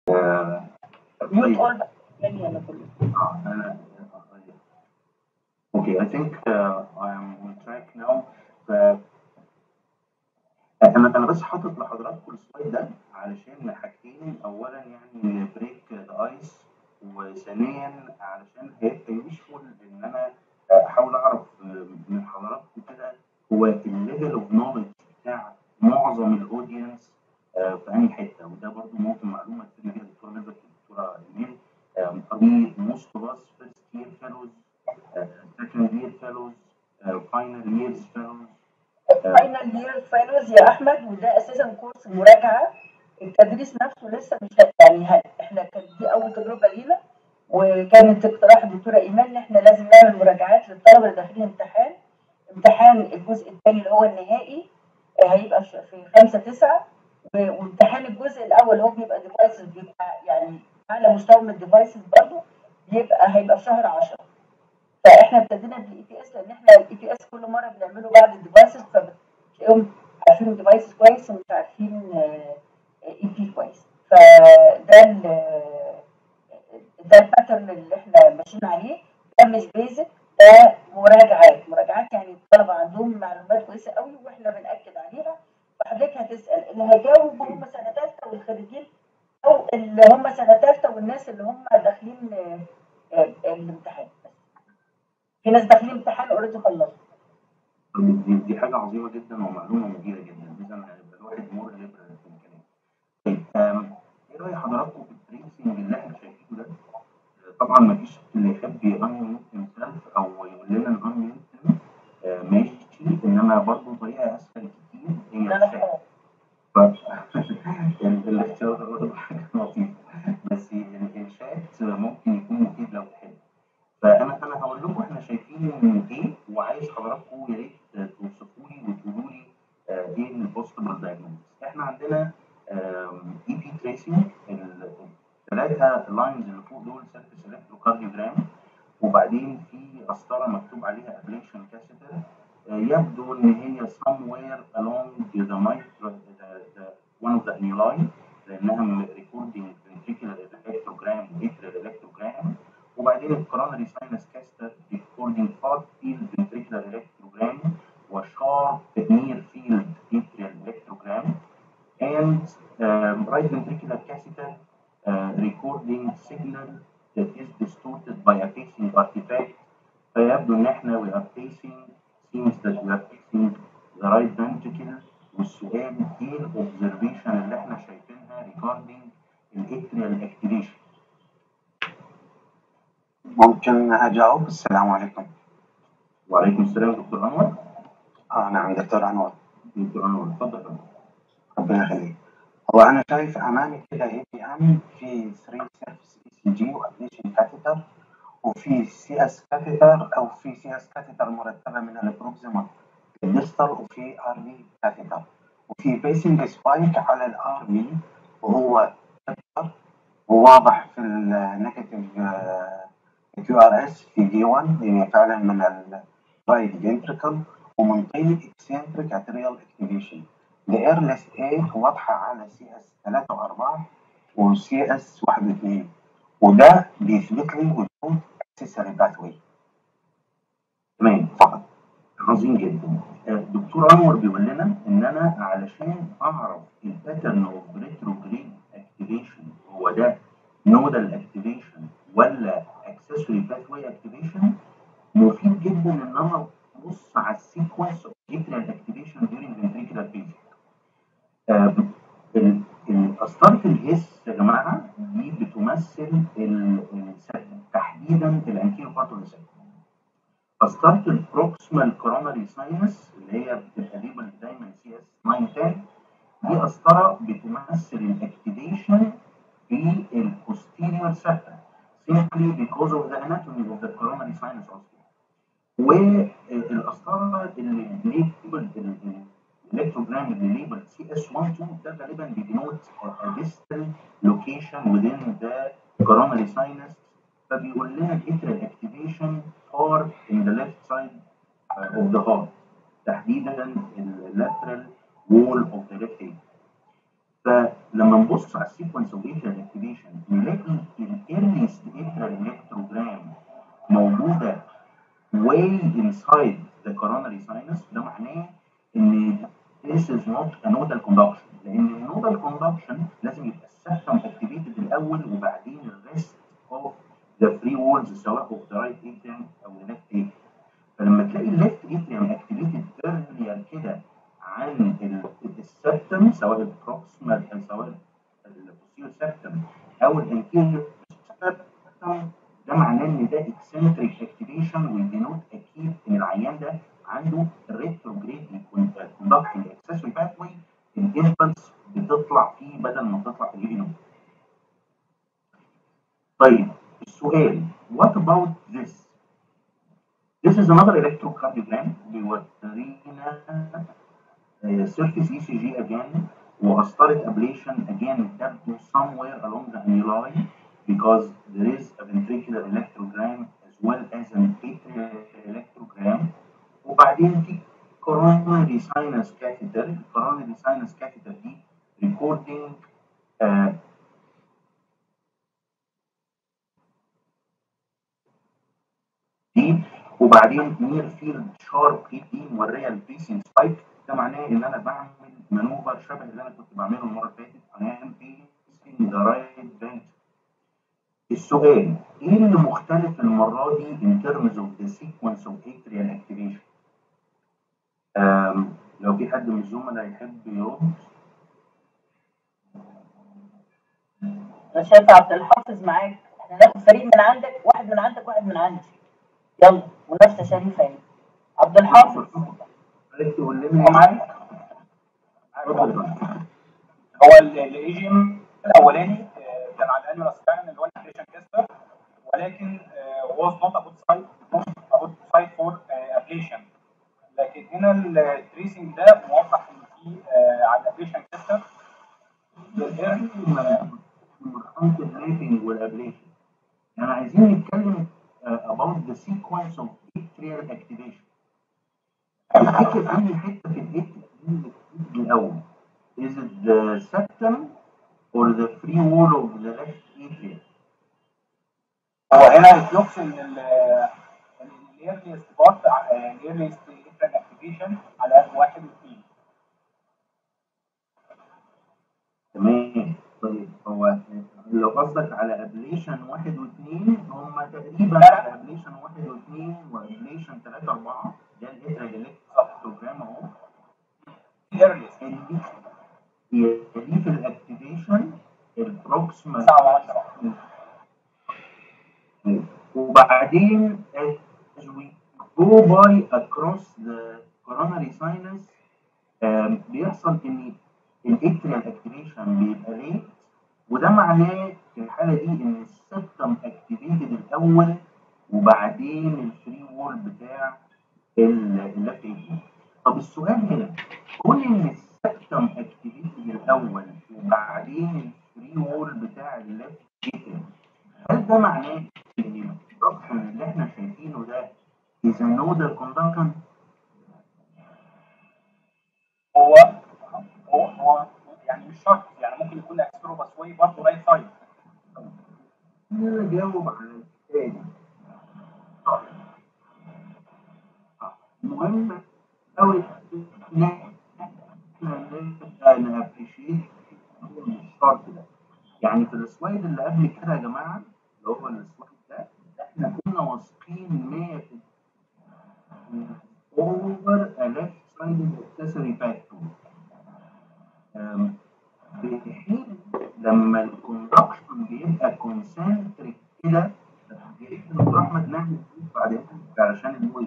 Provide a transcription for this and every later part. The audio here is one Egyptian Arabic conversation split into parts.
آه، ميوت طيب اول بقى يعني انا كله آه، أنا Okay, I think uh, I am on track now. ف انا انا بس حاطط لحضراتكم السلايد ده علشان حاجتين اولا يعني بريك ذا ايس وثانيا علشان هيبقى يوسفول ان انا احاول اعرف من حضراتكم كده هو الليفل اوف نولج بتاع معظم الاودينس في انهي حته وده برضه ممكن معلومه تفيدنا بيها الدكتوره ميرفت والدكتوره ايميل ارمي موست اوف اس فيرست يير فيلوز سكند يير فيلوز فاينل ييرز فيلوز فاينل يير فيلوز يا احمد وده اساسا كورس مراجعه التدريس نفسه لسه مش يعني ه- احنا كانت دي اول تجربه لينا وكانت اقتراح الدكتوره ايمان ان احنا لازم نعمل مراجعات للطلبه اللي داخلين امتحان امتحان الجزء الثاني اللي هو النهائي آه، هيبقى في في 5 9 وامتحان الجزء الاول هو بيبقى ديفايسز بيبقى يعني اعلى مستوى من الديفايسز برضه بيبقى هيبقى في شهر 10 فاحنا ابتدينا بالاي بي اس لان احنا الاي بي اس كل مره بنعمله بعد الديفايسز فبتلاقيهم عارفين الديفايسز كويس ومش عارفين اي بي كويس فده ال ده الباترن اللي احنا ماشيين عليه ده مش بيزك ده مراجعات مراجعات يعني الطلبه عندهم معلومات كويسه قوي واحنا بناكد عليها فحضرتك هتسال اللي هيجاوب هم سنه ثالثه والخريجين او اللي هم سنه ثالثه والناس اللي هم داخلين آه، آه، الامتحان في ناس داخلين امتحان اوريدي خلصوا دي, دي حاجه عظيمه جدا ومعلومه مفيده جدا اذا هيبقى الواحد مور ليبرال في الكلام طيب آم، ايه راي حضراتكم في البريسنج اللي احنا شايفينه ده طبعا ما فيش اللي يحب يانميوت هيمسيلف او يقول لنا نانميوت ماشي انما برضه طريقه اسهل كتير هي ان انا الشات خلاص ف ال- الاختيار ده برضه حاجه لطيفه بس ال- الشات ممكن يكون مفيد لو تحب فانا انا هقول لكم احنا شايفين ايه وعايز حضراتكم يا ريت توصفوا لي وتقولوا لي آه، ايه البوستبل دايجنوستس احنا عندنا اي بي تريسنج الثلاثه لاينز اللي فوق دول سيرفيس الكتروكارديوجرام وبعدين في قسطره مكتوب عليها ابليشن كاسيتر يبدو ان هي somewhere along the mitral the, the, one of the annuli لانها recording ventricular electrogram atrial electrogram وبعدين الكورونري ساينس كاستر ريكوردينج فار فيلد ventricular electrogram وشارب نير فيلد atrial electrogram and um, right ventricular catheter uh, recording signal that is distorted by a pacing artifact فيبدو ان احنا we are pacing seems that we are pacing the right ventricle والسؤال ايه الاوبزرفيشن اللي احنا شايفينها regarding الاtrial activation ممكن أجاوب السلام عليكم وعليكم السلام دكتور انور آه نعم دكتور أنور دكتور انور اتفضل يا فندم. ربنا يخليك هو أنا شايف أمامي كده اي بي ام في 3 سيرفس اي سي جي وابليشن كاثيتر وفي سي اس كاثيتر أو في سي اس كاثيتر مرتبة من البروكسيمال الديستال وفي ار في كاثيتر وفي بيسنج سبايك على الار في وهو كاثيتر وواضح في النيجاتيف كيو ار اس في دي 1 هي فعلا من الرايت فينتريكل ومنطقه اكسنتريك اتريال اكتيفيشن الايرلس اي واضحه على سي اس 3 و4 وسي اس 1 و2 وده بيثبت لي وجود اكسسوري باثوي تمام فقط عظيم جدا آه، دكتور انور بيقول لنا ان انا علشان اعرف الباترن اوف ريتروجريد اكتيفيشن هو ده نودال اكتيفيشن ولا اكسسوري باثوي اكتيفيشن مفيد جدا ان انا ابص على السيكونس اوف اتريال اكتيفيشن during ventricular pacing آم، ال- ال- قسطرة الهس يا جماعة دي بتمثل ال- السكن تحديدا الانتيرو بارت اوف قسطرة البروكسيمال كوروناري ساينس اللي هي بتبقى ليبل دايما سي اس 9 10 دي قسطرة بتمثل الاكتيفيشن في البوستيريور سكن simply because of the anatomy of the coronary sinus also. والقسطره اللي ليبل الالكتروجرام اللي ليبل سي اس 1 2 ده غالبا بيدينوت distal location within the coronary sinus فبيقول لنا الاتريال اكتيفيشن far in the left side uh, of the heart تحديدا اللاترال wall of the left atrium فلما نبص على السيكونس اوف اتريال اكتيفيشن way inside the coronary sinus ده معناه ان this is not a nodal conduction لان النودال conduction لازم يبقى السبتم activated الاول وبعدين الريست of the free walls سواء of the right atrium او the left atrium فلما تلاقي الليفت atrium activated earlier كده عن السبتم سواء البروكسيمال سواء البوستيريور سبتم او الانتيريور سبتم ده معناه ان ده eccentric activation ويدينوت اكيد ان العيان ده عنده retrograde conducting accessory pathway الانفلس بتطلع فيه بدل ما تطلع في اليونيون طيب السؤال what about this this is another electrocardiogram بيورينا uh, surface ECG again وقسطرة ablation again تبدو somewhere along the annuli because there is a ventricular electrogram as well as an atrial electrogram وبعدين في coronary sinus catheter coronary sinus catheter دي recording uh, دي وبعدين نير فيلد شارب هيت دي موريه البيسنج سبايك ده معناه ان انا بعمل مانوفر شبه اللي انا كنت بعمله المره اللي فاتت انا ام بيسنج ذا رايت فنت السؤال ايه اللي مختلف المره دي in terms of the sequence of atrial activation أم لو في حد من الزملاء يحب يرد انا شايفه عبد الحافظ معاك احنا ناخد فريق من عندك واحد من عندك واحد من عندي يلا منافسه شريفه اهي عبد الحافظ حضرتك تقول لنا معايا اتفضل هو الاي جي ام الاولاني آه، كان على الانيولا سبان اللي هو الابليشن كاستر ولكن واز نوت ابوت سايت ابوت سايت فور ابليشن لكن هنا التريسنج ده موضح ان في آه، على الابليشن كاستر مرحله المابينج والابليشن يعني عايزين نتكلم uh, about the sequence of atrial activation تفتكر انهي حته في الاتريال الاول is it the septum or the free wall of the left atrium هو هنا يطلقش ان الايرليست بارت الايرليست اكتيفيشن على واحد واثنين تمام طيب هو لو قصدك على ابليشن واحد واثنين هم تقريبا على ابليشن واحد واثنين وابليشن ثلاثة أربعة ده الاتريال الكتروجرام اهو الايرليست اللي يلي في الاكتيفيشن البروكسيمال ساعة وعشرة وبعدين as we go by across the coronary sinus آم، بيحصل ان الاتريال اكتيفيشن بيبقى ليت وده معناه في الحاله دي ان السبتم اكتيفيتد الاول وبعدين الفري وول بتاع اللفت ايدي طب السؤال هنا كون ان السبتم اكتيفيتد الاول وبعدين الفري وول بتاع اللفت ايدي هل ده معناه ان الضغط اللي احنا شايفينه ده is a nodal conductor هو هو هو يعني مش شرط يعني ممكن يكون اكسترو باسوي برضه رايت سايد انا اجاوب على التاني المهم قوي ان احنا نبقى نابريشيت الشرط ده يعني في السلايد اللي قبل كده يا جماعه اللي هو السلايد ده احنا كنا واثقين 100% over a left sided accessory factor أم، بحين لما الكوندكشن بيبقى كونسنتريك كده يا ريت دكتور احمد نعمل فيه بعد اذنك علشان النويز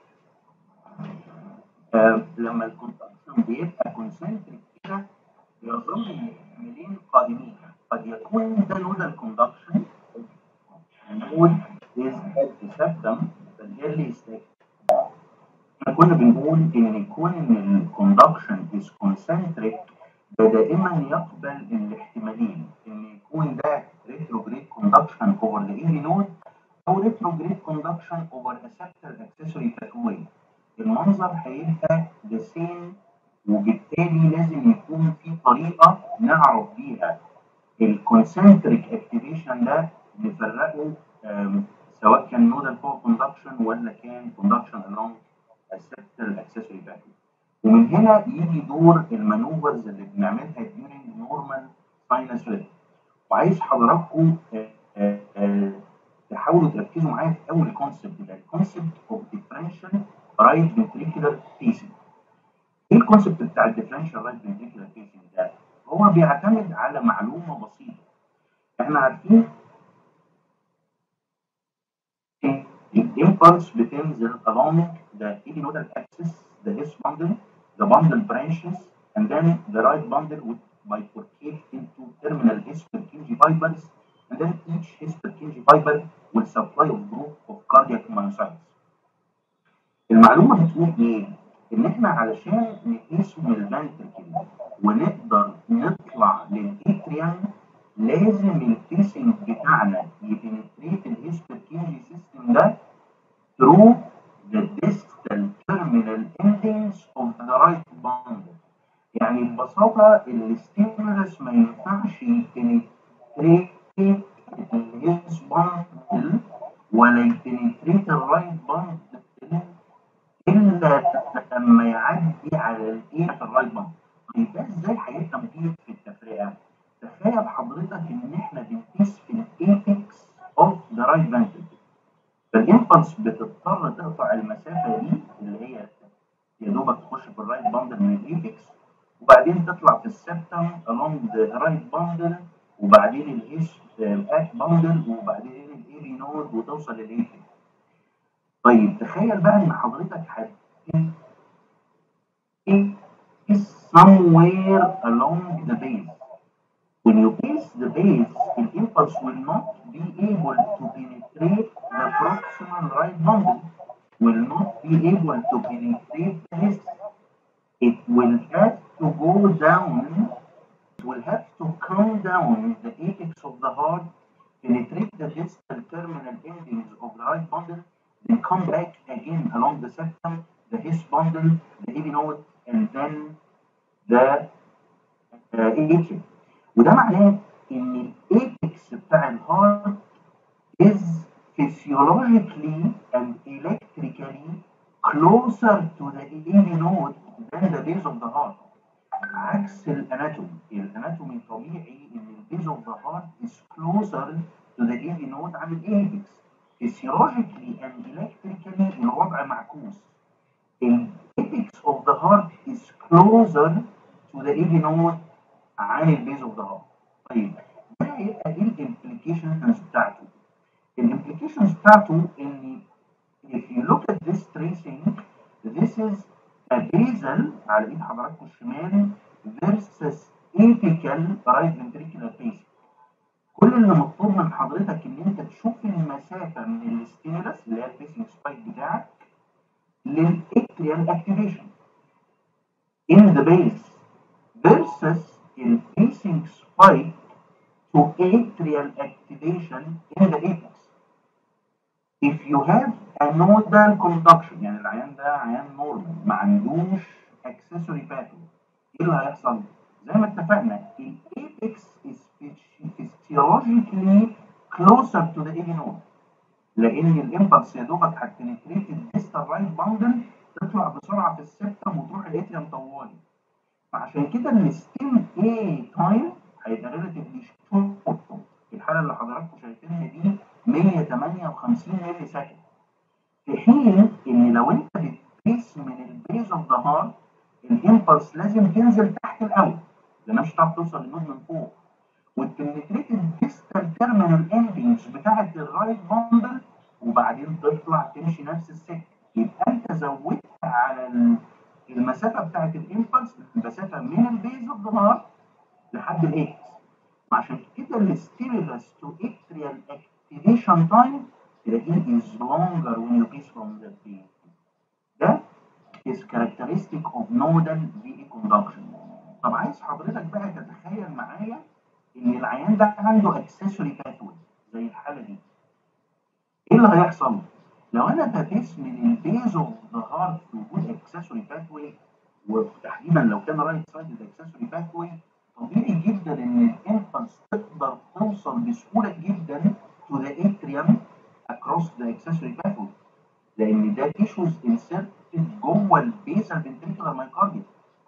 آه، لما الكونتاكشن بيبقى كونسنتريك كده بيظل الاحتمالين قائمين قد يكون ده نودال كوندكشن نقول is at the septum the early stage احنا كنا بنقول ان يكون ان الكوندكشن is concentric ده دائما يقبل الاحتمالين ان يكون ده retrograde conduction over the AV node او retrograde conduction over a septal accessory pathway المنظر هيبقى the same وبالتالي لازم يكون في طريقة نعرف بيها الكونسنتريك اكتيفيشن ده نفرقه آم، سواء كان نودال فوق كوندكشن ولا كان كوندكشن هنا يجي دور المانوفرز اللي بنعملها during نورمال ساينس ريتم وعايز حضراتكم آه، آه، آه، تحاولوا تركزوا معايا في اول كونسبت ده الكونسبت اوف ديفرنشال رايت فنتريكولار بيسنج ايه الكونسبت بتاع الديفرنشال رايت فنتريكولار بيسنج ده؟ هو بيعتمد على معلومه بسيطه احنا عارفين الامبulse بتنزل along the epinodal axis the S bundle the bundle branches and then the right bundle would bifurcate into terminal S Purkinje fibers and then each S Purkinje fiber will supply a group of cardiac myocytes المعلومة بتقول ايه؟ ان احنا علشان نقيس من الفنتركل ونقدر نطلع للاتريوم لازم الفيسنج بتاعنا يبنتريت الهيستوكينجي سيستم ده through the distal terminal endings of the right bundle يعني ببساطة الستيمولس ما ينفعش يبنتريت الهيس باندل ولا يبنتريت الرايت باندل الا لما يعدي على الايه في الرايت بامب طيب ده ازاي هيبقى مفيد في التفرقه؟ تخيل حضرتك ان احنا بنقيس في الايبكس اوف ذا رايت فانتركل فالامبلس بتضطر تقطع المسافه دي اللي هي يا دوبك تخش في الرايت باندل من الايبكس وبعدين تطلع في السبتم along ذا رايت باندل وبعدين الهيس باك باندل وبعدين الايبي نود وتوصل للايبكس طيب تخيل بقى ان حضرتك هت is somewhere along the base. When you pace the base, the impulse will not be able to penetrate the proximal right bundle, will not be able to penetrate this. It will have to go down, it will have to come down the apex of the heart, penetrate the distal terminal endings of the right bundle, then come back again along the septum, the his bundle, the AV node, and then the uh, atrium. وده معناه ان الايبكس بتاع الهارت is physiologically and electrically closer to the AV node than the base of the heart. عكس الاناتومي، الاناتومي طبيعي ان البيز اوف ذا هارت is closer to the AV node عن الايبكس. physiologically and electrically الوضع معكوس. The apex of the heart is closer to the AV node عن البيز اوف ذا هارت. طيب ده هيبقى ايه الامبليكيشنز بتاعته؟ الامبليكيشنز بتاعته ان if you look at this tracing this is a basal على ايد حضراتكم الشمال versus apical right ventricular pacing. كل اللي مطلوب من حضرتك ان انت تشوف المسافه من الستيمولس اللي هي البيسنج سبايك بتاعك للاتريال اكتيفيشن in the base versus البيسنج سبايك to atrial activation in the apex. If you have a nodal conduction يعني العيان ده عيان نورمال ما عندوش accessory pathway ايه اللي هيحصل؟ زي ما اتفقنا الايبكس is physiologically closer to the AV node لان الامبلس يا دوبك هتبنتريت الديستال رايت باندل تطلع بسرعه في السبتم وتروح الاتريم طوالي فعشان كده الستيم اي تايم هيبقى ريلاتيفلي شورت في الحاله اللي حضراتكم شايفينها دي 158 ملي سكند في حين ان لو انت بتقيس من البيز اوف ذا هارت الامبلس لازم تنزل تحت الاول لان مش هتعرف توصل للنود من فوق وتبنتريت الديستال تيرمينال اندنجز بتاعت الرايت باندل وبعدين تطلع تمشي نفس السكه يبقى انت زودت على المسافه بتاعت الامبلس المسافه من البيز اوف ذا هارت لحد الاكس وعشان كده الستيمولس تو اتريال اكتيفيشن تايم تلاقيه is longer when you pace from the base ده is characteristic of nodal VE conduction طب عايز حضرتك بقى تتخيل معايا ان العيان ده عنده اكسسوري باثوي زي الحاله دي ايه اللي هيحصل؟ لو انا بقيس من البيز اوف ذا هارت وجود اكسسوري باثوي وتحديدا لو كان رايت سايد اكسسوري باثوي طبيعي جدا ان الانفانس تقدر توصل بسهوله جدا to the atrium across the accessory pathway لان ده تيشوز انسرتد جوه البيسال فنتريكولار مايكارديوم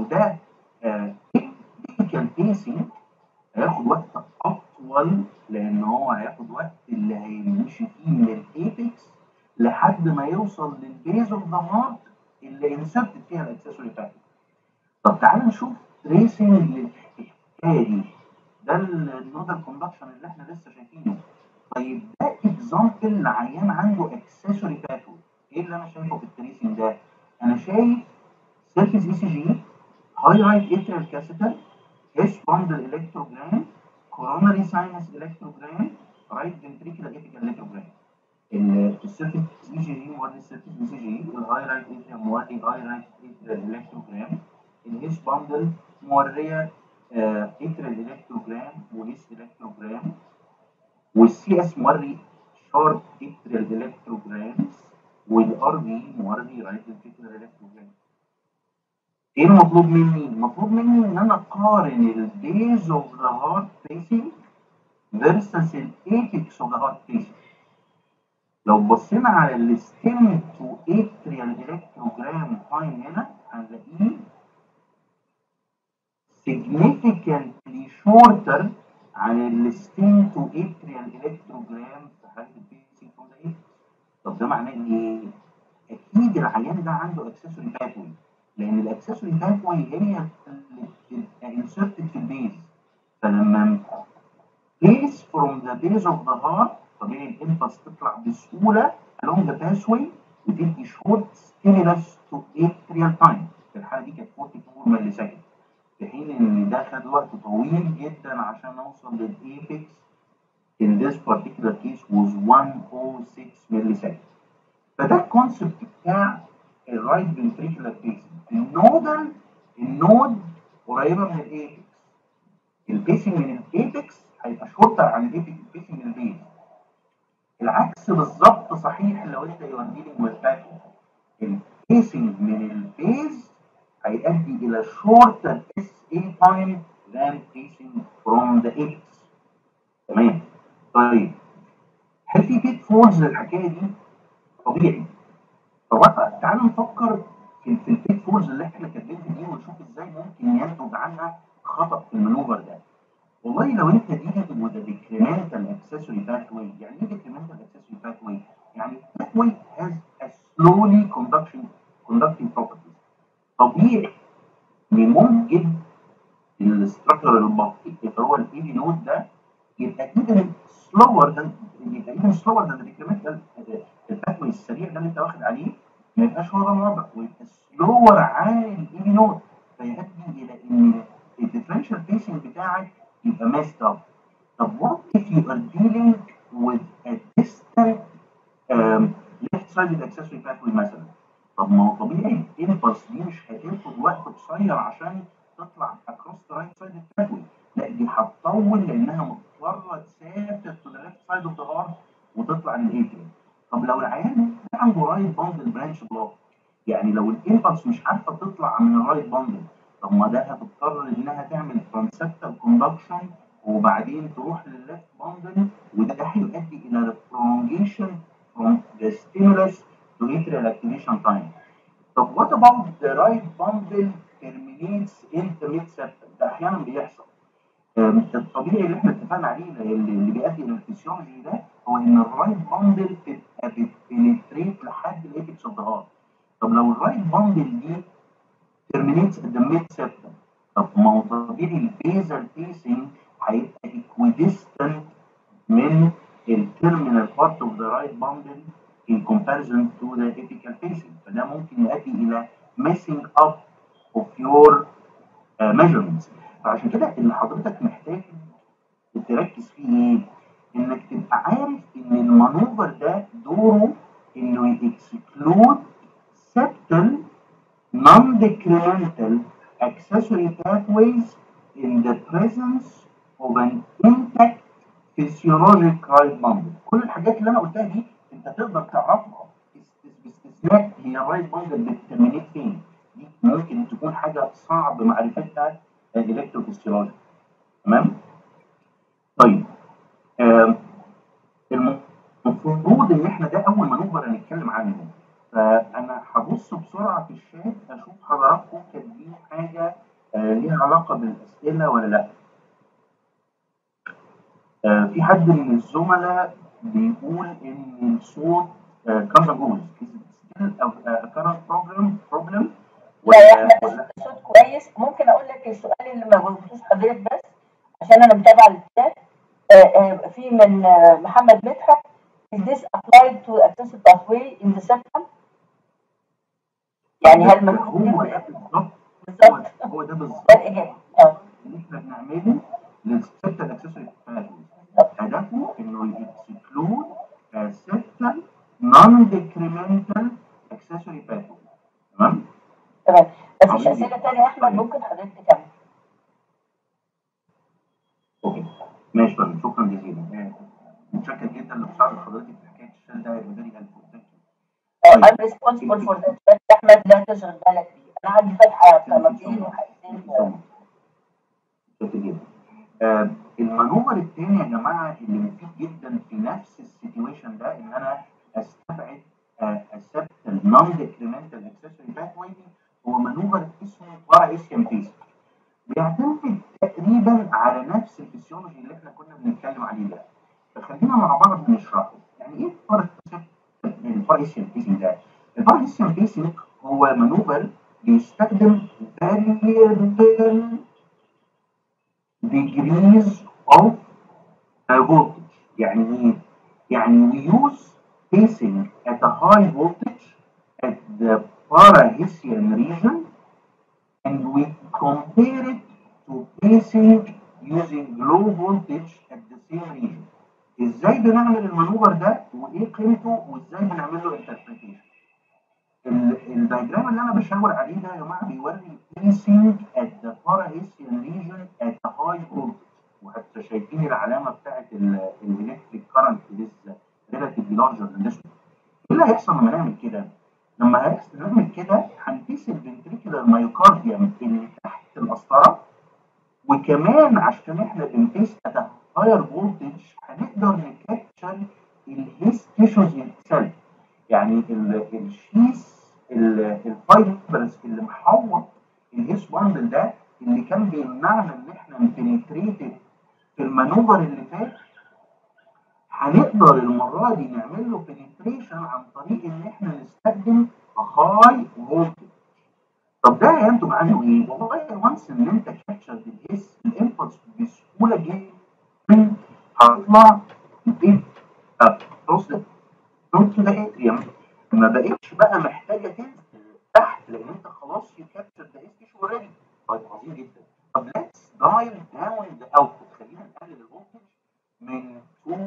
ده تكنيكال بيسنج هياخد وقت اطول لان هو هياخد وقت اللي هيمشي فيه من الايبكس لحد ما يوصل للبيز اوف ذا هارت اللي انسرتد فيها الاكسسوري بتاعته طب تعالى نشوف تريسنج للحكايه دي ده النودال كوندكشن اللي احنا لسه شايفينه طيب ده اكزامبل لعيان عنده اكسسوري باثوي ايه اللي انا شايفه في التريسنج ده؟ انا شايف سيرفيس اي سي جي هاي رايت اتريال كاسيتر هيش باندل الكتروجرام كوروناري ساينس الكتروجرام رايت فنتريكولار ايبيكال الكتروجرام السيرفيس اي جي جي موري السيرفيس اي سي جي الهاي رايت اتريال موري هاي رايت اتريال الكتروجرام الهيش باندل موريه اتريال الكتروجرام وهيش الكتروجرام والسي اس موري شارب اتريال الكتروجرامز والار في موري رايت فنتريكولار الكتروجرام ايه المطلوب مني؟ المطلوب مني ان انا اقارن البيز اوف ذا هارت بيسنج فيرسس الايبكس اوف ذا هارت بيسنج لو بصينا على الستيم تو اتريال الكتروجرام تايم هنا هنلاقيه significantly shorter عن الستيم تو اتريال الكتروجرام في حاله البيسنج فروم ذا ايبكس طب ده معناه ايه؟ اكيد العيان ده عنده اكسسوري باثوي لان الاكسسوري باثوي هي اللي بتبقى انسرتد في البيز فلما بيس فروم ذا بيز اوف ذا هارت طبيعي الامبلس تطلع بسهوله along the pathway وتدي شورت ستيمولس تو اتريال تايم في الحاله دي كانت 44 ملي سكند في حين ان ده خد وقت طويل جدا عشان اوصل للايبكس in this particular case was 106 ملي سكند فده الكونسبت بتاع الرايت فنتريكولار بيسنج النودال النود قريبه من الايبكس البيسنج من الايبكس هيبقى شورتر عن البيسنج من البيز العكس بالظبط صحيح لو انت يو ار ديلينج وذ البيسنج من البيز هيؤدي الى شورتر اس اي تايم than pacing from the apex تمام طيب هل في بيت فولز للحكايه دي؟ طبيعي طب تعالوا نفكر في في البيت فولز اللي احنا كاتبينها دي ونشوف ازاي ممكن ينتج عنها خطا في المانوفر ده. والله لو انت dealing with a decremental accessory pathway يعني ايه decremental accessory pathway؟ يعني pathway has a slowly conduction conducting properties. طبيعي ان ممكن الاستراكشر البطيء اللي هو الاي نود ده يبقى even slower than يبقى even slower than the decremental الباثوي السريع ده اللي انت واخد عليه ما يبقاش هو ده الوضع ويبقى سلور عن الاي نود فيؤدي الى ان الديفرنشال بيسنج بتاعك يبقى ماسد اب طب what if you are dealing with a distant um, left sided accessory pathway مثلا طب ما هو طبيعي الامبلس دي مش هتاخد وقت قصير عشان تطلع across the right sided pathway لا دي هتطول لانها مضطره تسافر to the left side of the heart وتطلع للايتريم طب لو العيان عنده رايت باندل برانش بلوك يعني لو الامبلس مش عارفه تطلع من الرايت باندل طب ما ده هتضطر انها تعمل ترانسبتال كوندكشن وبعدين تروح للليفت باندل وده هيؤدي الى prolongation from the stimulus to atrial activation time. طب what about the right bundle terminates into mid septum؟ ده احيانا بيحصل. الطبيعي اللي احنا اتفقنا عليه اللي بيؤدي الى الفسيولوجي ده هو ان الرايت باندل تبقى بتبنتريت لحد الايبكس اوف ذا هارت. طب لو الرايت باندل دي terminates at the mid septum طب ما هو طبيعي البيزل بيسنج هيبقى equidistant من التيرمينال بارت اوف ذا رايت باندل in comparison to the apical pacing فده ممكن يؤدي الى messing up of your uh, measurements فعشان كده اللي حضرتك محتاج تركز فيه ايه؟ انك تبقى عارف ان المانوفر ده دوره انه يكسكلود septal non-decremental accessory pathways in the presence of an intact physiologic right bundle. كل الحاجات اللي انا قلتها دي انت تقدر تعرفها باستثناء هي الرايت باندل بتترمينيت فين. دي ممكن تكون حاجه صعب معرفتها الالكتروفيسيولوجي. تمام؟ طيب آه المفروض ان احنا ده اول مانوفر هنتكلم عنه فانا هبص بسرعه في الشات اشوف حضراتكم كاتبين حاجه آه، ليها علاقه بالاسئله ولا لا آه، في حد من الزملاء بيقول ان الصوت كذا جوز current problem problem لا يا ولا احمد ولا الصوت كويس ممكن اقول لك السؤال اللي ما جاوبتوش حضرتك بس عشان انا متابعه الكتاب آه، آه، في من آه، محمد مدحت is this applied to accessible pathway in the septum يعني هل مكتوب هو كده ده بالظبط هو بالظبط هو ده بالظبط ده الاجابه اه اللي احنا بنعمله للسيستم اكسسوري هدفه انه يكسكلود سيستم نون ديكريمنتال اكسسوري باثوي تمام تمام مفيش عظيم اسئله جدا تانية يا احمد طيب ممكن حضرتك تكمل اوكي ماشي طيب شكرا جزيلا آه، متشكر جدا لمساعدة حضرتك في حكايه الشيل ده هيبقى فيري هيلفول ثانك يو آه، طيب I'm responsible for that بس يا احمد لا تشغل بالك بيه انا عندي فاتحه قناتين وحاجتين متشكر جدا آه، المانوفر الثاني يا جماعه اللي مفيد جدا في نفس السيتويشن ده ان انا استبعد اسبت النون ديكريمنتال اكسسوري باثوي هو مانوفر اسمه باراسيوم بيس بيعتمد تقريبا على نفس الفسيولوجي اللي احنا كنا بنتكلم عليه ده فخلينا مع بعض نشرحه يعني ايه الباراسيوم بيسنج ده الباراسيوم بيسنج هو مانوفر بيستخدم variable degrees of uh, voltage يعني ايه؟ يعني we use pacing at a high voltage at the parahesian region and we compare it to pacing using low voltage at the same region. ازاي بنعمل المانوفر ده وايه قيمته وازاي بنعمل له interpretation؟ ال- الدايجرام اللي انا بشاور عليه ده يا جماعه بيوري pacing at the parahesian region at a high voltage وحتى شايفين العلامه بتاعت الالكتريك كارنت is relatively larger than this one. ايه اللي هيحصل لما نعمل كده؟ لما هيحصل نعمل كده هنقيس الفنتريكولار مايوكارديوم اللي تحت القسطره وكمان عشان احنا بنقيس at a higher voltage هنقدر نكابتشر الهيس تيشوز itself يعني ال- الشيس ال- الفايبرز اللي محوط الهيس باندل ده اللي كان بيمنعنا ان احنا نبنتريت في المانوفر اللي فات هنقدر المره دي نعمل له بنتريشن عن طريق ان احنا نستخدم هاي فولتج طب ده هينتج عنه ايه؟ والله وانس ان انت كابتشر الهيس الامبلس بسهوله جدا هتطلع ايه؟ بص نقطة الاتريوم ما بقتش بقى محتاجة تنزل تحت لأن أنت خلاص يو كابتشر ذا اس اوريدي طيب عظيم جدا طب ليتس دايل داون ذا اوتبوت خلينا نقلل الفولتج من 20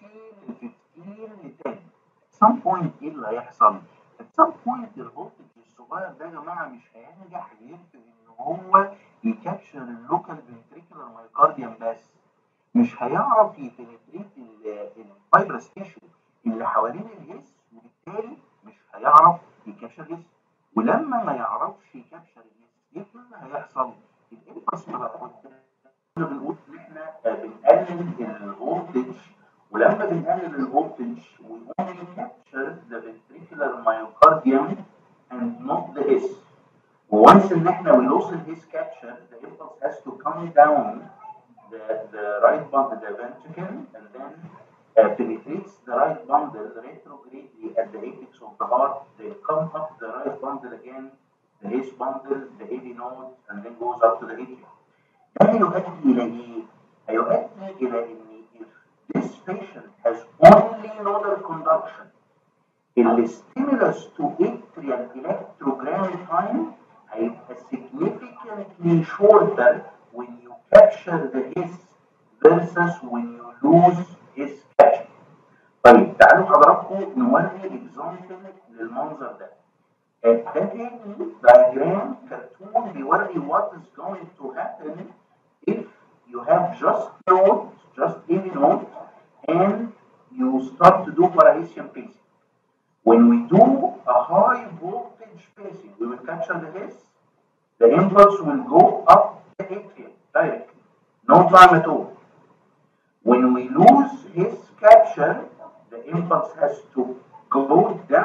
ل 15 ل 10 at some point ايه اللي هيحصل؟ at some point الفولتج الصغير ده يا جماعة مش هينجح غير في إن هو يكابشر اللوكال فنتريكولار مايوكارديوم بس مش هيعرف يبنتريت الفايبرس تيشو اللي حوالين الهيس وبالتالي مش هيعرف يكابشر الهيس ولما ما يعرفش يكابشر الهيس ايه اللي هيحصل؟ الامبلس بقى قدام كنا بنقول ان احنا بنقلل الفولتج ولما بنقلل الفولتج we only capture the ventricular myocardium and not the his وانس ان احنا we lose the his capture the impulse has to come down the, the right bundle, the ventricle, and then uh, penetrates the right bundle retrogradely at the apex of the heart. They come up the right bundle again, the His bundle, the AV node, and then goes up to the atrium. ده هيؤدي إلى إيه؟ هيؤدي إلى إن if this patient has only nodal conduction, the stimulus to atrial electrogram time هيبقى significantly shorter when you capture the his versus when you lose his capture. طيب تعالوا حضراتكم نوري اكزامبل للمنظر ده. آه، ده تاني diagram كرتون بيوري what is going to happen if you have just node, just AV node, and you start to do parahesian pacing. When we do a high voltage pacing, we will capture the his, the impulse will go up the atrium directly, no time at all. When we lose his capture, the impulse has to go down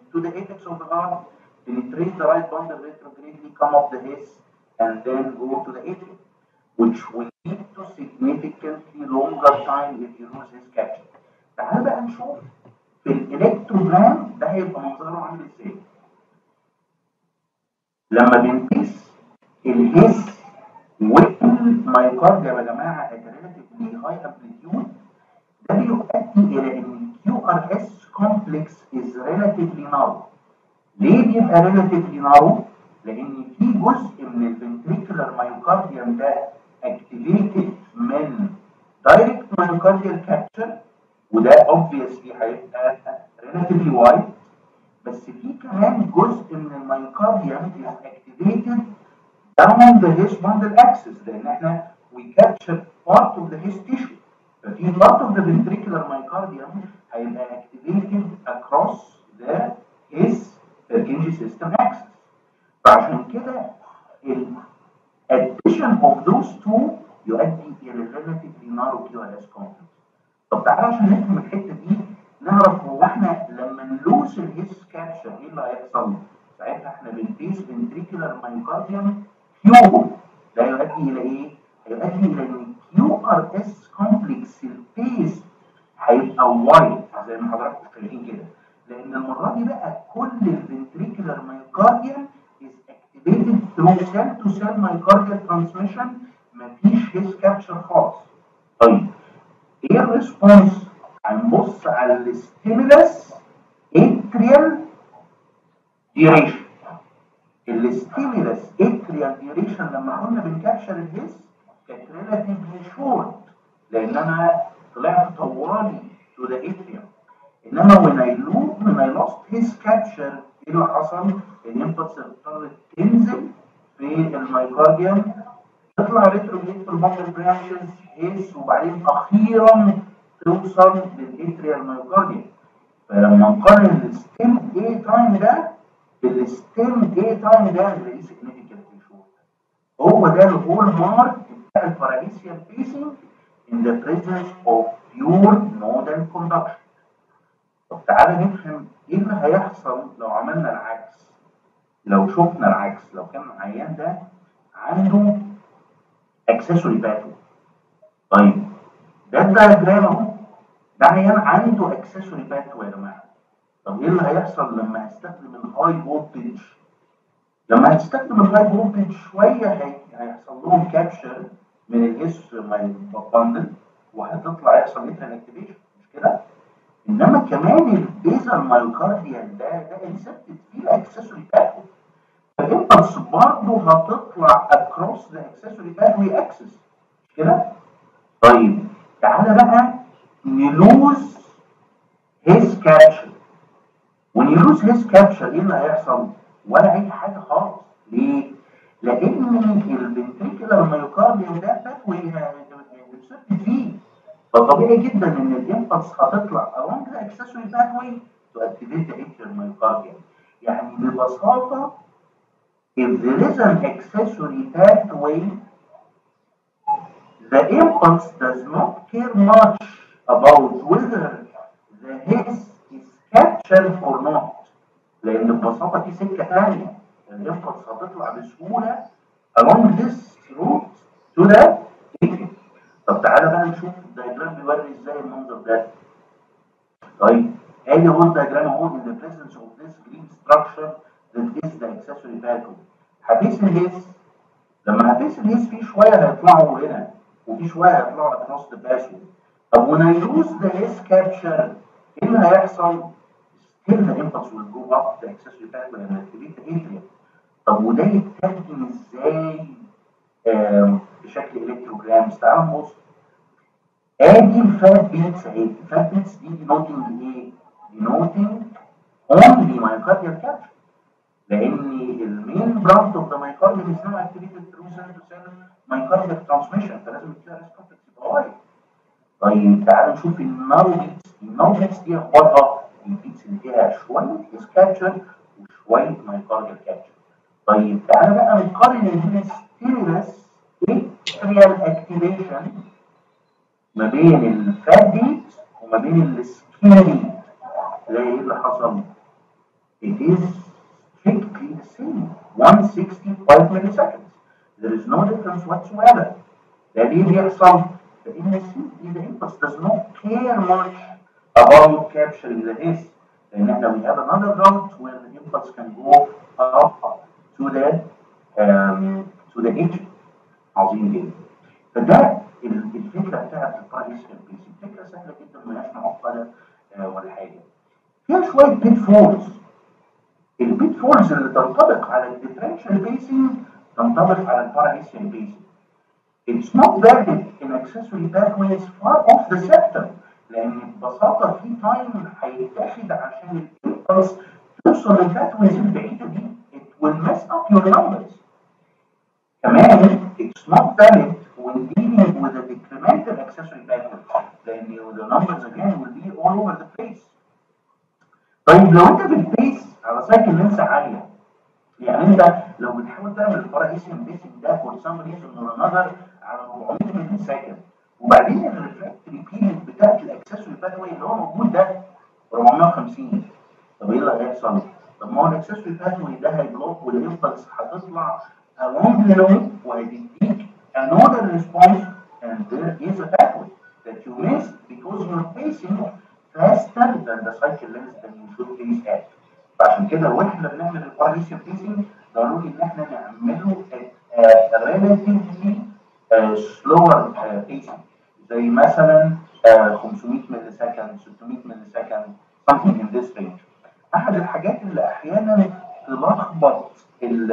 to the apex of the heart, penetrate the right bundle retrogradely, come up the His, and then go to the atrium, which will lead to significantly longer time if you lose his capture. تعال بقى نشوف في الالكتروجرام ده هيبقى منظره عامل ازاي. لما بنقيس الهيس والمايوكارديا يا جماعه at relatively high amplitude ده بيؤدي الى ان الكيو ار اس كومبلكس از ريلاتيفلي نارو ليه بيبقى ريلاتيفلي نارو؟ لان في جزء من الفنتريكولار مايوكارديوم ده اكتيفيتد من دايركت مايوكارديال كابتشر وده اوبفيسلي هيبقى ريلاتيفلي وايد بس في كمان جزء من المايوكارديوم is activated down the his bundle axis لان احنا we capture part of the his tissue ففي part of the ventricular myocardium هيبقى activated across the his Purkinje system axis فعشان كده ال addition of those two يؤدي الى relatively narrow QRS complex طب تعالى عشان نفهم الحته دي نعرف هو احنا لما نلوس الهيس كابشر ايه اللي هيحصل؟ ساعتها احنا بنقيس ventricular myocardium كيو ده يؤدي الى ايه؟ هيؤدي الى ان الكيو ار اس كومبلكس البيس هيبقى وايد زي ما حضراتكم شايفين كده لان المره دي بقى كل الفنتريكولار مايوكارديوم is activated through cell to cell myocardial transmission مفيش هيس كابشر خالص طيب ايه الريسبونس؟ هنبص على الستيمولس اتريال ديوريشن الستيمولس اتريال ديوريشن لما كنا بنكابشر الهيس كانت ريلاتيفلي شورت لان انا طلعت طوالي تو ذا اتريوم انما when I lose when I lost his capture ايه اللي حصل؟ الانبوتس اضطرت تنزل في المايكارديوم تطلع ريتروجريد في الموتر برانشز هيس وبعدين اخيرا توصل للاتريال مايوكارديوم فلما نقارن الستيم اي تايم ده بالستيم اي تايم ده نلاقيه significantly short هو ده الهول مارك بتاع الباراليسيال بيسنج in the presence of pure nodal conduction طب تعالى نفهم ايه اللي هيحصل لو عملنا العكس لو شفنا العكس لو كان العيان ده عنده اكسسوري باثو طيب ده الدايجرام اهو ده عيان عنده اكسسوري باثو يا جماعه طب ايه اللي هيحصل لما هستخدم الهاي فولتج لما هتستخدم الهاي فولتج شويه هي... هيحصل لهم كابشر من الهيس باندل وهتطلع يحصل ميترال اكتيفيشن مش كده انما كمان البيزل مايوكارديال ده ده انسبتد فيه الاكسسوري باثو فالامبلس برضه هتطلع اكروس ذا اكسسوري باثوي اكسس مش كده؟ طيب تعالى بقى نلوز هيز كابشر ونلوز هيز كابشر ايه اللي هيحصل؟ ولا اي حاجه خالص ليه؟ لان الفنتريكولار مايوكارديوم ده باثوي انسبتد فيه فطبيعي جدا ان الامبلس هتطلع along the accessory pathway to activate the atrial myocardium يعني ببساطه if there is an accessory pathway, the impulse does not care much about whether the His is captured or not. لأن ببساطة في سكة ثانية الإمبلس هتطلع بسهولة along this route to the atrium. طب تعالى بقى نشوف الدايجرام بيوري ازاي المنظر ده. طيب ادي هو الدايجرام اهو in the presence of this green structure that is the accessory pathway. هقيس الهيس لما هقيس الهيس في شويه هيطلعوا هنا وفي شويه هيطلعوا across the passway طب when I lose the his capture ايه اللي هيحصل؟ still the impulse will go up the accessory pathway and activate the atrium طب وده يترجم ازاي آم، بشكل الكتروجرامز تعال نبص ادي الفات بيتس اهي الفات بيتس دي denoting ايه؟ denoting only myocardial capture لان المين برانت اوف ذا مايكارديوم از نو اكتيفيتد ثرو سيل تو سيل مايكارديال ترانسميشن فلازم الكيو ار اس كومبلكس يبقى وايد طيب تعالوا نشوف النارو بيتس النارو بيتس دي اخبارها البيتس اللي فيها شويه هيس كابتشر وشويه مايكارديال كابتشر طيب تعالى بقى نقارن الستيمولس اتريال اكتيفيشن ما بين الفات بيت وما بين السكينري زي ايه اللي حصل it is strictly the same 165 milliseconds there is no difference whatsoever ده ليه بيحصل؟ لأن simply the impulse does not care much about capturing the hiss لأن احنا we have another route where the impulse can go up to the um, to the edge عظيم جدا فده ال- الفكرة بتاعت البرايس بيس الفكرة سهلة جدا ملهاش معقدة آه، ولا حاجة فيها شوية بيت فولز البيت فولز اللي تنطبق على الديفرنشال بيسنج تنطبق على الباراهيسيال بيسنج It's not valid in accessory pathways far off the sector لأن ببساطة في تايم هيتاخد عشان الإمبلس توصل للباثويز البعيدة دي it will mess up your numbers كمان it's not valid when dealing with a decremental accessory pathway لأن the numbers again will be all over the place طيب لو انت في البيس على سايكل لينس عاليه يعني انت لو بتحاول تعمل الباراهيسيوم بيسنج ده فور سام ريزون اور انذر على 400 ملي سكند وبعدين الريفراكتوري بيريد بتاعت الاكسسوري باثوي اللي هو موجود ده 450 طب ايه اللي هيحصل؟ طب ما هو الاكسسوري باثوي ده هيبلوك والامبلس هتطلع along the node وهتديك another response and there is a pathway that you missed because you're pacing faster than the cycle length that you should pace at. فعشان كده واحنا بنعمل الباراليسيوم بيسنج ضروري ان احنا نعمله at a relatively uh, slower uh, pacing زي مثلا uh, 500 ملي سكند 600 ملي سكند something in this range. احد الحاجات اللي احيانا تلخبط ال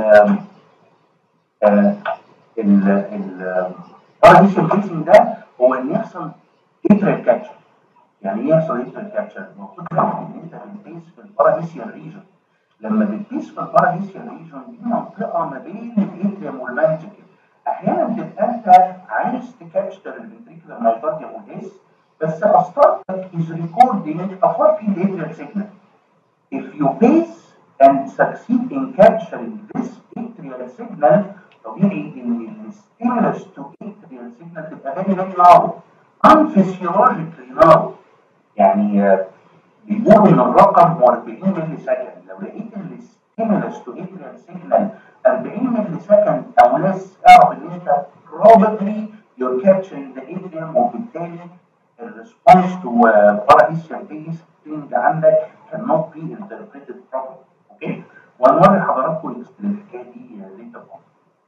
آه، ال ال باراليسيوم بيسنج ده هو ان يحصل اتريال كاتشر يعني ايه يحصل اتريال كاتشر؟ المفروض بالك ان انت بتبيس في الباراليسيوم ريجن لما بتبيس في الباراليسيوم ريجن دي منطقه ما بين الاتريوم والمانتيكل احيانا تبقى انت عايز تكابتشر الفنتريكولار مايكارديوم والهيس بس اسطرتك is recording a far field atrial signal if you pace and succeed in capturing this atrial signal طبيعي ان الستيمولس to atrial signal تبقى very very loud unphysiologically loud يعني آه، بيقولوا ان الرقم هو 40 ملي سكند لو لقيت الستيمولس to atrial signal 40 ملي سكند او less اعرف ان انت probably you're capturing the atrium وبالتالي الريسبونس to parahiscial pacing عندك cannot be interpreted properly اوكي وهنوري حضراتكم الحكايه دي ليتر اون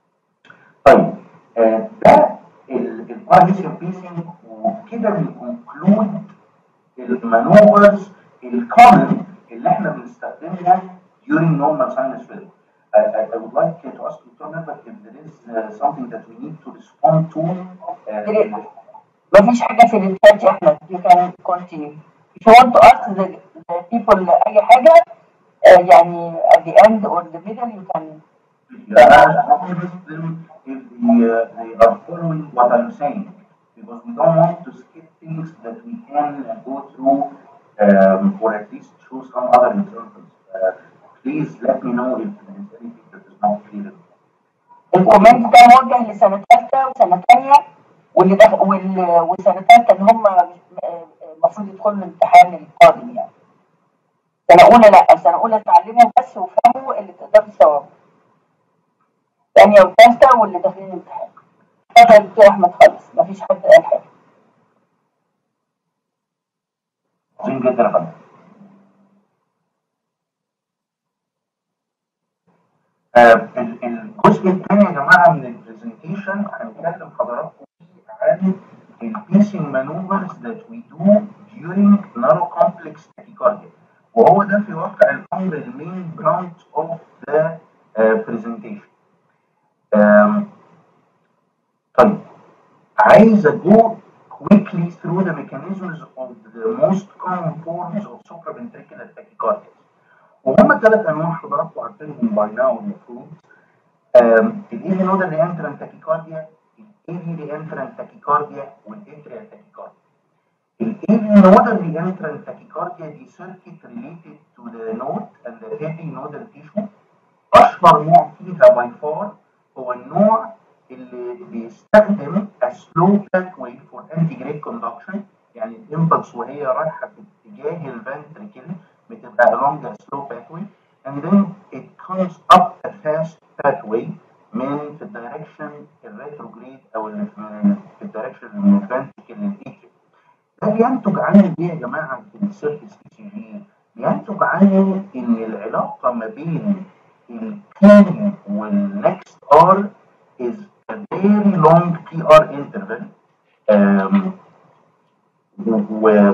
طيب آه، ده الباراليسيوم بيسنج وكده بنكونكلود المانوفرز الكومن اللي احنا بنستخدمها during normal sinus rhythm. I, I, I would like to ask Dr. Melbert if there is uh, something that we need to respond to. Uh, مفيش حاجة في الشات يا أحمد you can continue if you want to ask the, the people أي حاجة آه، يعني at the end or the middle you can Yeah, I will ask them if they, uh, they are following what I'm saying because we don't want to skip things that we can uh, go through um, or at least show some other examples. Uh, please let me know if there is anything that is not clear. الكومنت ده موجه لسنة ثالثة وسنة ثانية واللي دخ... وال... وسنة ثالثة اللي هم آه، المفروض يدخلوا الامتحان القادم يعني. سنة أولى لأ، سنة أولى اتعلموا بس وفهموا اللي تقدروا تستوعبوا. ثانية وثالثة واللي داخلين الامتحان. اتفضل يا دكتور أحمد خالص، مفيش حد قال حاجة. عظيم جدا يا فندم. آه، ال- الجزء الثاني يا جماعه من البرزنتيشن هنتكلم حضراتكم فيه عن البيسنج مانوفرز that we do during narrow complex tachycardia وهو ده في واقع الامر المين برانش اوف ذا برزنتيشن. طيب عايز اجو quickly through the mechanisms of the most common forms of supraventricular tachycardia. وهم ثلاث انواع حضراتكم عارفينهم باي ناو المفروض الايفي نودال ريانترال تاكيكارديا الايفي ريانترال تاكيكارديا والاتريال تاكيكارديا الايفي نودال ريانترال تاكيكارديا دي سيركت ريليتد تو ذا نود اند ذا هيفي نودال تيشو اشهر نوع فيها باي فار هو النوع اللي بيستخدم سلو باك واي فور انتي جريد كوندكشن يعني الامبلس وهي رايحه في اتجاه الفنتريكل بتبقى along a slow pathway ريتروجريد او اللي في في الدايركشن من الفنتركل للاتريوم ده بينتج عنه ايه يا جماعه في السيرفيس اي سي جي؟ بينتج عنه ان العلاقه ما بين البي والنكست ار is a very long PR interval um, و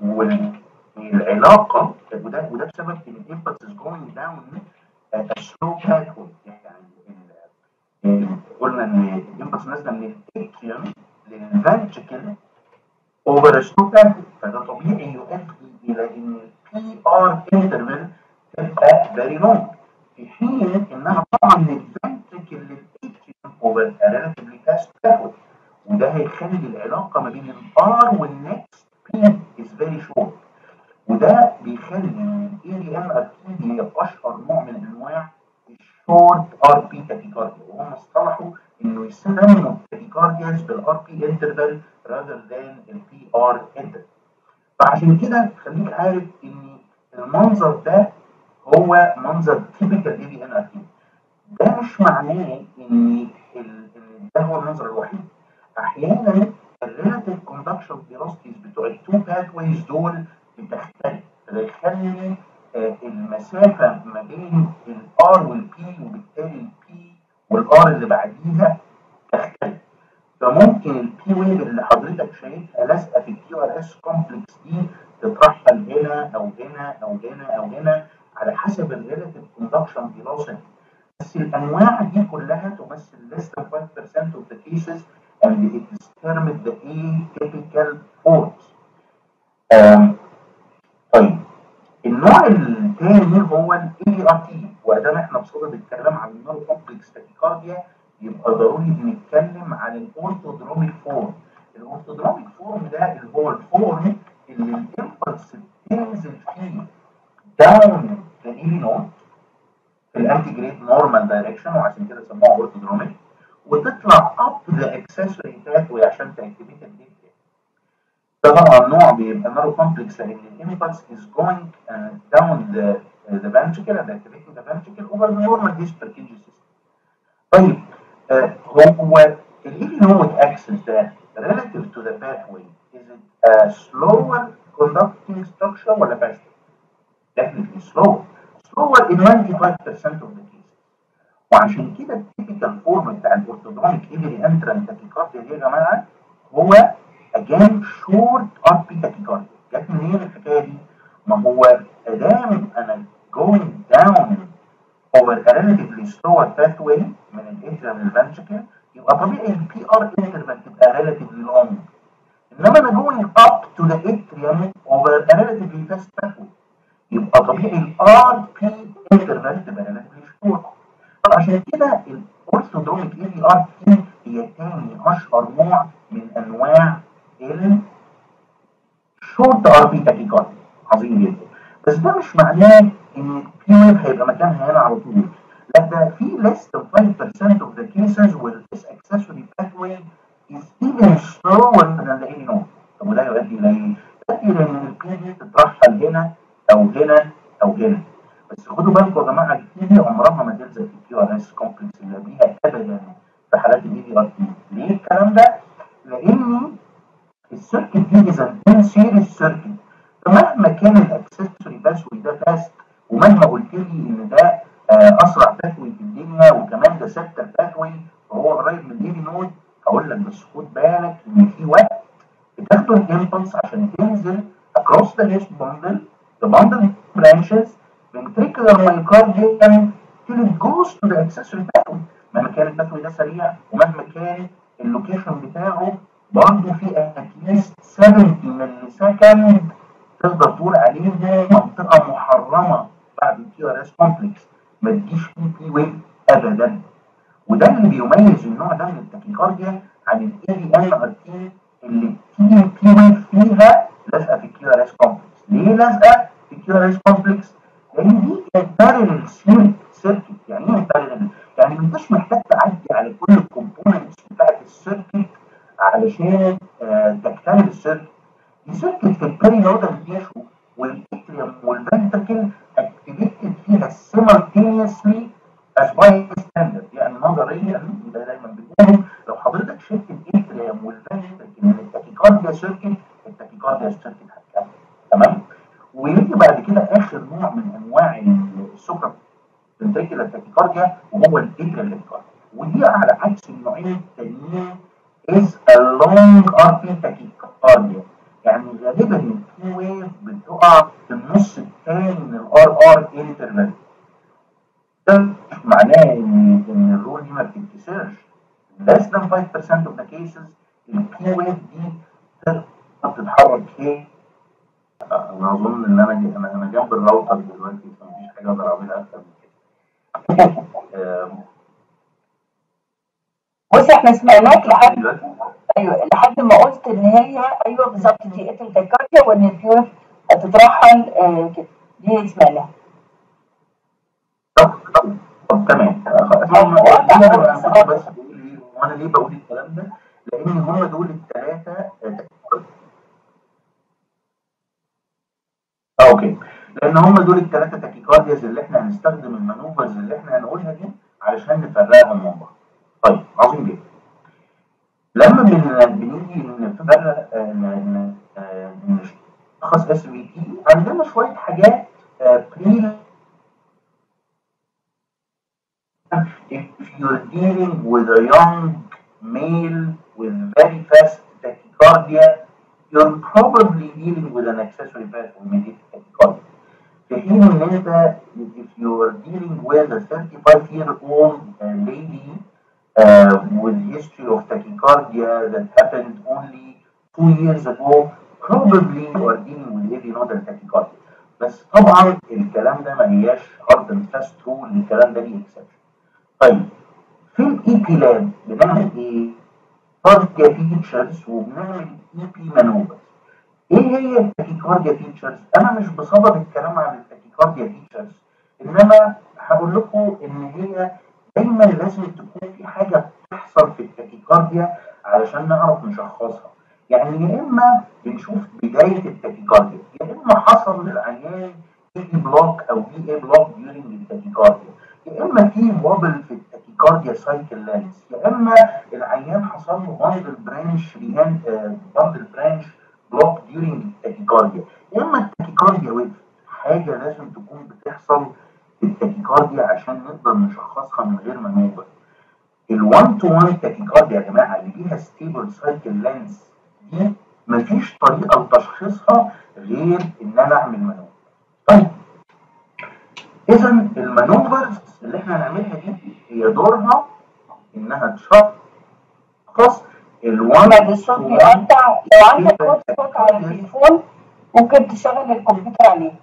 والعلاقه وده وده بسبب ان الامبلس is going down a slow pathway يعني ال- ال- قلنا ان الامبلس نازله من الاتريوم للفنتركل اوفر سلو باثوي فده طبيعي يؤدي الى ان البي ار انترفال تبقى فيري لونج في حين انها طبعا من الفنتركل للاتريوم اوفر ريلاتيفلي فاست باثوي وده هيخلي العلاقه ما بين الار والنكست بي از فيري شورت وده بيخلي الاي ام ار تي هي اشهر نوع من انواع الشورت ار بي تاكيكارديا وهم اصطلحوا انه يسموا التاكيكاردياز بالار بي انترفال rather than البي ار انترفال فعشان كده خليك عارف ان المنظر ده هو منظر تيبيكال اي بي ان ار تي ده مش معناه ان ال- إن ده هو المنظر الوحيد احيانا الريلاتيف كوندكشن فيلوسيتيز بتوع التو باثويز دول بتختلف فده يخلي آه، المسافه ما بين الار والبي وبالتالي البي والار اللي بعديها تختلف فممكن البي ويف اللي حضرتك شايفها لازقه في الكيو ار اس كومبلكس دي تترحل هنا او هنا او هنا او هنا على حسب الريلاتيف كوندكشن فيلوسيتي بس الانواع دي كلها تمثل less than 5% of the cases and it is termed the atypical forms. Um, طيب النوع الثاني هو ال ART وادام احنا بصدد الكلام عن النيورو كومبلكس تاكيكارديا يبقى ضروري بنتكلم عن الاورثودروميك فورم. الاورثودروميك فورم ده اللي هو الفورم اللي الامبلس بتنزل فيه داون ذا ايلي نوت في الانتي جريد نورمال دايركشن وعشان كده سموها اورثودروميك وتطلع اب ذا اكسسوري باثوي عشان تاكتيفيت الديت ده طبعا نوع بيبقى نارو كومبلكس لان الامبلس از جوينج داون ذا ذا ventricle and activating the ventricle over the normal disperkinge system. طيب آه، هو الايلي نوت اكسس ده relative to the pathway is it a slower conducting structure ولا faster؟ definitely slower slower in 95% of the cases وعشان كده التيبيكال فورم بتاع الاورثودونيك ايفري انتران تاكيكارديا دي يا جماعه هو اجان شورت ار بي تاكيكارديا جت منين الحكايه دي؟ ما هو ادام انا going down over a relatively slower pathway من الاتريوم للفنتركل يبقى طبيعي البي ار انترفال تبقى relatively long انما انا going up to the atrium over a relatively fast pathway يبقى طبيعي الار بي انترفال تبقى relatively short طب عشان كده الاورثودروميك اي بي ار تي هي تاني اشهر نوع من انواع الشورت ار بي تاكيكارديا عظيم جدا بس ده مش معناه ان البي ويف هيبقى مكانها هنا على طول لا ده في less than 5% of the cases where this accessory pathway is even slower than the AD node طب وده يؤدي الى ايه؟ يؤدي الى ان البي دي تترحل هنا او هنا او هنا بس خدوا بالكم يا جماعه البي دي عمرها ما تلزق في الكيو ار اس كومبلكس اللي قبليها ابدا في حالات الاي دي ار تي ليه الكلام ده؟ لان السيركت دي اذا ان سيريس سيركت فمهما كان الاكسسوري باسوي ده فاست ومهما قلت لي ان ده آه، اسرع باثوي في الدنيا وكمان ده ثابته باثوي فهو قريب من الاي نود هقول لك بس خد بالك ان في وقت بتاخدوا الامبلس عشان تنزل across the list bundle the bundle branches ventricular myocardium till it goes to the accessory pathway مهما كان الباثوي ده سريع ومهما كان اللوكيشن بتاعه برضه في اتليست 70 ملي سكند تقدر تقول عليه ده منطقه محرمه بعد الكيو ار اس كومبلكس ما تجيش فيه بي ويف ابدا وده اللي بيميز النوع ده من التاكيكارديا عن الاي بي ان ار تي اللي بتيجي بي ويف فيها لازقه في الكيو ار اس كومبلكس ليه لازقه في الكيو ار اس كومبلكس؟ لان دي بارلل سيركت يعني ايه بارلل؟ يعني ما انتش محتاج تعدي على كل الكومبوننتس بتاعت السيركت علشان آه تكتمل السيركت دي سيركت في البري نودال تيشو والاتريوم والفنتركل اكتيفيتد فيها سيمultaneously as bystander يعني نظريا ده دايما بنقول لو حضرتك شلت الاتريم والفنتركل من التاكيكارديا سيركت التاكيكارديا سيركت هتكمل تمام ويجي بعد كده اخر نوع من انواع السوبرا فنتريكولار تاكيكارديا وهو الاتريال تاكيكارديا ودي على عكس النوعين التانيين is a long RP tachycardia يعني غالبا الكي ويف بتقع في النص الثاني من الار ار انترفال ده مش معناه ان ان الرول دي ما بتتكسرش less than 5% of the cases الكي ويف دي تقدر تتحرك هي انا اظن ان انا جي- انا انا جنب الراوتر دلوقتي فمفيش حاجه اقدر اعملها اكتر من كده آم، بص احنا سمعناك لحد دلوقتي ايوه لحد ما قلت ان هي ايوه بالظبط دي اتل وان البيور هتترحل آه كده دي سمعناها طب طب طب تمام هم وقع انا أول أنا سؤال. بس بقول ايه وانا ليه بقول الكلام ده؟ لان هم دول الثلاثه اه اوكي لان هم دول الثلاثه تاكيكاردياز اللي احنا هنستخدم المانوفرز اللي احنا هنقولها دي علشان نفرقهم من بعض. طيب عظيم جدا. لما بن- بنيجي نفرق آه، ن- ن- آه، نشخص اس بي تي عندنا شويه حاجات بري if you're dealing with a young male with very fast tachycardia, you're probably dealing with an accessory pathway mediated tachycardia. في حين ان انت if you're dealing with a 35 year old uh, lady uh, with history of tachycardia that happened only two years ago, probably you are dealing with heavy nodal tachycardia. بس طبعا الكلام ده ما هياش hard and fast rule الكلام ده ليه exception. طيب في الاي بي لاب بنعمل ايه؟ كارديا فيتشرز وبنعمل اي بي مانوفرز. ايه هي التاكيكارديا فيتشرز؟ انا مش بصدد الكلام عن التاكيكارديا فيتشرز انما هقول لكم ان هي دايما لازم تكون في حاجه بتحصل في التاكيكارديا علشان نعرف نشخصها. يعني يا اما بنشوف بدايه التاكيكارديا يا اما حصل للعيان اي بلوك او بي اي بلوك ديورنج التاكيكارديا يا اما في وابل في التاكيكارديا سايكل لانس يا اما العيان حصل له باندل برانش ريهان باندل برانش بلوك ديورنج التاكيكارديا يا اما التاكيكارديا وقفت حاجه لازم تكون بتحصل في التاكيكارديا عشان نقدر نشخصها من غير ما نوبل ال1 تو 1 تاكيكارديا يا جماعه اللي ليها ستيبل سايكل لانس دي مفيش طريقه لتشخيصها غير ان انا اعمل مانوفر طيب اذا المانوفرز اللي احنا هنعملها دي هي دورها انها تشخص ال1 احمد الصوت بيقطع لو عندك هوت سبوت على التليفون ممكن تشغل الكمبيوتر عليه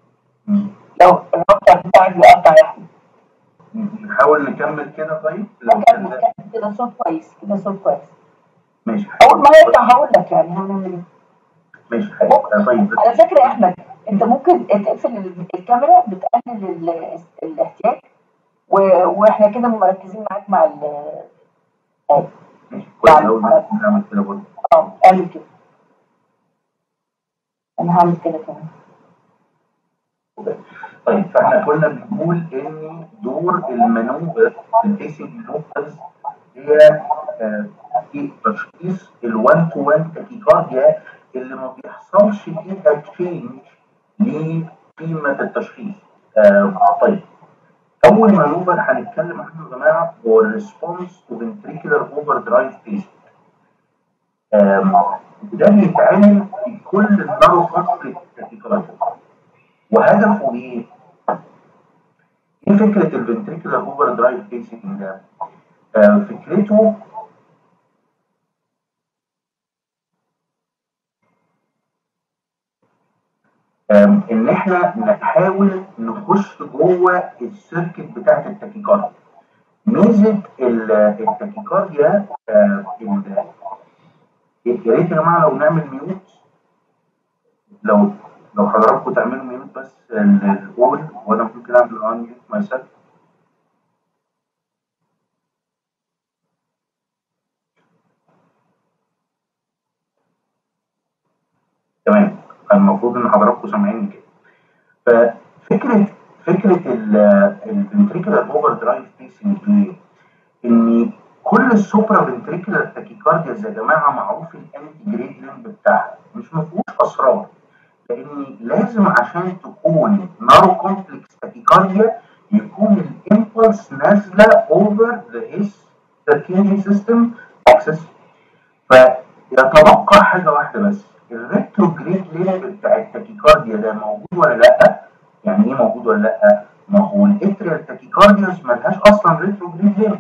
لو الراوتر بتاعك بيقطع يا احمد نحاول نكمل كده طيب لو كمل كان كمل كده صوت كويس كده صوت كويس ماشي اول ما يقطع هقول لك يعني هنعمل ايه ماشي حلو طيب على فكره يا احمد انت ممكن تقفل ال- الكاميرا بتقلل ال- الاحتياج و- واحنا كده مركزين معاك مع ال اه ماشي كويس أوي نعمل كده برضه اه اعمل كده انا هعمل كده كمان طيب فاحنا كنا بنقول ان دور المانوفر البيسك مانوفرز هي آه، في تشخيص ال1 تو 1 تاكيكارديا اللي ما بيحصلش فيها تشينج لقيمه التشخيص. آه، طيب اول مانوفر هنتكلم عنه يا جماعه هو الريسبونس تو فنتريكولار اوفر درايف بيسك. وده بيتعمل في كل النارو فاسكولار تاكيكارديا. وهدفه ايه؟ ايه فكرة الفنتريكولار اوفر درايف بيسنج ده؟ آه فكرته آم، ان احنا نحاول نخش جوه السيركت بتاعت التاكيكارديا. ميزة ال- التاكيكارديا آه، ال- يا ريت يا جماعة لو نعمل ميوت لو لو حضراتكم تعملوا ميوت بس الاول وانا ممكن اعمل ان ميوت ماي سيلف تمام المفروض ان حضراتكم سامعيني كده ففكره فكره الفنتريكولار اوفر درايف بيسنج دي ان كل السوبرا فنتريكولار تاكيكارديا يا جماعه معروف الانتي جريد ليمب بتاعها مش مفهوش اسرار لان لازم عشان تكون نارو كومبلكس تاكيكارديا يكون الامبلس نازله اوفر ذا هيس circadian سيستم اكسس فيتبقى حاجه واحده بس الريتروجريد ليمب بتاع التاكيكارديا ده موجود ولا لا؟ يعني ايه موجود ولا لا؟ ما هو الاتريال تاكيكارديوس ملهاش اصلا ريتروجريد ليمب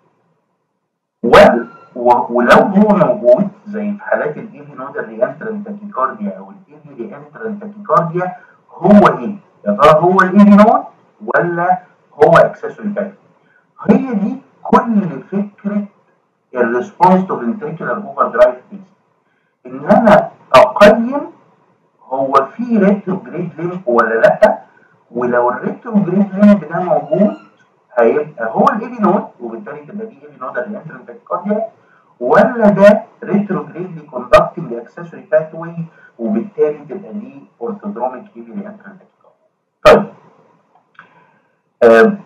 وال- و- ولو هو موجود زي في حالات الايفي نودال ريانترنت تاكيكارديا او الايفي ريانترنت تاكيكارديا هو ايه؟ يا ترى هو الايفي نود ولا هو اكسسوري فاكتور؟ هي دي كل فكره الريسبونس تو فنتريكولار اوفر درايف تيست ان انا اقيم هو في ريتروجريد ليمب ولا لا ولو الريتروجريد ليمب ده موجود هيبقى هو الايفي نود وبالتالي تبقى دي ايفي نود الانترنت تاكيكارديا ولا ده ريتروجريدلي كوندكتنج اكسسوري باثوي وبالتالي تبقى دي اورثودروميك ايفي انترنت تاكيكارديا طيب آم،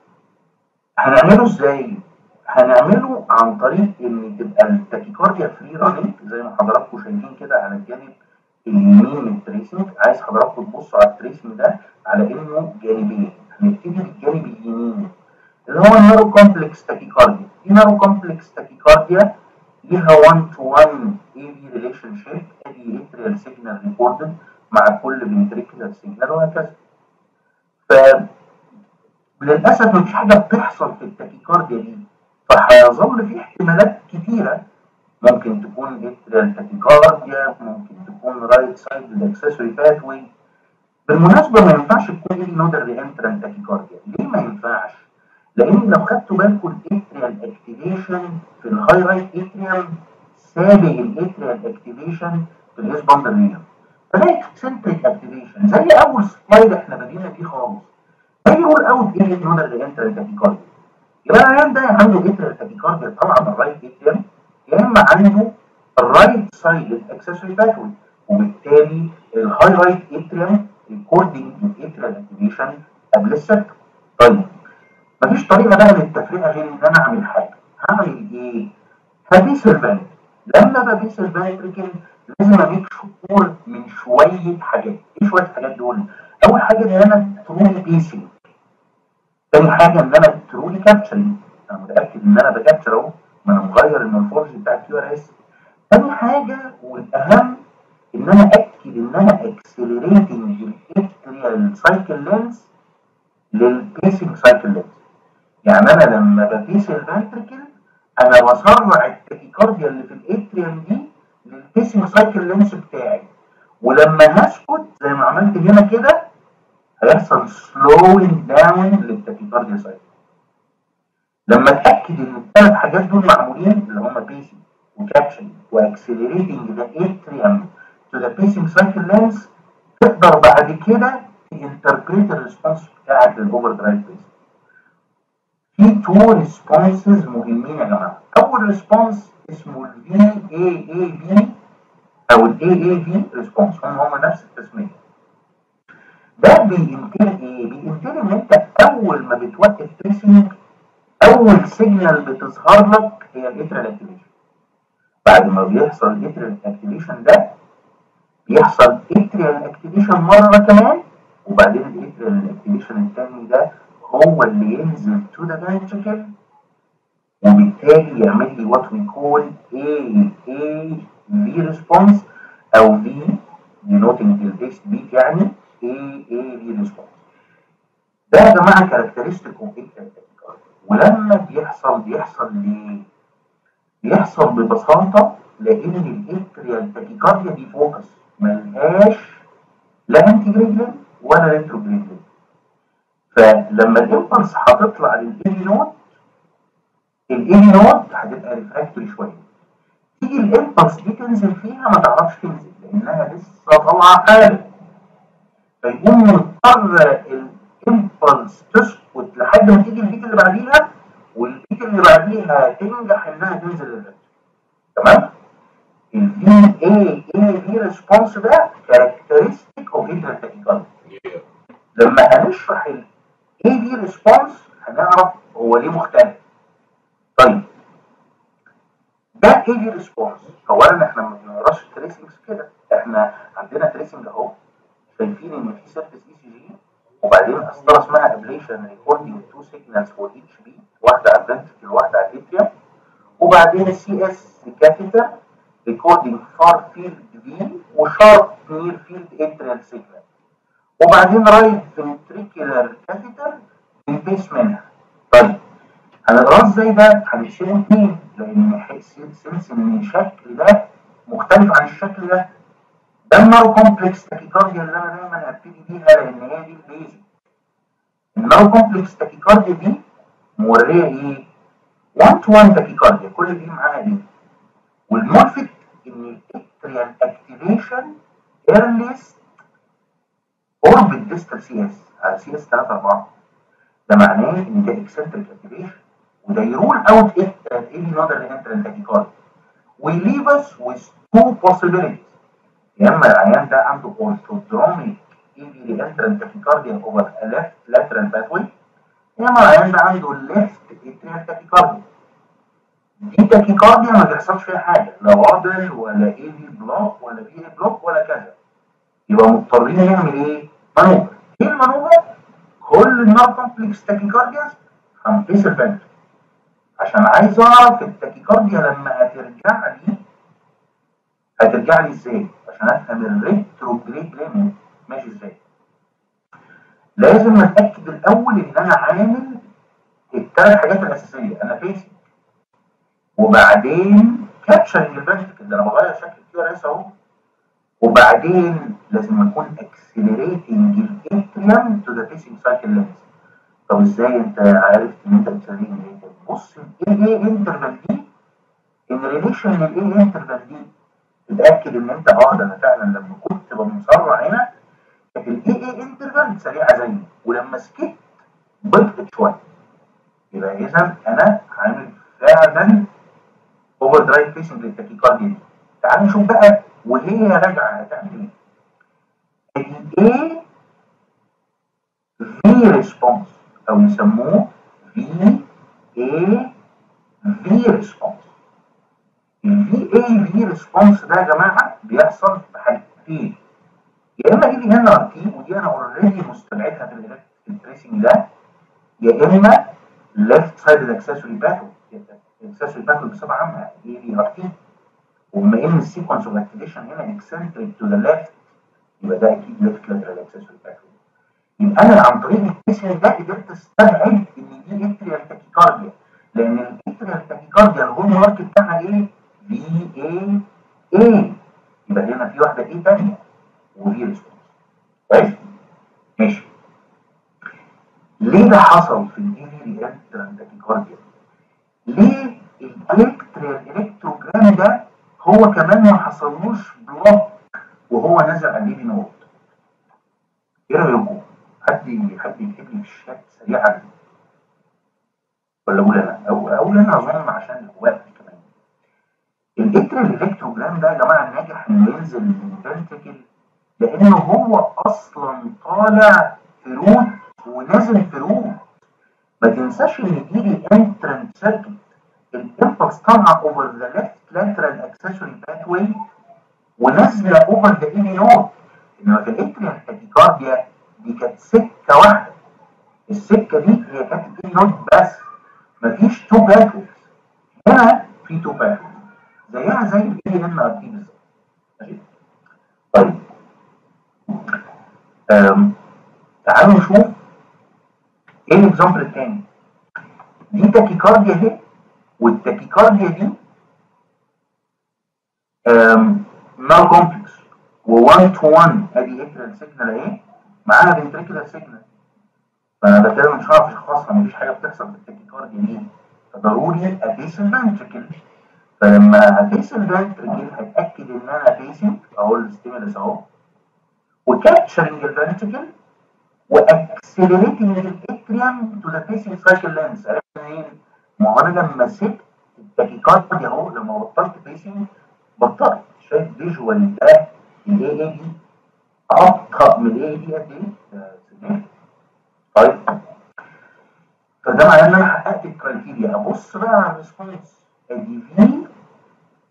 هنعمله ازاي؟ هنعمله عن طريق ان تبقى التاكيكارديا فري راننج زي ما حضراتكم شايفين كده على الجانب اليمين من التريسنج عايز حضراتكم تبصوا على التريسنج ده على انه جانبين هنبتدي بالجانب اليمين اللي هو النارو كومبلكس تاكيكارديا في نارو كومبلكس تاكيكارديا ليها 1 تو 1 اي في ريليشن شيب ادي اتريال سيجنال ريكوردد مع كل فنتريكولار سيجنال وهكذا ف للاسف مفيش حاجه بتحصل في التاكيكارديا دي فهيظل في احتمالات كتيره ممكن تكون اتريال تاكيكارديا ممكن تكون رايت سايد اكسسوري باثوي بالمناسبه ما ينفعش تكون ايه نودر رينترنت تاكيكارديا ليه ما ينفعش؟ لان لو خدتوا بالكم الاتريال اكتيفيشن في الهاي رايت اتريال سابق الاتريال اكتيفيشن في الاس باندر ريجن فده اكسنتريك اكتيفيشن زي اول سلايد احنا بدينا بيه خالص باجي اقول اوت ايه نودر رينترنت تاكيكارديا يبقى العيان ده عنده اتريال تاكيكارديا طالعه من الرايت اتريال يا اما عنده الرايت سايد اكسسوري باثوي وبالتالي الهاي رايت اتريال ريكوردنج الاتريال اكتيفيشن قبل السكت طيب مفيش طريقه بقى للتفرقه غير ان انا اعمل حاجه هعمل ايه؟ هبيس الفنت لما ببيس الفنتريكل لازم اميك شكور من شويه حاجات ايه شويه حاجات دول؟ اول حاجه ان انا ترولي بيسنج تاني حاجه ان انا ترولي كابتشرنج انا متاكد ان انا بكابتشر اهو ما انا مغير المورفولوجي بتاع الكيو ار اس تاني حاجه والاهم ان انا اكد ان انا اكسلريتنج الاتريال سايكل لينز للبيسنج سايكل لينز يعني انا لما بقيس الفنتركل انا بسرع التاكيكارديا اللي في الاتريوم دي للبيسنج سايكل لينس بتاعي ولما هسكت زي ما عملت هنا كده هيحصل سلوينج داون للتاكيكارديا سايكل لما اتاكد ان الثلاث حاجات دول معمولين اللي هم بيسنج وكابشن واكسلريتنج ذا اتريوم تو ذا بيسنج سايكل لينس تقدر بعد كده تنتربريت الريسبونس بتاعك للاوفر درايف بيسنج في تو ريسبونسز مهمين يا جماعه اول ريسبونس اسمه الفي اي اي بي او الاي اي بي ريسبونس هم هم نفس التسميه ده بينتهي ايه بينتهي ان انت اول ما بتوقف تريسنج اول سيجنال بتظهر لك هي الاتريال اكتيفيشن بعد ما بيحصل الاتريال اكتيفيشن ده بيحصل اتريال اكتيفيشن مره كمان وبعدين الاتريال اكتيفيشن الثاني ده هو اللي ينزل تو ذا ventricle وبالتالي يعمل لي وات وي كول اي اي في ريسبونس او في denoting البيست بيت يعني اي اي في ريسبونس ده يا جماعه كاركترستيك اوف ولما بيحصل بيحصل ليه؟ بيحصل ببساطه لان الاتريال تاكيكارديا دي فوكس ملهاش لا انتي جريدلين ولا ريترو جريدلين فلما الامبلس هتطلع للاي نود الاي نود هتبقى ريفراكتوري شويه تيجي الامبلس دي تنزل فيها ما تعرفش تنزل لانها لسه طالعه حالا فيقوم مضطر الامبلس تسكت لحد ما تيجي البيت اللي بعديها والبيت اللي بعديها تنجح انها تنزل الريتم تمام الفي اي اي في ريسبونس ده كاركترستيك اوف انتر لما هنشرح ال ايه دي ريسبونس هنعرف هو ليه مختلف طيب ايه دي ريسبونس اولا احنا ما بنقراش التريسنجز كده احنا عندنا تريسنج اهو شايفين ان في سيرفيس اي سي جي وبعدين قسطره اسمها ابليشن ريكوردنج تو سيجنالز فور ايتش بي واحده على الفنتركل وواحده على الاتريوم وبعدين السي اس كاثيتر ريكوردنج فار فيلد في وشارب نير فيلد اتريال سيجنال وبعدين رايت فنتريكولار كاثيتر بنبيس منها طيب هنقراه ازاي ده؟ هنشيله اتنين لان سنس ان الشكل ده مختلف عن الشكل ده ده النارو كومبلكس تاكيكارديا اللي انا دايما هبتدي بيها لان هي دي البيزك النارو كومبلكس تاكيكارديا دي موريه ايه؟ 1 تو 1 تاكيكارديا كل دي معاها ايه؟ والملفت ان الاتريال اكتيفيشن ايرليست اوربت ديستال سي اس على سي اس 3 4 ده معناه ان ده اكسنتريك اكتيفيشن وده يرول اوت ايه نودر انترال تاكيكارديا ويليف اس with two possibilities يا اما العيان ده عنده orthodromic EV entrant tachycardia over a left lateral pathway يا اما العيان ده عنده left atrial tachycardia دي تاكيكارديا ما بيحصلش فيها حاجه لا عضل ولا اي في بلوك ولا في اي بلوك ولا كذا يبقى مضطرين نعمل ايه؟ مانوفر ايه المانوفر؟ كل النار كومبلكس تاكيكارديا هنقيس الفنتر عشان عايز اعرف التاكيكارديا لما هترجع لي هترجع لي ازاي عشان افهم الريتروجريد ليميت ماشي ازاي لازم اتاكد الاول ان انا عامل الثلاث حاجات الاساسيه انا فيسنج وبعدين كابتشرنج الفنتركل ده انا بغير شكل الكيو ار اس اهو وبعدين لازم اكون اكسلريتنج الاتريوم تو ذا فيسنج سايكل لينز طب ازاي انت عرفت ان انت بتسليم بص الاي اي انترفال دي ان ريليشن للاي انترفال دي تتاكد ان انت اه ده انا فعلا لما كنت بمسرع هنا كانت الاي اي انترفال سريعه زيي ولما سكت بطئت شويه يبقى اذا انا عامل فعلا اوفر درايف فيسنج للتاكيكارديا دي تعال نشوف بقى وهي راجعه هتعمل ايه الاي في ريسبونس او يسموه في اي في ريسبونس الفي اي في ريسبونس ده يا جماعه بيحصل في حالتين يا اما اي في ان ار تي ودي انا اوريدي مستبعدها في التريسنج ده يا اما ليفت سايد اكسسوري باثو الاكسسوري باثو بصفه عامه اي في ار تي وبما ان السيكونس اوف اكتيفيشن هنا اكسنتريك تو ذا ليفت يبقى ده اكيد ليفت لاترال اكسسوري باثو يبقى انا عن طريق التريسنج ده قدرت استبعد ان دي اتريال تاكيكارديا لان الاتريال تاكيكارديا الهول مارك بتاعها ايه؟ في اي اي يبقى هنا في واحده ايه ثانيه وفي ريسبونس كويس؟ ماشي ليه ده حصل في الاي انترال تاكيكارديا؟ ليه الالكتريال الكتروجرام ده هو كمان ما حصلوش بلوك وهو نازل على الاي نود؟ ايه رايكم؟ حد حد يكتب لي في الشات سريعا ولا اقول انا او اقول انا اظن عشان الوقت كمان الاتريال الكتروجرام ده يا جماعه ناجح انه ينزل من الفنتكل لانه هو اصلا طالع في روت ونازل في روت ما تنساش ان دي الانترنت سيركت الامبلس طالعه اوفر ذا ليفت لاترال اكسسوري باثوي ونازله اوفر ذا اي نود انما في الاتريال تاكيكارديا دي كانت سكه واحده السكه دي هي كانت اي نود بس مفيش تو باثويز هنا في تو باثويز زيها زي الاي ان ار تي بالظبط ماشي طيب أم. تعالوا نشوف ايه الاكزامبل الثاني دي تاكيكارديا اهي والتاكيكارديا دي نال كومبلكس و1 تو 1 ادي اتريال سيجنال اهي معاها فنتريكولار سيجنال فانا ده كده مش هعرف اشخصها مفيش حاجه بتحصل في التاكيكارديا دي فضروري اقيس الفنتريكل فلما اقيس الفنتريكل هتاكد ان انا فيسنج اهو الستيمولس اهو وكابتشرنج الفنتريكل واكسلريتنج الاتريوم تو ذا فيسنج سايكل لينس عرفت منين؟ ما هو انا لما سبت التاكيكارديا اهو لما بطلت فيسنج بطلت شايف فيجوال ده الاي اي دي ابطا من الاي دي قد ايه؟ طيب فده معناه ان انا حققت الكرايتيريا ابص بقى على الريسبونس ادي في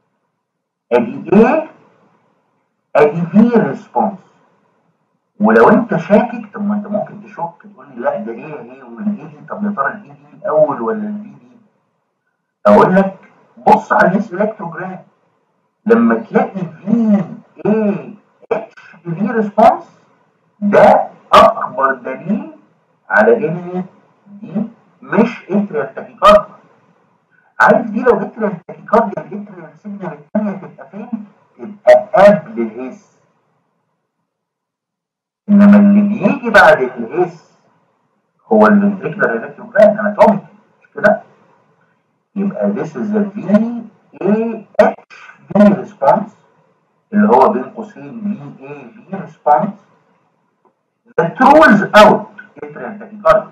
ادي ايه ادي في ريسبونس ولو انت شاكك طب ما انت ممكن تشك تقول لي لا ده ايه ايه والايه دي طب يا ترى الايه دي الاول ولا البي دي اقول لك بص على الناس الكتروجرام لما تلاقي في ايه اتش في ريسبونس ده اكبر دليل على ان دي مش اتريال تاكيكارديا عارف دي لو اتريال تاكيكارديا الاتريال سيجنال الثانيه تبقى فين؟ تبقى قبل الهيس انما اللي بيجي بعد الهيس هو الفنتريكولار الكتروجرام اناتوميك مش كده؟ يبقى this is the VAH V response اللي هو بين قوسين VA V response that rules out atrial tachycardia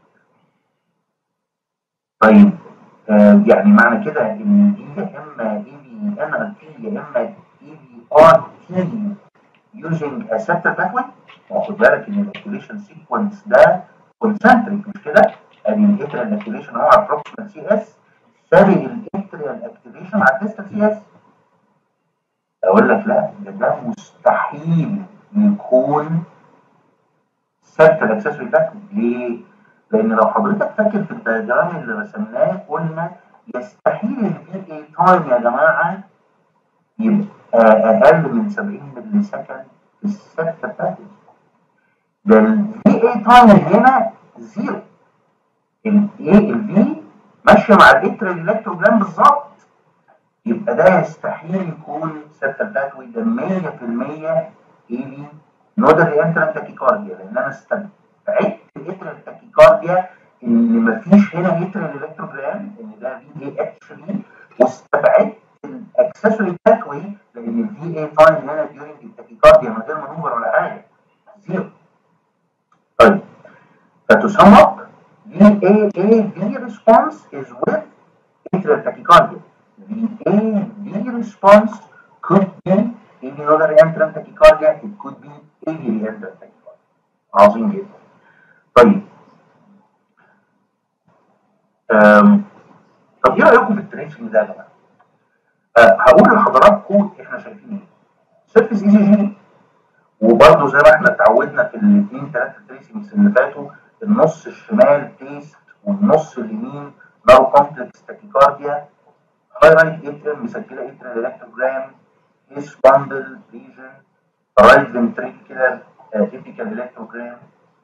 طيب آه يعني معنى كده ان دي يا اما اي بي ان ار تي يا اما اي بي ار تي using a septal pathway واخد بالك ان الاكتيفيشن سيكونس ده كونسنتريك مش كده؟ ادي الاتريال اكتيفيشن هو على البروكسيمال سي اس سابق الاتريال اكتيفيشن على الديستال سي اس اقول لك لا ده, ده مستحيل يكون ثابت الاكسسوري باثوي ليه؟ لان لو حضرتك فاكر في الدياجرام اللي رسمناه قلنا يستحيل البي اي تايم يا جماعه يبقى اقل من 70 ملي سكند في الثابت باثوي ده البي اي تايم هنا زيرو الاي الفي ماشيه مع الاتريال الكتروجرام بالظبط يبقى ده يستحيل يكون ثابت باثوي ده 100% اي بي نودر ريانترال تاكيكارديا لان انا استبعدت الاتريال تاكيكارديا ان مفيش هنا اتريال الكتروجرام ان ده في اي اتش في واستبعدت الاكسسوري باثوي لان الفي اي تايم هنا ديورنج التاكيكارديا من غير مانوفر ولا حاجه زيرو طيب فتسم اب VAAV response is with atrial tachycardia. VAV response could be another entrant tachycardia, it could be AV entrant tachycardia. عظيم جدا. طيب أم. طب ايه رايكم في التريسنج ده يا جماعه؟ أه هقول لحضراتكم احنا شايفين ايه؟ سيرفيس اي جي جي وبرده زي ما احنا اتعودنا في الاثنين ثلاثه تريسنجز اللي فاتوا النص الشمال بيست والنص اليمين نارو كومبلكس تاكيكارديا هاي رايت اتريم مسجله اتريال الكتروجرام هيس باندل ريجن رايت فنتريكولار تيبيكال الكتروجرام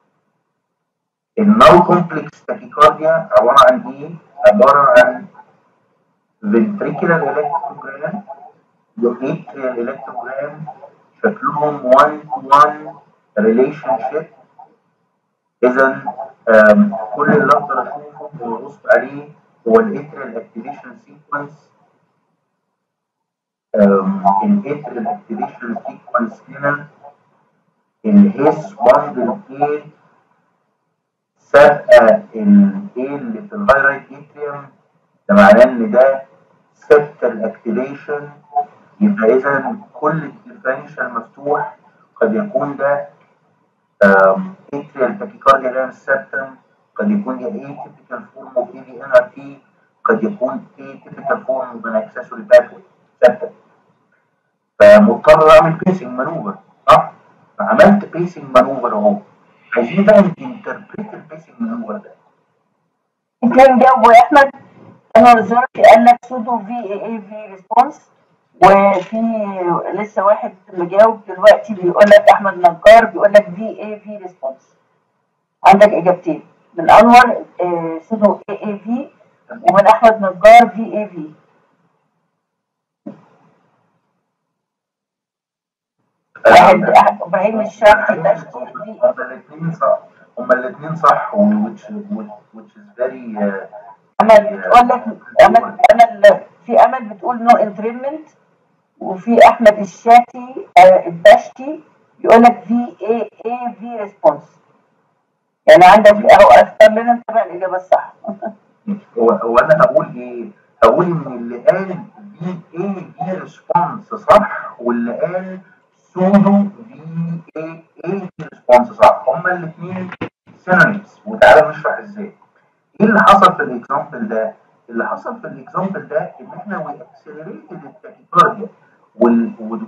النارو كومبلكس تاكيكارديا عباره عن ايه؟ عباره عن فنتريكولار الكتروجرام واتريال الكتروجرام شكلهم 1 to 1 ريليشن شيب اذا كل اللي اقدر اشوفه وابص عليه هو الاتريال اكتيفيشن سيكونس الاتريال اكتيفيشن سيكونس هنا الهيس باندل ايه سابقه الايه اللي في الهايرايت اتريوم ده معناه ان ده سبتال اكتيفيشن يبقى اذا كل الديفرنشال مفتوح قد يكون ده atrial tachycardia ده septum قد يكون يا atypical form of AVNRT قد يكون atypical form of an accessory pathway septum فمضطر اعمل بيسنج مانوفر صح؟ فعملت بيسنج مانوفر اهو عايزين بقى ننتربريت البيسنج مانوفر ده كان جاوبه يا احمد انا نظرت قال لك سودو في اي اي في ريسبونس وفي لسه واحد مجاوب دلوقتي بيقول لك احمد نجار بيقول لك في اي في ريسبونس عندك اجابتين من انور آه، سودو اي اي في ومن احمد نجار في اي في واحد أح- ابراهيم الشرقي تشكيل في هما الاثنين صح هما الاثنين صح which which is very uh, امل بتقول لك امل امل في امل بتقول نو انترينمنت وفي احمد الشاتي آه، الدشتي يقول لك في اي اي في ريسبونس يعني عندك اهو اختار لنا انت بقى الاجابه الصح هو هو انا هقول ايه؟ هقول ان اللي قال في اي في ريسبونس صح واللي قال سودو في اي اي في ريسبونس صح هما الاثنين سينونيمز وتعالى نشرح ازاي. ايه اللي حصل في الاكزامبل ده؟ اللي حصل في الاكزامبل ده ان احنا وي اكسلريتد التاكيكارديا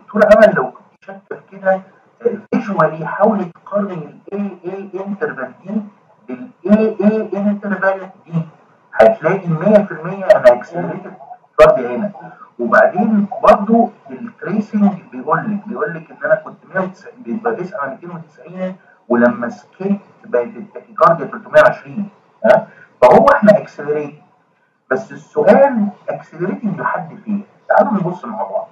دكتوره امل لو كنت شاكه في كده فيجوالي حاولي تقارني الاي اي انترفال دي بالاي اي انترفال دي هتلاقي 100% انا اكسلريتد فرد هنا وبعدين برضو التريسنج بيقول لك بيقول لك ان انا كنت 190 بيبقى بيسأل على 290 ولما سكيت بقت التاكيكارديا 320 ها فهو احنا اكسلريت بس السؤال اكسلريتنج لحد فين؟ تعالوا نبص مع بعض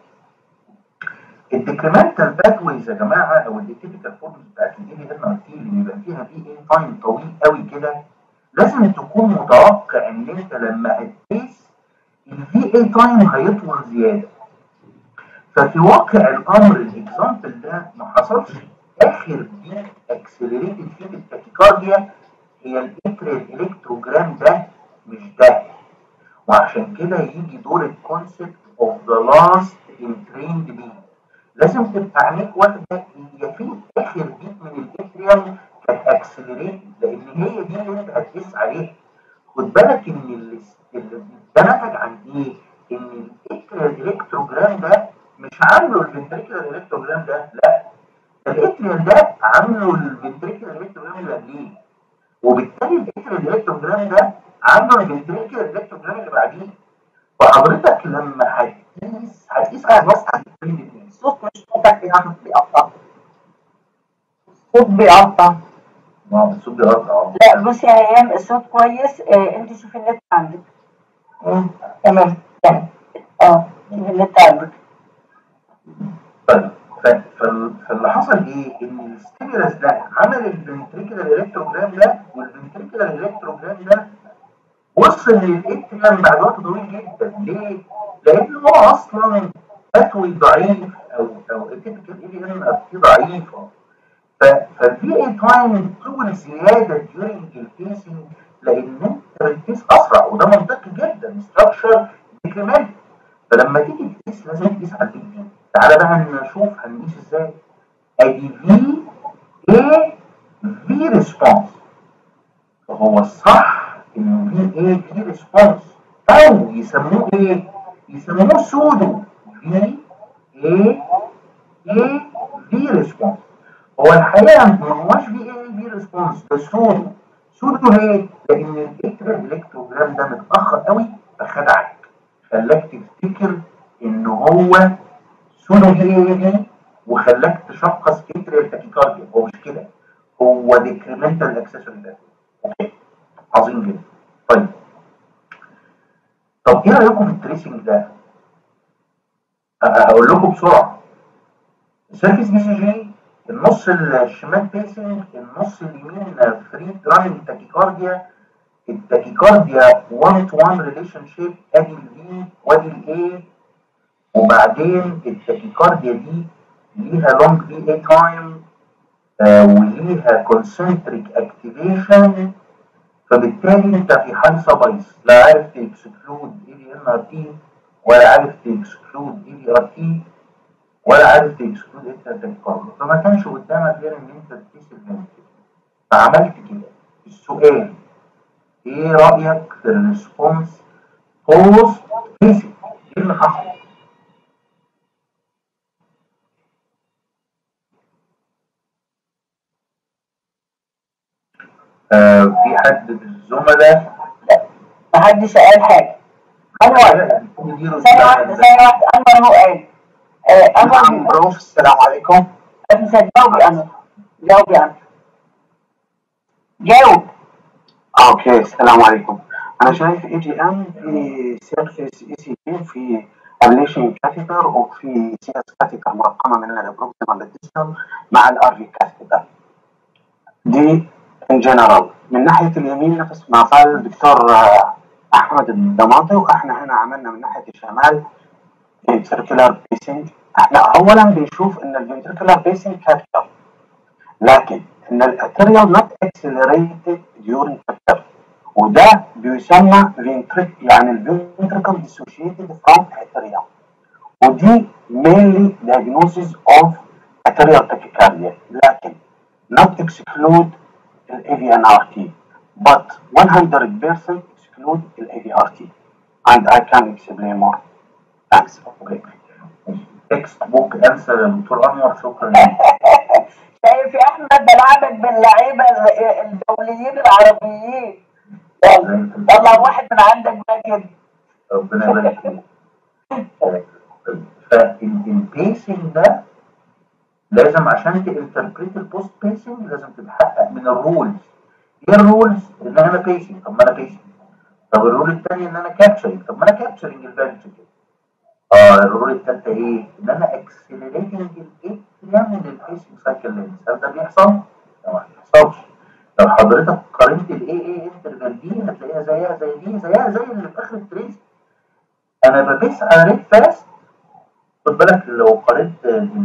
الديكريمنتال باثويز يا جماعه او التيبيكال فورمز بتاعت الاي ان ار تي اللي بيبقى فيها في اي تايم طويل قوي كده لازم تكون متوقع ان انت لما هتقيس الفي اي تايم هيطول زياده ففي واقع الامر الاكزامبل ده ما حصلش اخر دي اكسلريتد فيه التاكيكارديا هي الاتريال الكتروجرام ده مش ده وعشان كده يجي دور الكونسبت اوف ذا لاست انتريند بي لازم تبقى عينيك واخده هي في اخر بيت من الاتريال كانت اكسلريت لان هي دي اللي انت هتقيس عليها خد بالك ان اللي اللي ده نتج عن ايه؟ ان الاتريال الكتروجرام ده مش عامله الفنتريكولار الكتروجرام ده لا الاتريال ده عامله الفنتريكولار الكتروجرام اللي قبليه وبالتالي الاتريال الكتروجرام ده عامله الفنتريكولار الكتروجرام اللي بعديه فحضرتك لما هتقيس هتقيس على بس الصوت مش صوتك يا احمد بيقطع الصوت بيقطع ما هو الصوت بيقطع اه لا بصي يا ايام الصوت كويس آه انت شوفي النت عندك مم، تمام تمام اه شوفي النت عندك طيب ف- فال- فاللي حصل ايه؟ ان الستيمولس ده عمل الفنتريكولار الكتروجرام ده والفنتريكولار الكتروجرام ده وصل للاتريم بعد وقت طويل جدا ليه؟ لان هو اصلا اتوي ضعيف او او التيبيكال اي ان ار تي ضعيفه فالفي اي تايم طول زياده during البيسنج لان انت بتقيس اسرع وده منطقي جدا ستراكشر ديكريمنت فلما تيجي تقيس لازم تقيس على البيك دي تعالى بقى نشوف هنقيس ازاي ادي في اي في ريسبونس فهو الصح انه في اي في ريسبونس او يسموه ايه يسموه سودو في اي اي في ريسبونس هو الحقيقه ما هوش في اي في ريسبونس ده سودو سودو ليه؟ لان الاتريال الكتروجرام ده متاخر قوي فخدعك خلاك تفتكر ان هو سودو في اي في وخلاك تشخص اتريال تاكيكارديا هو مش كده هو ديكريمنتال اكسسوري ده اوكي عظيم جدا طيب طب ايه رايكم في التريسنج ده؟ هقول لكم بسرعه السيرفيس بي سي جي النص الشمال بيسنج النص اليمين فري راننج تاكيكارديا التاكيكارديا 1 تو 1 ريليشن شيب ادي الفي وادي الاي وبعدين التاكيكارديا دي ليها لونج في اي تايم وليها كونسنتريك اكتيفيشن فبالتالي انت في حادثه بايظ لا عارف تكسكلود اي في ان ار تي ولا عارف تكسكلود اي في ار تي ولا عارف تكسكلود انت تاكيكارديا فما كانش قدامك غير ان انت تقيس الفنتريكل فعملت كده السؤال ايه رايك في الريسبونس بوست بيسك ايه اللي حصل؟ آه في حد من الزملاء محدش قال حاجه انور ثانيه واحده ثانيه واحده انور هو قال آه، نعم انور بروف السلام عليكم مش هتجاوبي انور جاوبي انور جاوب اوكي السلام عليكم انا شايف اي جي ام في سيرفيس اي سي جي وفي ابليشن كاثيتر وفي سي اس كاثيتر مرقمه من البروكسيمال ديستال مع الار في كاثيتر دي ان جنرال من ناحيه اليمين نفس ما قال الدكتور آه، احمد الضماطي واحنا هنا عملنا من ناحيه الشمال ventricular pacing احنا اولا بنشوف ان الفنتريكولار pacing كاثيتر لكن ان الارتريال not accelerated during capture وده بيسمى ventric يعني الفنتريكل dissociated from arterial ودي mainly diagnosis of arterial tachycardia لكن not exclude ال AVNRT but 100% exclude ال AVRT and I can explain more thanks اوكي تكست بوك انسر يا دكتور انور شكرا شايف يا احمد بلعبك باللعيبه ال- الدوليين العربيين يلا طلع واحد من عندك بقى كده ربنا يبارك فيك فالبيسنج ده لازم عشان تنتربريت البوست بيسنج لازم تتحقق من الرولز ايه الرولز ان انا بيسنج طب ما انا بيسنج طب الرول الثاني ان انا كابتشرنج طب ما انا كابتشرنج الفانتج اه الرول الثالثه ايه ان انا اكسلريتنج الاتريم من البيسنج سايكل لينز هل ده بيحصل؟ لا ما بيحصلش لو حضرتك قارنت الاي اي انترفال دي هتلاقيها زيها زي دي زيها زي اللي في اخر التريس انا ببيس على ريت فاست خد بالك لو قارنت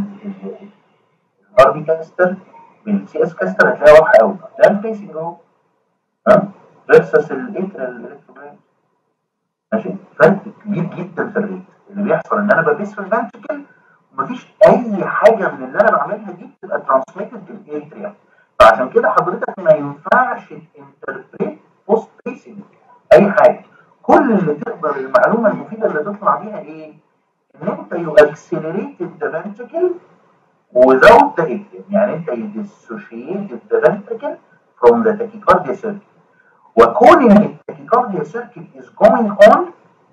الار بي كاستر بالسي اس كاستر هتلاقيها واضحه قوي ده البيسنج اهو ها فيرسس الاترال الكتروجرام ماشي فرق كبير جدا في الريت اللي بيحصل ان انا ببيس في الفانتيكل ومفيش اي حاجه من اللي انا بعملها دي بتبقى ترانسميتد للاتريا فعشان كده حضرتك ما ينفعش تنتربريت بوست بيسنج اي حاجه كل اللي تقدر المعلومه المفيده اللي تطلع بيها ايه؟ ان انت يو اكسلريتد ذا فانتيكل without the atrium يعني انت you dissociated the ventricle from the tachycardia circuit وكون ان التاكيكارديا circuit is going on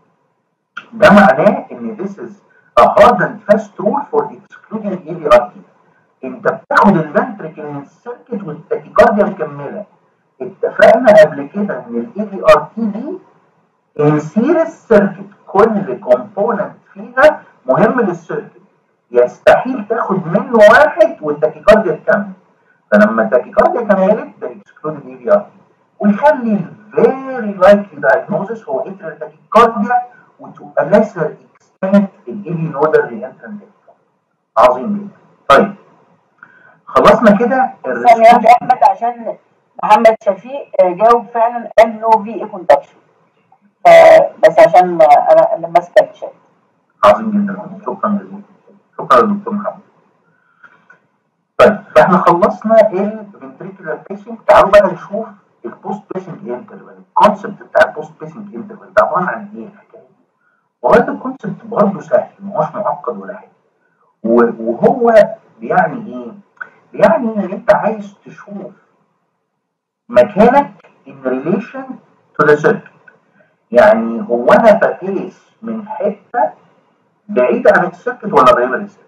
ده معناه ان this is a hard and fast rule for excluding AVRT انت بتاخد الفنتركل من السيركت والتاكيكارديا مكمله اتفقنا قبل كده ان الاي في ار تي دي انسير السيركت كل كومبوننت فيها مهم للسيركت يستحيل تاخد منه واحد والتاكيكارديا تكمل فلما التاكيكارديا كملت ده اكسكلود الاي في ار تي ويخلي الفيري لايكلي diagnosis هو اتريال تاكيكارديا وتو a lesser extent الايفي نودر رينترنت عظيم جدا طيب خلصنا كده ثانية واحدة يا احمد عشان محمد شفيق آه، جاوب فعلا قال نو في اي كوندكشن بس عشان ما- انا انا ماسكه الشات عظيم جدا شكرا جزيلا شكرا للدكتور محمد طيب فاحنا خلصنا الفنتريكولار بيسنج تعالوا بقى نشوف البوست بيسنج انترفال الكونسبت بتاع البوست بيسنج انترفال ده عباره عن ايه الحكايه دي؟ والله ده الكونسبت برضه سهل ما هوش معقد ولا حاجه و- وهو بيعني ايه؟ بيعني ان انت عايز تشوف مكانك in relation to the circuit يعني هو انا بقيس من حته بعيدة عن السيركت ولا قريبة للسيركت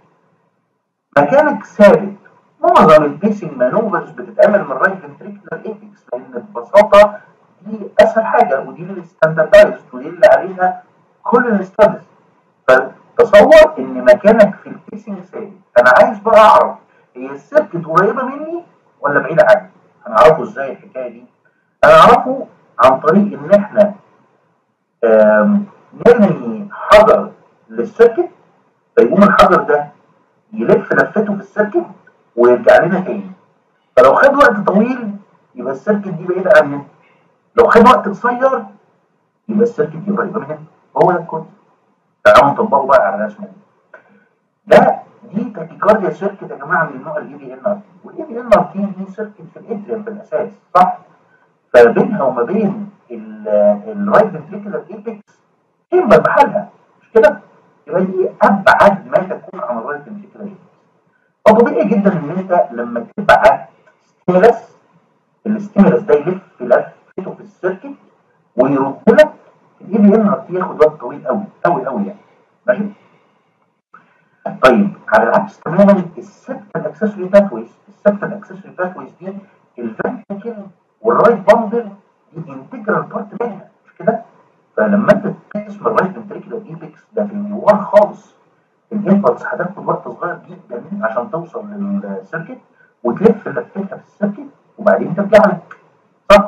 مكانك ثابت معظم البيسنج مانوفرز بتتعمل من رايت فنتريكولار ايبكس لان ببساطه دي اسهل حاجه ودي اللي ستاندردايزد ودي اللي عليها كل الاستادز فتصور ان مكانك في البيسنج ثابت انا عايز بقى اعرف هي السيركت قريبه مني ولا بعيده عني هنعرفه ازاي الحكايه دي هنعرفه عن طريق ان احنا آم، نرمي حجر للسيركت فيقوم الحجر ده يلف لفته في السيركت ويرجع لنا تاني فلو خد وقت طويل يبقى السيركت دي بعيدة عننا لو خد وقت قصير يبقى السيركت دي قريبة مننا هو ده الكود تعالوا نطبقه بقى على الرسمة دي ده دي تاكيكارديا سيركت يا جماعة من النوع الاي في ان ار تي والاي في ان ار تي دي سيركت في الاتريم بالاساس صح فبينها وما بين الرايت فنتريكولار ايبكس تمبر بحالها مش كده؟ يبقى دي ابعد ما تكون عن الرايت فنتريكولار ايبكس فطبيعي جدا ان انت لما تبعت ستيمولس الستيمولس ده يلف لفته في السيركت ويرد لك الاي في ان ار تي ياخد وقت طويل قوي قوي قوي يعني ماشي؟ طيب على العكس تماما السبتال اكسسوري باثويز السبتال اكسسوري باثويز دي الفنتكل والرايت باندل دي انتجرال بارت منها مش كده؟ فلما انت تقيس من الرايت فنتريكولار ايبكس ده في النيوار خالص الامبلس هتاخد وقت صغير جدا عشان توصل للسيركت وتلف لفتها في السيركت وبعدين ترجع لك صح؟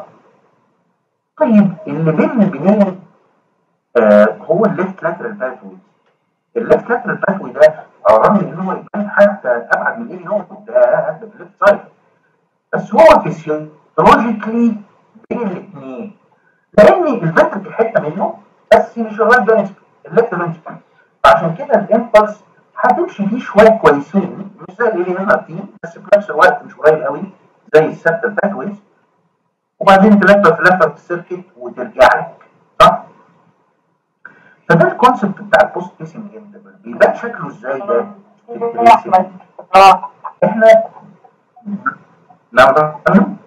طيب اللي بين البنين آه هو الليفت لاترال باثوي الليفت لاترال باثوي ده على الرغم ان هو يبان حتى ابعد من ايه هو ده ده في الليفت سايد بس هو فيسيولوجيكلي بين الاثنين لان الفنتركل حته منه بس مش الرايت فنتركل الليفت فنتركل فعشان كده الامبلس هتمشي فيه شويه كويسين مش زي اللي هنا فيه بس في نفس الوقت مش قريب قوي زي السبتال باثويز وبعدين تلف في لفه في السيركت وترجع لك صح؟ فده الكونسبت بتاع البوست بيسنج انترفال بيبان شكله ازاي ده في يا التريسنج احمد اه احنا نعم فاهم؟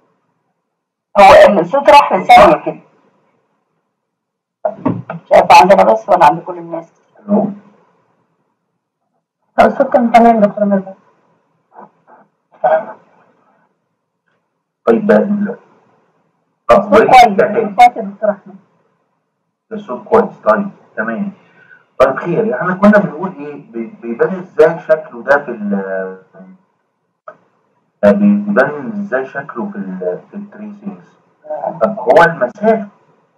هو الصوت راح لثانية كده مش عارفة عندنا بس ولا عند كل الناس الو هو الصوت كان تمام دكتور ميرفت طيب بقى ال- طب الصوت وريني كويس كده تاني. الصوت كويس يا دكتور احمد الصوت كويس طيب تمام طيب خير احنا كنا بنقول ايه بي- بيبان ازاي شكله ده في ال آه، بيبان ازاي شكله في ال في التريسينجز طب هو المسافه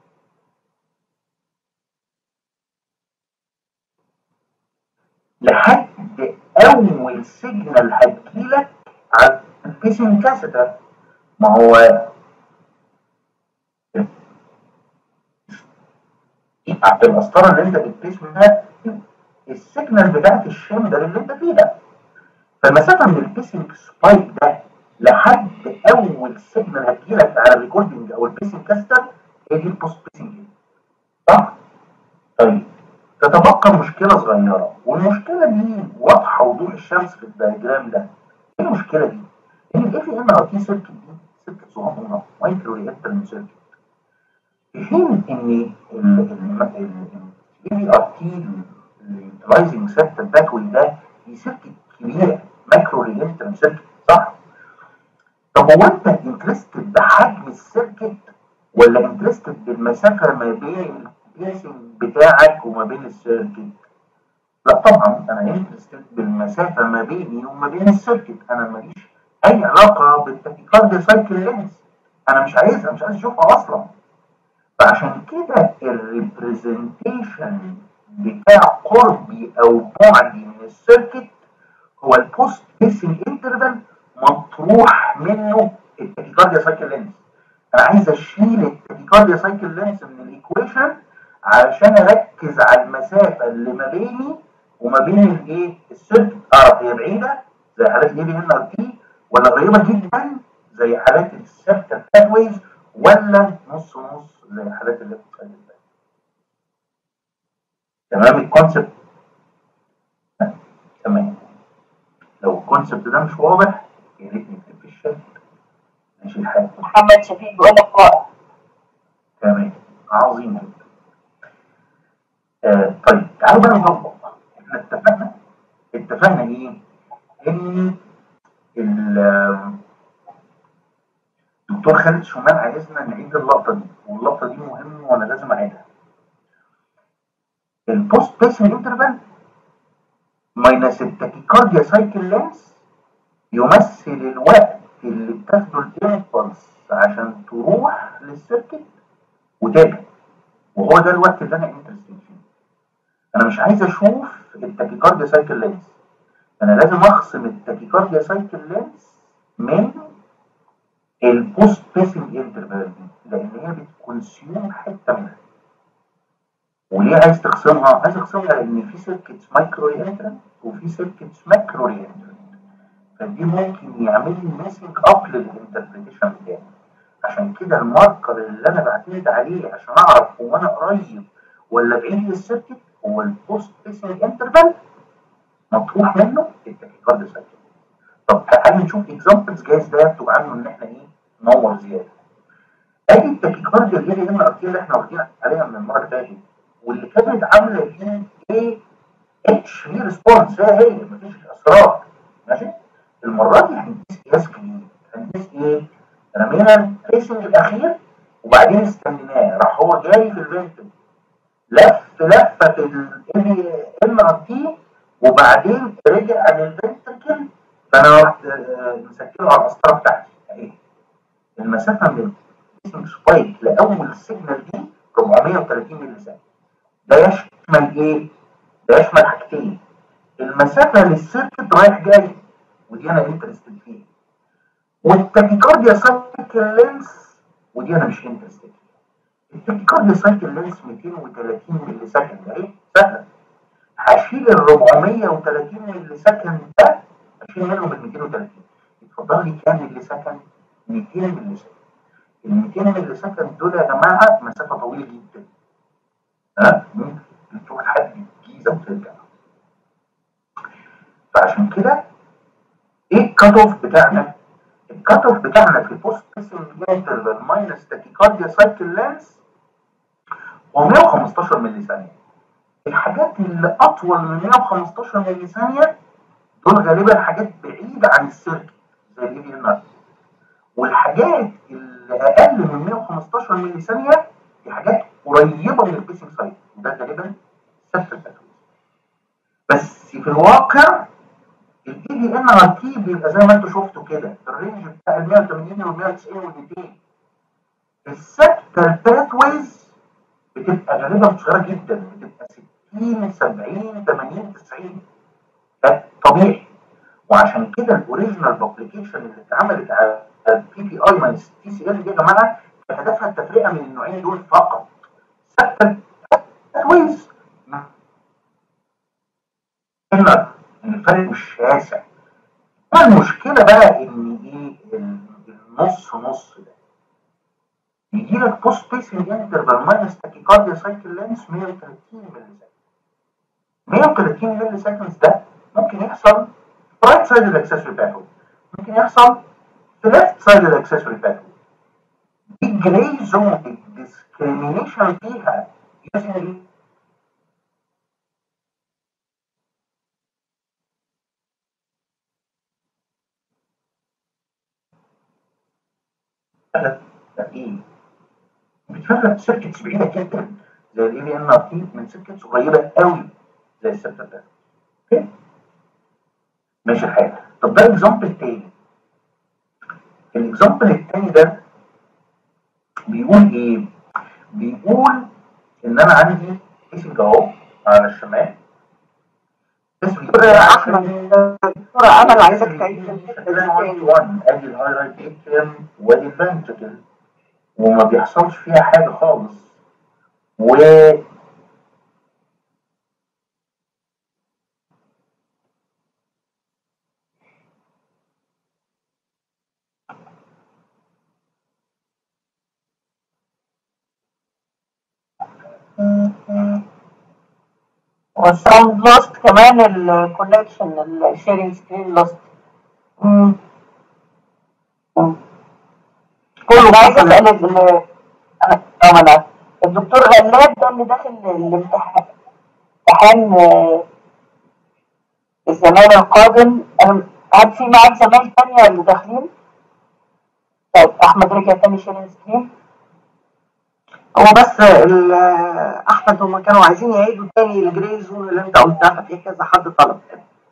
لحد اول سيجنال هتجيلك على البيسنج كاسيتر ما هو بتاعت القسطره اللي انت بتقيس منها السيجنال بتاعت الشامبر اللي انت فيها فالمسافه من البيسنج سبايك ده لحد اول سيجنال هتجيلك على الريكوردنج او البيسنج كاستر هي دي البوست بيسنج صح؟ طيب تتبقى مشكله صغيره والمشكله دي واضحه وضوح الشمس في الدياجرام ده ايه المشكله دي؟ ان الاي في ام ار تي سيركت دي سيركت صغنونه مايكرو رياكتور من سيركت في حين ان الاي ار تي اليوتلايزنج سيركت باكوي ده دي سيركت كبيره ماكرو ريليتر سيركت صح؟ طب هو انت انترستد بحجم السيركت ولا انترستد بالمسافه ما بين البيسنج بتاعك وما بين السيركت؟ لا طبعا انا انترستد بالمسافه ما بيني وما بين السيركت انا ماليش اي علاقه بالتاكيكارديا سايكل لينز انا مش عايزها مش عايز اشوفها اصلا فعشان كده الريبريزنتيشن بتاع قربي او بعدي من السيركت هو البوست بيسنج انترفال مطروح منه التاكيكارديا سايكل لينز انا عايز اشيل التاكيكارديا سايكل لينز من الايكويشن علشان اركز على المسافه اللي ما بيني وما بين الايه السيركت اعرف هي بعيده زي حالات الاي بي ان ار تي ولا قريبه جدا زي حالات السيركت باثويز ولا نص نص زي حالات اللي تمام الكونسبت تمام لو الكونسبت ده مش واضح يا ريت نكتب في الشات ماشي الحال محمد شفيق بيقول لك رائع تمام عظيم جدا آه طيب تعالوا بقى نطبق احنا اتفقنا اتفقنا ايه ان ال- دكتور خالد شومان عايزنا نعيد اللقطه دي واللقطه دي مهمه وانا لازم اعيدها البوست بيسنج انترفال ماينس التاكيكارديا سايكل لينس يمثل الوقت اللي بتاخده الامبلس عشان تروح للسيركت وترجع وهو ده الوقت اللي انا انترستد فيه انا مش عايز اشوف التاكيكارديا سايكل لينس انا لازم اخصم التاكيكارديا سايكل لينس من البوست بيسنج انترفال دي لان هي بتكونسيوم حته منها وليه عايز تخصمها؟ عايز اخصمها لان في سيركتس مايكرو ريانترنت وفي سيركتس ماكرو ريانترنت فدي ممكن يعمل لي ميسنج اب للانتربريتيشن بتاعي عشان كده الماركر اللي انا بعتمد عليه عشان اعرف هو انا قريب ولا بعيد للسيركت هو البوست بيسنج انترفال مطروح منه التاكيكارد سايكل طب تعالى نشوف اكزامبلز جايز ده يكتب عنه ان احنا ايه نور زياده ادي التاكيكارد اللي هي ام ار تي اللي احنا واخدين عليها من المره اللي فاتت واللي كانت عامله دي ايه اتش في ريسبونس هي هي مفيش اسرار ماشي المره دي هنقيس قياس جديد هنقيس ايه رمينا التريسنج الاخير وبعدين استنيناه راح هو جاي في الفنتل لف لفه في الام ار تي وبعدين رجع للفنتركل فانا رحت آه، مسكره على المسطره بتاعتي اهي المسافه من التريسنج سبايك لاول سيجنال دي 430 ملي ثانيه ده يشمل ايه؟ ده يشمل حاجتين المسافه للسيركت رايح جاي ودي انا انترستد فيها والتاكيكارديا سايكل لينس ودي انا مش انترستد فيها التاكيكارديا سايكل لينس 230 ملي سكند اهي سهله هشيل ال 430 ملي سكند ده هشيل منهم ال 230 اتفضل لي كام ملي سكند؟ 200 ملي سكند ال 200 ملي سكند دول يا جماعه مسافه طويله جدا ها بتروح لحد الجيزه وترجع فعشان كده ايه الكات اوف بتاعنا؟ الكات اوف بتاعنا في البوست بيسنج انترفال ماينس تاكيكارديا سايكل لانس هو 115 ملي ثانيه الحاجات اللي اطول من 115 ملي ثانيه دول غالبا حاجات بعيده عن السيركت زي الاي بي ان والحاجات اللي اقل من 115 ملي ثانيه دي حاجات قريبه من البيسنج سايت وده غالبا ثابت التكوين بس في الواقع الاي دي ان ار تي بيبقى زي ما انتم شفتوا كده في الرينج بتاع ال 180 وال 190 وال 200 الثابته الباثويز بتبقى غالبا صغيره جدا بتبقى 60 70 80 90 ده طبيعي وعشان كده الاوريجينال بابليكيشن اللي اتعملت على البي بي اي ماينس تي سي ال دي يا جماعه هدفها التفرقه من النوعين دول فقط ثابته كويس هنا الفرق مش شاسع المشكله بقى ان ايه النص نص ده يجي لك بوست بيسنج انترفال ماينس تاكيكارديا سايكل لينس 130 ملي سكند 130 ملي سكند ده ممكن يحصل رايت سايد الاكسسوري باثوي ممكن يحصل في ليفت سايد الاكسسوري باثوي دي جراي زون الديسكريميشن فيها using ايه بتفرق سيركتس بعيده جدا زي الاي بي ان ار تي من سيركتس قريبه قوي زي السيركت ده اوكي ماشي الحال طب ده اكزامبل تاني الاكزامبل التاني ده بيقول ايه بيقول ان انا عندي فيسنج اهو على الشمال دكتورة احمد دكتورة امل عايزك تعيد ادي الهايلايت اتريم وادي الفنتكل وما بيحصلش فيها حاجه خالص و والساوند لوست كمان الكونكشن الشيرنج سكرين لوست كله عايزه اسال ال- انا أنا- الدكتور غلاب ده اللي داخل الامتحان امتحان آه، الزمان القادم أنا- هل في معاك زمايل تانية اللي داخلين؟ طيب احمد رجع تاني شيرنج سكرين هو بس ال- احمد هم كانوا عايزين يعيدوا تاني الجري زون اللي انت قلتها في كذا حد طلب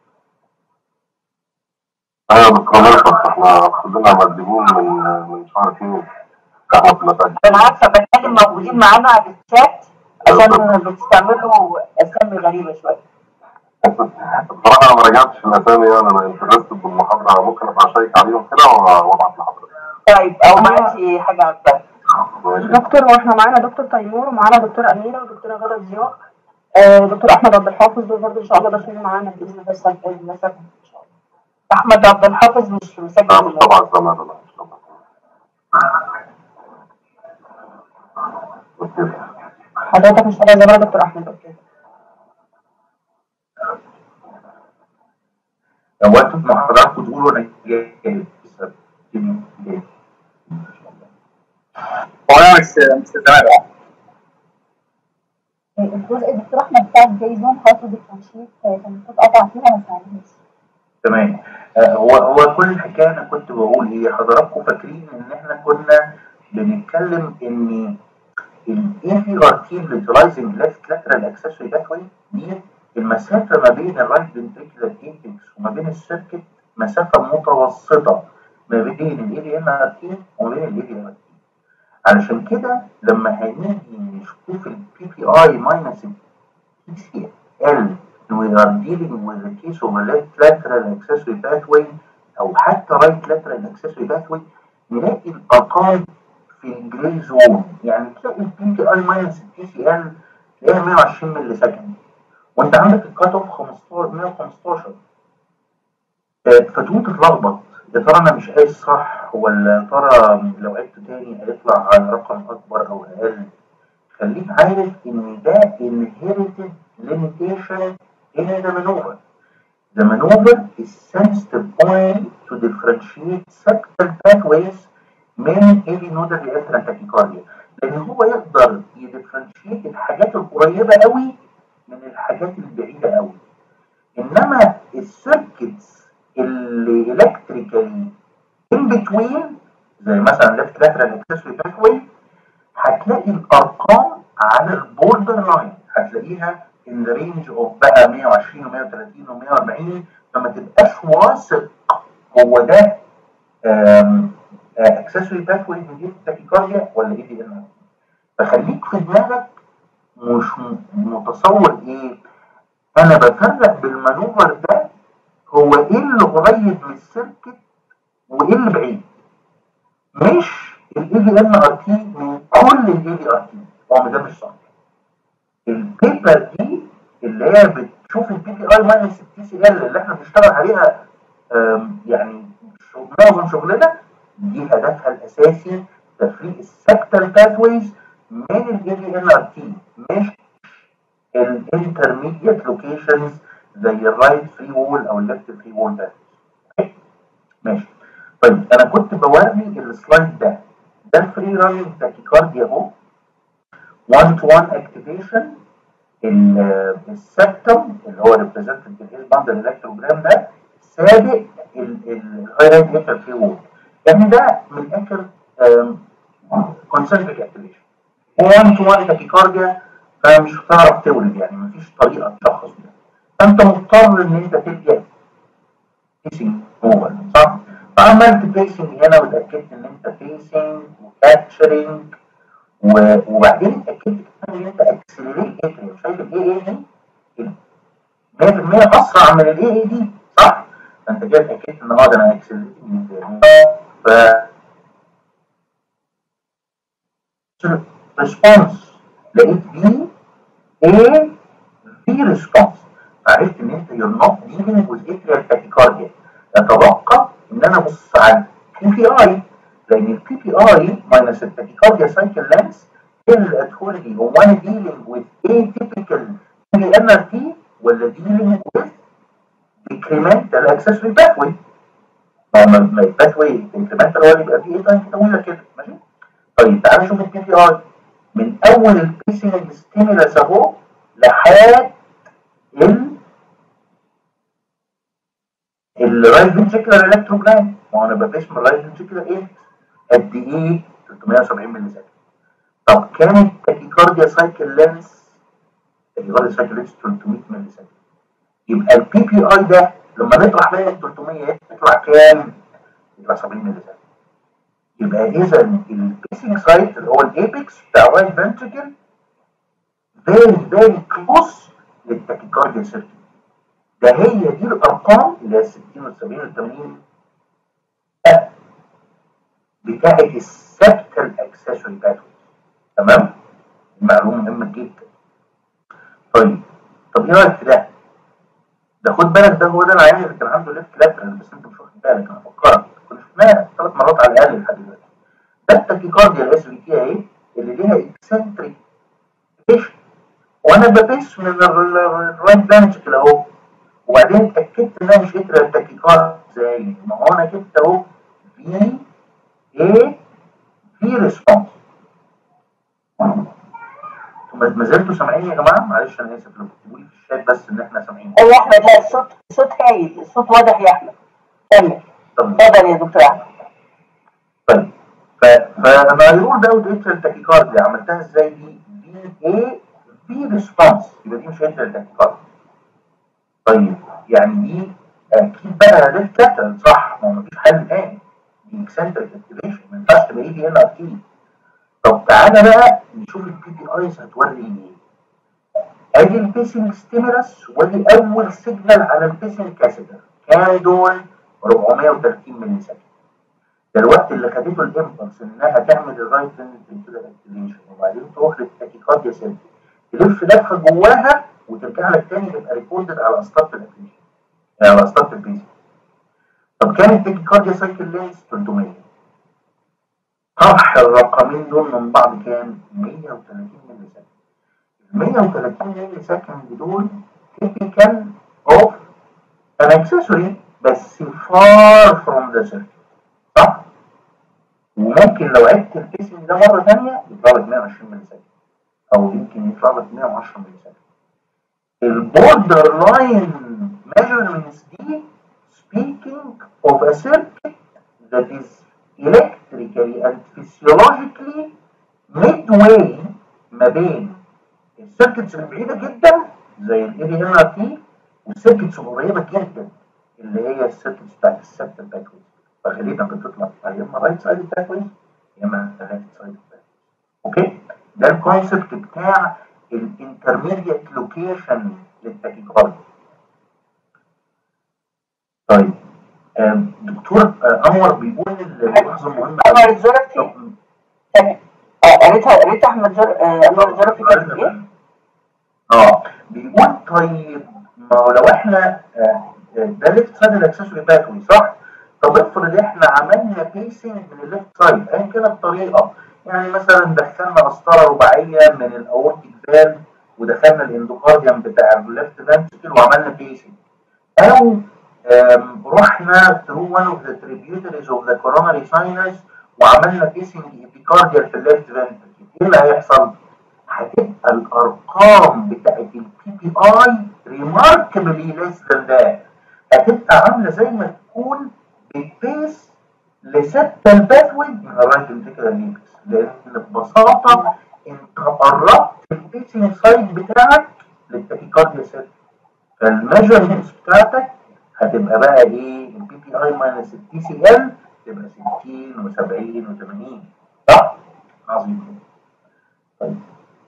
ايوه دكتور ملحم احنا كلنا مقدمين من من شهر اثنين احنا في المساجد انا عارفه بتكلم موجودين معانا على الشات عشان بتستعملوا اسامي غريبه شويه بصراحه انا ما راجعتش الاسامي يعني انا انترست بالمحاضره ممكن ابقى اشيك عليهم كده وابعت لحضرتك طيب او معاكي حاجه على البال ماشي دكتور واحنا معانا دكتور تيمور ومعانا دكتورة أميرة ودكتورة غدا ضياء آه، دكتور أحمد عبد الحافظ دول برضه إن شاء الله داخلين معانا بإذن الله السنة المسافة إن شاء الله احمد عبد الحافظ مش مسجل لا مش طبعا الزمان لا مش طبعا اوكي حضرتك مش فاضية زي ما دكتور أحمد أوكي لو وقتوا مع حضراتكم تقولوا انا جاهز بس تبتدي جاهز. ان شاء الله هو مش مش زمان الجزء دكتور أحمد بتاع الجايزون حاطه ديفرنشيت كان المفروض قطع فيها ما سمعناهاش تمام آه، هو هو كل الحكايه انا كنت بقول ايه حضراتكم فاكرين ان احنا كنا بنتكلم ان الاي في ار تي اليوتيلايزنج ليفت لاترال اكسسوري باثوي دي المسافه ما بين الرايت فنتريكولار ايبكس وما بين السيركت مسافه متوسطه ما بين الاي في ام ار تي وما بين الاي في ار تي علشان كده لما هنيجي نشوف البي بي اي ماينس PCL we are dealing with the case of a left lateral accessory pathway أو حتى right lateral accessory pathway نلاقي الأرقام في الجري زون يعني تلاقي البي بي اي ماينس البي سي ال تلاقيها 120 ملي سكند وانت عندك الكات اوف 15 115 آه، فتقوم تتلخبط يا ترى انا مش قايس صح ولا يا ترى لو عدت تاني هيطلع رقم اكبر او اقل خليك عارف ان ده inherited limitation in the maneuver The maneuver is sensitive only to differentiate septal pathways من heavy nodal reactor tachycardia لان هو يقدر يدفرنشيت الحاجات القريبه قوي من الحاجات البعيده قوي انما السيركتس اللي الكتريكالي in between زي مثلا left lateral accessory pathway هتلاقي الارقام على البوردر لاين هتلاقيها in the range of بقى 120 و130 و140 فما تبقاش واثق هو ده اكسسوري باثوي من دي التاكيكارديا ولا ايه دي ان فخليك في دماغك مش م- متصور ايه انا بفرق بالمانوفر ده هو ايه اللي قريب من السيركت وايه اللي بعيد مش الاي في ان ار تي من كل الاي في ار تي هو ده مش صح البيبر دي اللي هي بتشوف البي بي اي ماينس التي سي ال اللي احنا بنشتغل عليها آم، يعني شغ- معظم شغلنا دي هدفها الاساسي تفريق السكتال باثويز من الاي في ان ار تي مش الانترميديت لوكيشنز زي الرايت فري وول او الليفت فري وول ده ماشي طيب انا كنت بوري السلايد ده ده الفري راننج تاكيكارديا اهو 1 تو 1 اكتيفيشن السبتم اللي هو ريبريزنتد بالايس باند الالكتروجرام ده سابق الهاي رايت اتر فري وول يعني ده من الاخر كونسنتريك اكتيفيشن 1 تو 1 تاكيكارديا فمش هتعرف تولد يعني مفيش طريقه تشخص بيها فانت مضطر ان انت تلجا بيسنج اوفر صح؟ فعملت بيسنج هنا واتاكدت ان انت بيسنج وكابتشرنج وبعدين اتاكدت كمان ان انت اكسلريت اتريوم شايف الاي اي دي 100% اسرع من الاي اي دي صح؟ فانت كده اتاكدت ان اه ده انا اكسلريت ف ريسبونس لقيت بي ايه في ريسبونس عرفت ان انت you're not dealing with atrial tachycardia اتوقع ان انا ابص على البي بي اي لان البي بي اي ماينس التاكيكارديا سايكل لينس هي اللي هتقول لي هو انا dealing with atypical NRT ولا dealing with decremental accessory pathway ما ما ما الباثوي incremental هو اللي يبقى فيه ايه تايم طويله كده ماشي طيب تعالى نشوف البي بي اي من اول البيسنج ستيمولس اهو لحد ال الرايت فنتريكولار الكتروجرام ما هو انا بقيس من الرايت فنتريكولار ايه قد ايه 370 ملي سكند طب كانت تاكيكارديا سايكل لينس تاكيكارديا سايكل لينس 300 ملي سكند يبقى البي بي اي ده لما نطرح منه 300 يطلع كام؟ يطلع 70 ملي سكند يبقى اذا البيسنج سايت اللي هو الايبكس بتاع الرايت فنتريكل فيري فيري كلوز للتاكيكارديا سيركل ده هي دي الارقام اللي هي 60 وال 70 وال 80 بتاعت السبتال اكسسوري باثوي تمام المعلومه مهمه جدا طيب طب ايه رايك في ده ده خد بالك ده هو ده العيان اللي كان عنده ليفت لاترال بس انت مش واخد بالك انا افكرك كنا شفناها ثلاث مرات على الاقل لحد دلوقتي ده التاكيكارديا الاس في تي اهي اللي ليها اكسنتريك وانا ببس من الرايت فانتريكل اهو وبعدين اتاكدت انها مش اتريال التاكيكارد ازاي ما هو انا كنت اهو في ايه في ريسبونس ما زلتوا سامعين يا جماعه معلش انا اسف لو كتبوا لي في الشات بس ان احنا سامعين ايوه يا احمد لا الصوت الصوت هايل الصوت واضح يا احمد كمل طب اتفضل يا دكتور احمد طيب ف فالنيرون ده اتريال تاكيكارديا عملتها ازاي دي دي ايه في ريسبونس يبقى دي مش اتريال تاكيكارديا طيب يعني دي اكيد بقى ليفت لاترال صح ما هو مفيش حل تاني دي اكسنتريك اكتيفيشن ما ينفعش تبقى اي دي ال ار تي طب تعالى بقى نشوف البي بي ايز هتوري ايه ادي البيسنج ستيمولس ودي اول سيجنال على البيسنج كاسيتر كام دول 430 ملي سكند ده الوقت اللي خدته الامبلس انها تعمل الرايت فنتريكولار اكتيفيشن وبعدين تروح للتاكيكارديا سيل تلف لفه جواها وترجع لك تاني تبقى ريكوردد على اسطات الابليشن يعني على اسطات البيسنج طب كام التاكيكارديا سايكل لينس 300 طرح الرقمين دول من بعض كام 130 ملي سكند ال 130 ملي سكند دول typical of an accessory بس far from the circuit صح؟ وممكن لو عدت البيسنج ده مرة تانية يطلع لك 120 ملي سكند أو يمكن يطلع لك 110 ملي سكند البوردر لاين measurements دي speaking of a circuit that is electrically and physiologically midway ما بين السيركتس البعيدة جدا زي الاي بي ام ار تي والسيركتس القريبة جدا اللي هي السيركتس بتاعت السبت باكويز فغالبا بتطلع يا اما رايت سايد باكويز يا اما ليفت سايد باكويز اوكي ده الكونسبت بتاع الانترميديت لوكيشن للتاكيكارديا طيب آم، دكتور آه، انور بيقول الملاحظه مهمه انور الزرفي تمام اه قريتها قريت احمد زر آه، انور الزرفي كاتب ايه؟ اه بيقول طيب ما هو لو احنا آه، آه، ده ليفت سايد الاكسسوري باثوي صح؟ طب افرض احنا عملنا بيسنج من الليفت سايد ايا كانت الطريقه يعني مثلا دخلنا قسطره رباعيه من الاورتيك فالف ودخلنا الاندوكارديوم بتاع الليفت فانتركل وعملنا بيسنج او آم، رحنا through one of the tributaries of the coronary sinus وعملنا بيسنج epicardial في الليفت فانتركل ايه اللي هيحصل؟ هتبقى الارقام بتاعت البي بي اي ريماركبلي ليس ذان ذات هتبقى عامله زي ما تكون بتبيس لستة الباثوي من الرايت فنتريكولار ليبس لان ببساطه انت قربت البيسنج سايد بتاعك للتاكيكارديا سيت فالميجرمنتس بتاعتك هتبقى بقى ايه البي بي اي ماينس التي سي ال تبقى 60 و70 و80 صح؟ عظيم طيب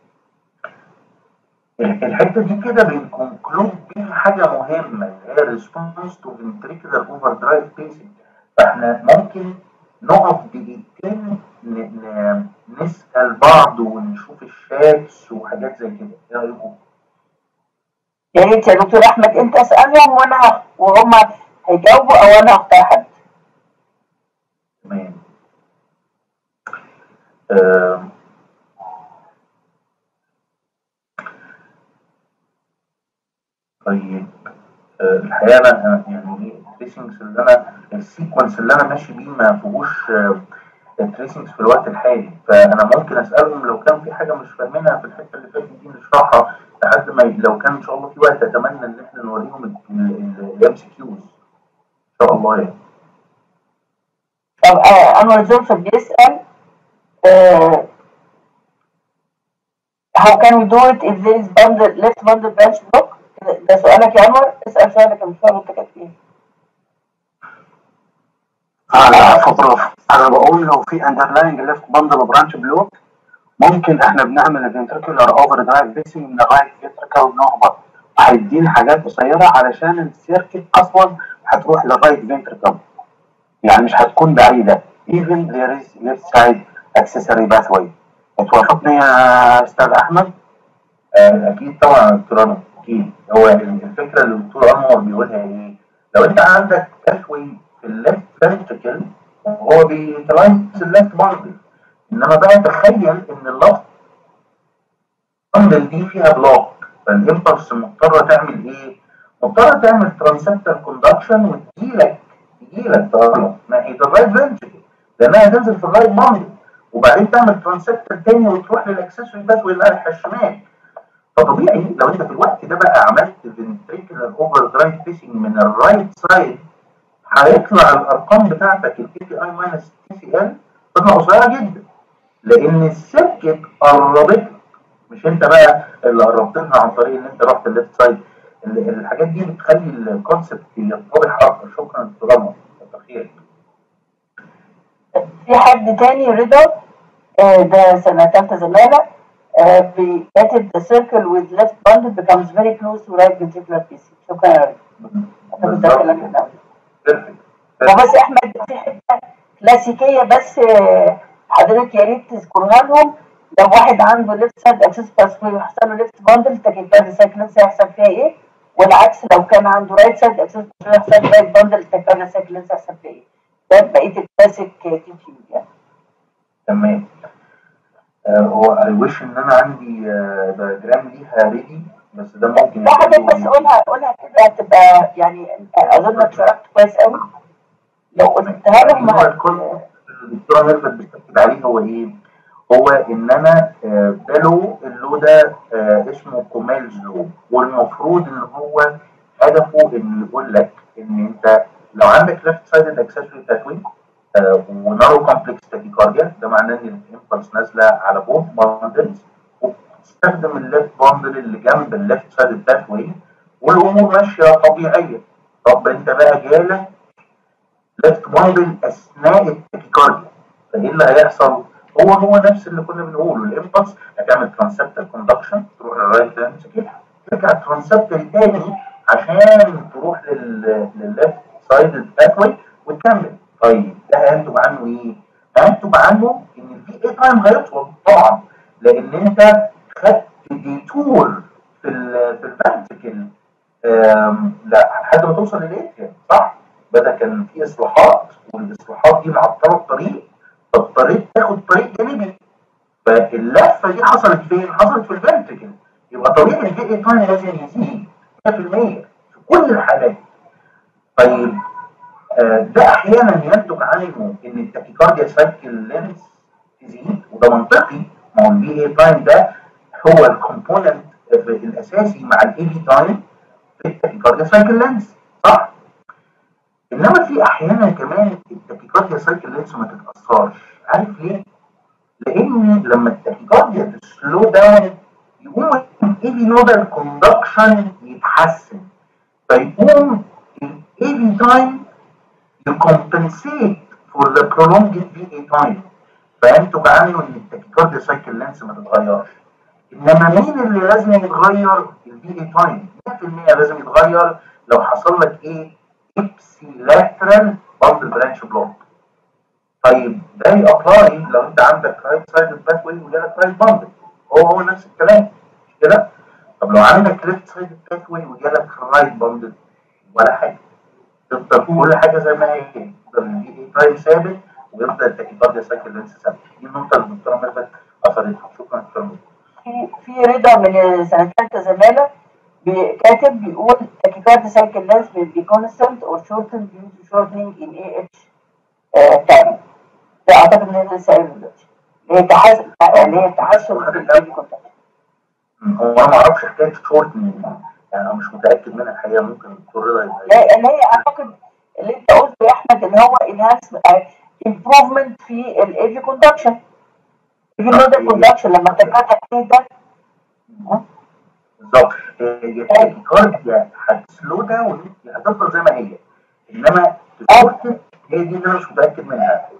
الحته دي كده بنكونكلود بيها حاجه مهمه اللي هي ريسبونس تو فنتريكولار اوفر درايف بيسنج فاحنا ممكن نقف دقيقتين ن- ن- نسال بعض ونشوف الشاتس وحاجات زي كده ايه رايكم؟ يا ريت يا دكتور احمد انت اسالهم وانا هخ- وهم هيجاوبوا او انا هختار حد تمام آم. طيب آه، الحقيقه انا أنا يعني ايه التريسنجز اللي انا السيكونس اللي انا ماشي بيه ما فيهوش تريسنجز في الوقت الحالي فانا ممكن اسالهم لو كان في حاجه مش فاهمينها في الحته اللي فاتت دي نشرحها لحد ما ي- لو كان ان شاء الله في وقت اتمنى ان احنا نوريهم الام سي كيوز ان شاء الله يعني طب آه، انور زلفة بيسال آه, how can we do it if there is bundle left bundle branch block ده- ده سؤالك يا انور اسال سؤالك يا مش فاهم انت كاتب ايه على فطرة انا بقول لو في اندرلاينج ليفت بندل برانش بلوك ممكن احنا بنعمل الفنتريكولار اوفر درايف بيسنج من الرايت فنتريكل نهبط هيديني حاجات قصيره علشان السيركت اصلا هتروح للرايت فنتريكل يعني مش هتكون بعيده even there is left side accessory pathway توافقني يا استاذ احمد آه، اكيد طبعا يا دكتور انور اكيد هو الفكره اللي الدكتور انور بيقولها ايه لو انت عندك تسوي في الليفت فنتركل هو بيتلايز الليفت باندل انما بقى تخيل ان اللفت باندل دي فيها بلوك فالامبلس مضطره تعمل ايه؟ مضطره تعمل ترانسبتر كوندكشن وتجيلك تجيلك تقرب ناحيه الرايت فنتركل لانها هتنزل في الرايت باندل وبعدين تعمل ترانسبتر تاني وتروح للاكسسوري باثوي اللي ناحيه الشمال فطبيعي لو انت في الوقت ده بقى عملت فنتريكولار اوفر درايف بيسنج من الرايت سايد هيطلع الارقام بتاعتك البي بي اي ماينس تي سي ال تطلع قصيره جدا لان السيركت قربت مش انت بقى اللي قربت لها عن طريق ان انت رحت الليفت سايد ال- الحاجات دي بتخلي الكونسبت يتضح اكتر شكرا دكتور عمر كتر خيرك في حد تاني رضا آه، ده سنة تالتة زمالة آه، بي- كاتب the circle with left bundle becomes very close to right ventricular pacing شكرا يا رضا انا كنت هتكلم من الأول. بيرفكت هو بس احمد في حته كلاسيكيه بس آه، حضرتك يا ريت تذكرها لهم لو واحد عنده ليفت سايد اكسس باسوي وحصل له ليفت باندل تاكيكارد سايكلنس هيحصل فيها ايه والعكس لو كان عنده رايت سايد اكسس باسوي وحصل له رايت باندل تاكيكارد سايكلنس هيحصل فيها ايه ده بقيه الكلاسيك تيوب يعني تمام اي ويش ان انا عندي دايجرام ليها ريدي بس ده ممكن لا حضرتك بس قولها قولها كده هتبقى يعني اظن شرحت كويس قوي لو قلتها لهم هو هت- الكل الدكتوره ميرفت بتأكد عليه هو ايه؟ هو ان انا آه، ده لو اللو ده آه، اسمه كوميلز لو والمفروض ان هو هدفه ان يقول لك ان انت لو عندك ليفت سايدد اكسسوري تاكوين ونارو كومبلكس تاكيكارديا ده معناه ان الامبلس نازله على بوث باندلز وبتستخدم الليفت باندل اللي جنب الليفت سايدد باثوي والامور ماشيه طبيعيه طب انت بقى جالك ليفت باندل اثناء التاكيكارديا فايه اللي هيحصل؟ هو هو نفس اللي كنا بنقوله الامبلس هتعمل ترانسبتال كوندكشن تروح للرايت فنتريكل ترجع ترانسبتال تاني عشان تروح لل للليفت سايد باثوي وتكمل طيب ده هينتج عنه ايه؟ هينتج عنه ان الفي اي تايم هيطول طبعا لان انت خدت ديتور في ال في الفنتريكل آم، لا لحد ما توصل للاتريوم صح؟ بدأ كان في اصلاحات والاصلاحات دي معطله الطريق فاضطريت تاخد طريق جانبي فاللفه دي حصلت فين؟ حصلت في الفنتريكل يبقى طبيعي الفي اي تايم لازم يزيد 100% في كل الحالات طيب آه، ده احيانا ينتج عنه ان التاكيكارديا سايكل لينس تزيد وده منطقي ما هو البي اي تايم ده هو الكومبوننت الاساسي مع الاي بي تايم في التاكيكارديا سايكل لينس صح؟ انما في احيانا كمان التاكيكارديا سايكل لينس ما تتاثرش عارف ليه؟ لان لما التاكيكارديا تسلو داون يقوم الاي بي نودال كوندكشن يتحسن فيقوم الاي بي تايم يكمبنسيت فور ذا prolonged VA تايم فينتج عنه ان التاكيكارديا سايكل لينس ما تتغيرش انما مين اللي لازم يتغير الفي اي تايم 100% لازم يتغير لو حصل لك ايه ابسيلاترال باندل برانش بلوك طيب ده يابلاي لو انت عندك رايت سايد باثوي وجالك رايت باندل هو هو نفس الكلام مش كده طب لو عندك ليفت سايد باثوي وجالك رايت باندل ولا حاجه تفضل كل حاجه زي ما هي يفضل الفي اي تايم ثابت ويفضل التاكيكارديا سايكل لينس ثابت دي النقطه اللي الدكتوره ميرفت اثرتها شكرا دكتوره ميرفت في في رضا من سنه ثالثه زماله بي- كاتب بيقول تاكيكارد سايكل لينس will be constant or shortened due to shortening in AH آه، time ده اعتقد ان انا لسه قايله دلوقتي اللي هي تحسن اللي هي تحسن في البيبي كونتاكت هو انا ما اعرفش حكايه شورت يعني انا مش متاكد منها الحقيقه ممكن الدكتور رضا يبقى لا اللي هي اعتقد اللي انت قلته يا احمد ان هو enhance improvement في الايفي كوندكشن ايفي نودال كوندكشن لما تبقى ده بالظبط هي التاكيكارديا هتسلو داون هتفضل زي ما هي انما الشورت هي دي اللي انا مش متاكد منها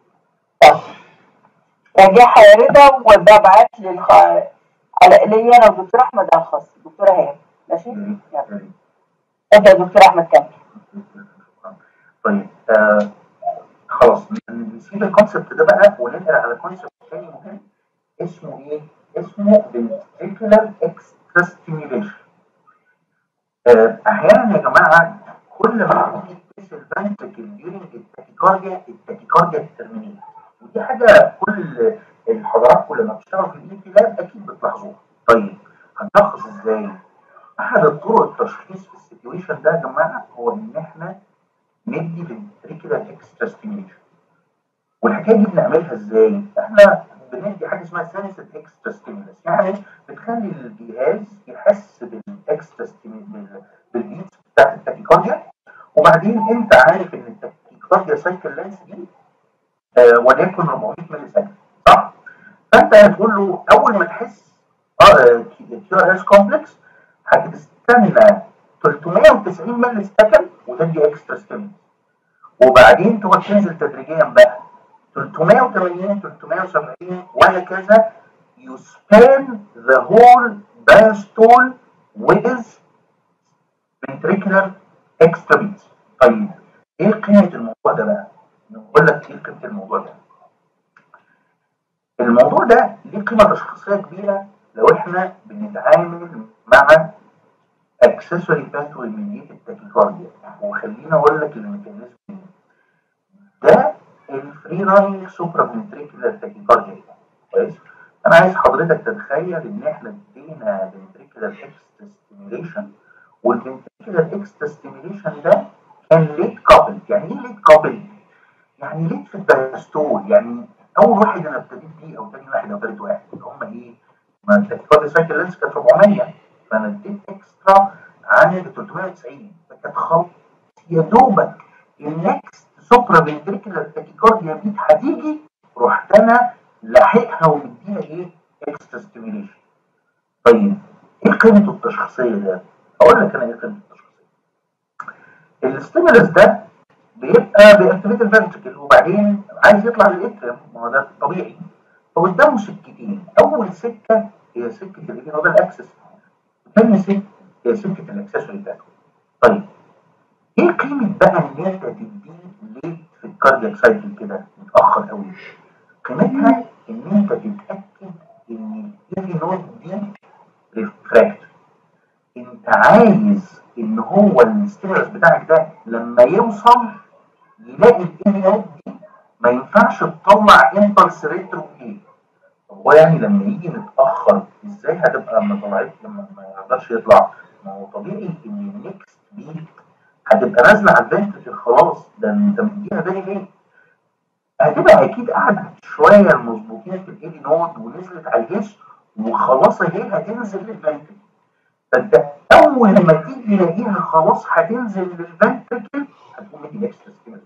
راجعها يا رضا وببعت للخ... على ليا انا والدكتور احمد على الخاص دكتوره هانم ماشي؟ يلا اتفضل يا دكتور احمد كمل طيب آه خلاص نسيب الكونسبت ده بقى وننقل على كونسبت تاني مهم اسمه ايه؟ اسمه ventricular extra stimulation آه احيانا يا جماعه كل ما تيجي تقيس الفنتركل during التاكيكارديا التاكيكارديا بترمينيت ودي حاجه كل الحضراتكم لما بتشتغلوا في الاي تي لاب اكيد بتلاحظوها طيب هنلخص ازاي؟ احد الطرق التشخيص في السيتويشن ده يا جماعه هو ان احنا ندي ventricular extra stimulation والحكايه دي بنعملها ازاي؟ احنا بندي حاجه اسمها sensitive extra stimulus يعني بتخلي الجهاز يحس بالاكسترا بالبيتس بتاعت التاكيكارديا وبعدين انت عارف ان التاكيكارديا سايكل لينس دي آه وليكن 400 ملي سكند صح؟ فانت هتقول له اول ما تحس اه كيو ار اس كومبلكس هتستنى 390 ملي سكند وتدي اكسترا ستيمولس وبعدين تقعد تنزل تدريجيا بقى 380 370 وهكذا you span the whole diastole with ventricular extra beats طيب ايه قيمة الموضوع ده بقى؟ نقول لك ايه قيمة الموضوع ده؟ الموضوع ده ليه قيمة تشخيصية كبيرة لو احنا بنتعامل مع accessory pathway mediated tachycardia وخليني اقول لك الميكانيزم ده الفري رانينج سوبرا فنتريكولار تاكيكارديا كويس انا عايز حضرتك تتخيل ان احنا ادينا ventricular extra stimulation والventricular extra stimulation ده كان ليت كابل يعني ايه ليت كابل؟ يعني ليت في الدايستول يعني اول واحد انا ابتديت بيه او تاني واحد او تالت واحد اللي هم ايه؟ ما التكيكارديا سايكل لينس كانت 400 فانا اديت اكسترا عن 390 فكانت خلاص يا دوبك النكست سوبرا فنتريكولار تاكيكارديا بيت هتيجي رحت انا لاحقها ومديها ايه؟ اكسترا ستيميوليشن. طيب ايه قيمته التشخيصيه ده؟ اقول لك انا ايه قيمته التشخيصيه. الستيمولس ده بيبقى بيأكتيفيت الفنتركل وبعدين عايز يطلع للاتريم ما هو ده طبيعي فقدامه سكتين اول سكه هي سكه الايه هو ده الاكسس ثاني سكه هي سكه الاكسسوري بتاعته طيب ايه قيمه بقى ان انت تديه ليه في الكاردياك سايكل كده متاخر قوي قيمتها ان انت تتاكد ان الايفي نود دي ريفراكتوري انت عايز ان هو الستيمولس بتاعك ده لما يوصل يلاقي الايفي نود دي ما ينفعش تطلع امبلس ريترو ايه هو يعني لما يجي متاخر ازاي هتبقى لما طلعت لما ما يقدرش يطلع ما هو طبيعي ان النكست بيت هتبقى نازله على الفنتركل خلاص ده انت مديها بالي ليه هتبقى اكيد قعدت شويه المظبوطين في الايدي نود ونزلت على الجسم وخلاص اهي هتنزل للفنتركل فانت اول ما تيجي تلاقيها خلاص هتنزل للفنتركل هتقوم مدي اكسترا ستيمولس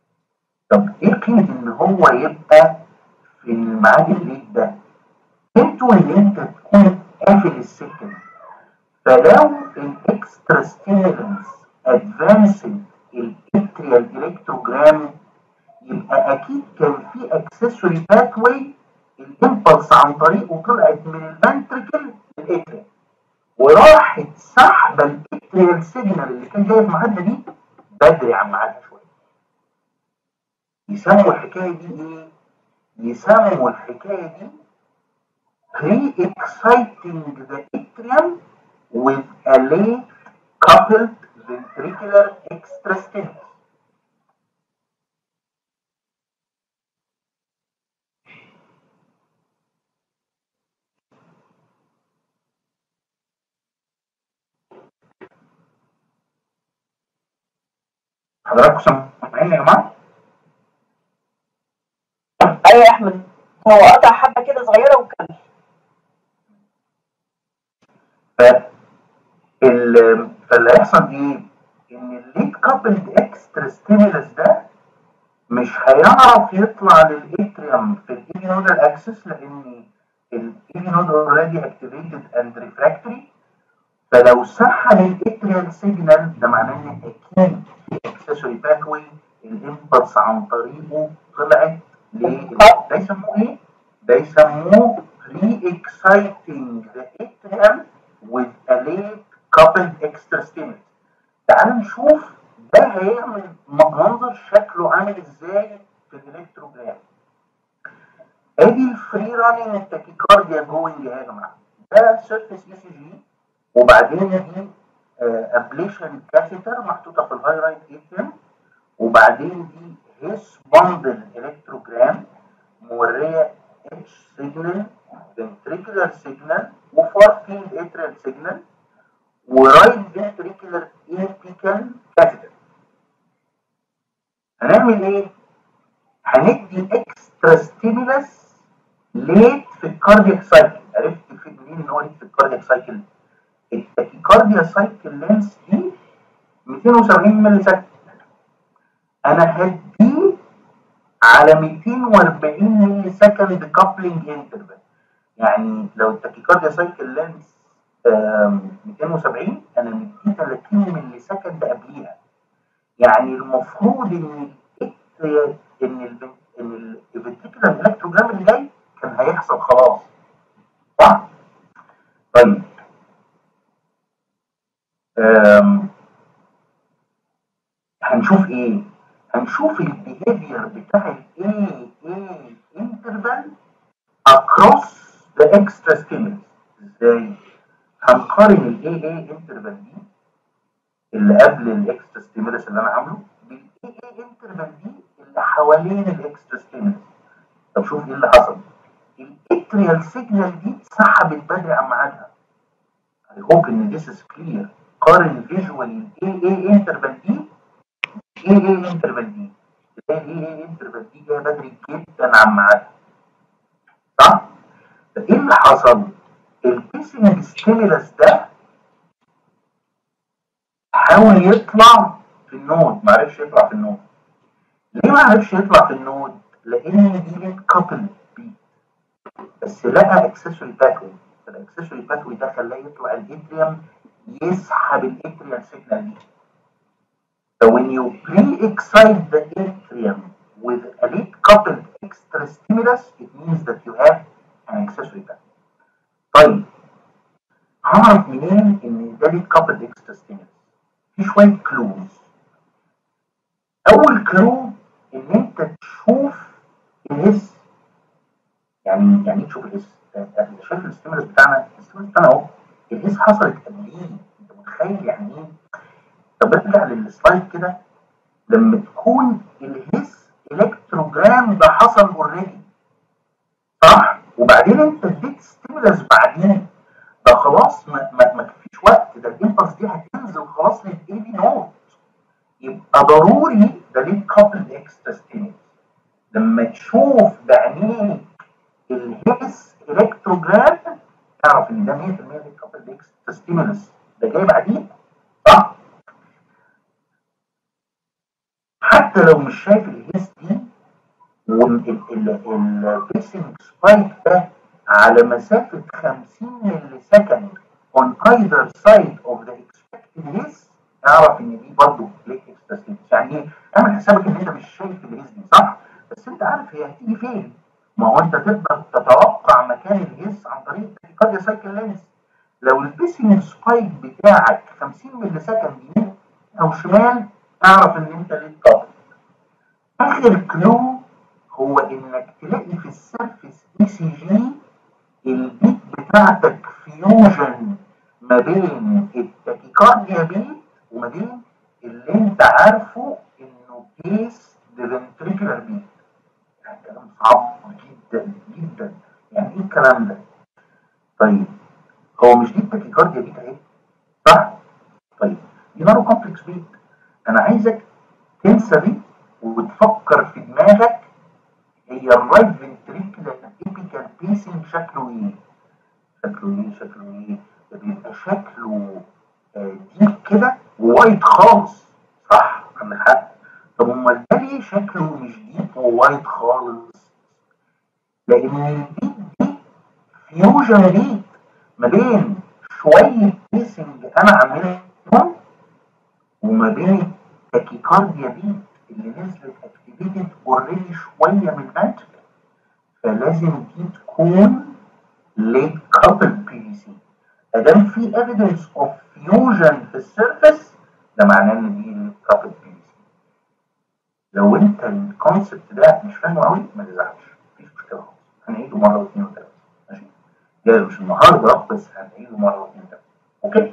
طب ايه قيمه ان هو يبقى في الميعاد الليل ده قيمته ان انت تكون قافل السكه دي فلو الاكسترا ستيمولنس ادفانسد الاتريال الكتروجرام يبقى اكيد كان في اكسسوري باثوي الامبلس عن طريقه طلعت من الفنتركل للاتريال وراحت سحبه الاتريال سيجنال اللي كان جاي في ميعادها دي بدري عن ميعادها شويه يسموا الحكايه دي ايه؟ يسموا الحكايه دي pre-exciting the atrium with a late coupled ventricular extrastimulus. حضراتكم سامعين يا جماعه؟ ايوه يا احمد هو قطع حبه كده صغيره وكمل ف ال- فاللي هيحصل ايه؟ ان الليد كابلد اكسترا ستيمولس ده مش هيعرف يطلع للاتريوم في الايفي نودال اكسس لان الايفي نود اوريدي اكتيفيتد اند ريفراكتوري فلو سحب الاتريال سيجنال ده معناه ان اكيد في اكسسوري باثوي الامبلس عن طريقه طلعت ليه؟ ده يسموه ايه؟ ده يسموه re-exciting the atrium with a late coupled extra stimulus. تعال نشوف ده هيعمل م- منظر شكله عامل ازاي في الالكتروجرام. ادي الفري راننج تاكيكارديا جوينج يا جماعه. ده سيرفيس اي سي جي وبعدين دي ابليشن كاثيتر محطوطه في الهاي رايت اتريوم وبعدين دي هيس باندل الكتروجرام موريه اتش سيجنال ventricular سيجنال وفار فيلد اتريال سيجنال ورايت ventricular apical catheter هنعمل ايه؟ هندي اكسترا ستيمولس ليت في الكاردياك سايكل عرفت في منين ان هو ليت في الكاردياك سايكل التاكيكارديا سايكل لينس دي 270 ملي سكند انا هديه على 240 ملي سكند كابلنج انترفال يعني لو التاكيكارديا سايكل لينس 270 انا مديه 30 ملي سكند قبليها يعني المفروض ان ال ان ال ان الفنتريكولار الكتروجرام اللي جاي كان هيحصل خلاص صح؟ طيب أم، هنشوف ايه؟ هنشوف البيهيفير بتاع الاي اي انترفال اكروس ذا اكسترا ستيمولس ازاي؟ هنقارن الاي اي انترفال دي اللي قبل الاكسترا ستيمولس اللي انا عامله بالاي اي انترفال دي اللي حوالين الاكسترا ستيمولس طب شوف ايه اللي حصل الاتريال اتريال سيجنال دي اتسحبت بدري عن ميعادها I hope ان this is clear قارن فيجوالي الاي اي انترفال دي اي اي انترفال دي تلاقي الاي اي انترفال دي جايه بدري جدا عن ميعادها صح؟ فايه اللي حصل؟ البيسنج ستيمولس ده حاول يطلع في النود ما عرفش يطلع في النود ليه ما عرفش يطلع في النود؟ لان دي ليت كابل بي بس لقى اكسسوري باثوي فالاكسسوري باثوي ده خلاه يطلع الاتريوم يسحب الاتريال سيجنال دي So when you pre-excite the atrium with a late coupled extra stimulus, it means that you have an accessory pathway. طيب هعرف منين ان ده late coupled extra stimulus؟ في شوية كلوز. أول كلو إن أنت تشوف الهس يعني يعني ايه تشوف الهس؟ انت شايف الستيمولس بتاعنا الستيمولس بتاعنا اهو الهس حصلت قبليه انت متخيل يعني ايه؟ طب ارجع للسلايد كده لما تكون الهس الكتروجرام ده حصل اوريدي صح؟ وبعدين انت اديت ستيمولس بعدين ده خلاص ما, ما, ما فيش وقت ده الامبلس دي هتنزل خلاص للاي بي نوت يبقى ضروري ده ليه كابل اكسترا ستيمولس لما تشوف بعينيك الهيس الكتروجرام تعرف ان ده 100% ليه كابل اكسترا ستيمولس ده جاي بعدين صح؟ حتى لو مش شايف الهيس دي والبيسنج سبايك ده على مسافة 50 ملي سكند on either side of the expected hiss اعرف ان دي برضه ليك اكسترا يعني ايه؟ اعمل حسابك ان انت مش شايف الهيس دي صح؟ بس انت عارف هي هتيجي فين؟ ما هو انت تقدر تتوقع مكان الهيس عن طريق التكيكارديا سايكل لينس لو البيسنج سبايك بتاعك 50 ملي سكند يمين او شمال اعرف ان انت ليك كابل اخر كلو هو انك تلاقي في السيرفيس اي سي جي البيت بتاعتك فيوجن ما بين التاكيكارديا بيت وما بين اللي انت عارفه انه بيس ديفنتريكولار بيت يعني كلام صعب جدا جدا يعني ايه الكلام ده؟ طيب هو مش دي التاكيكارديا بيت اهي صح؟ طيب دي نارو كومبلكس بيت انا عايزك تنسى دي وتفكر في دماغك هي الرايت فنتريكولار ايبيكال بيسنج شكله ايه؟ شكله ايه؟ شكله ايه؟ ده بيبقى شكله آه ديب كده ووايت خالص صح عندك حق طب امال ده ليه شكله مش ديب ووايت خالص؟ لان البيت دي فيوجن بيت ما بين شويه بيسنج انا عاملهم وما بين التاكيكارديا بيت اللي نزلت اكتيفيتد اوريدي شويه من الفنتركل فلازم دي تكون ليت كابل بي في سي ادام في ايفيدنس اوف فيوجن في السيرفيس ده معناه ان دي ليت كابل بي في سي لو انت الكونسبت ده مش فاهمه قوي ما تزعلش مفيش مشكله خالص هنعيده مره واثنين وثلاثه ماشي جاي مش النهارده بس هنعيده مره واثنين وثلاثه اوكي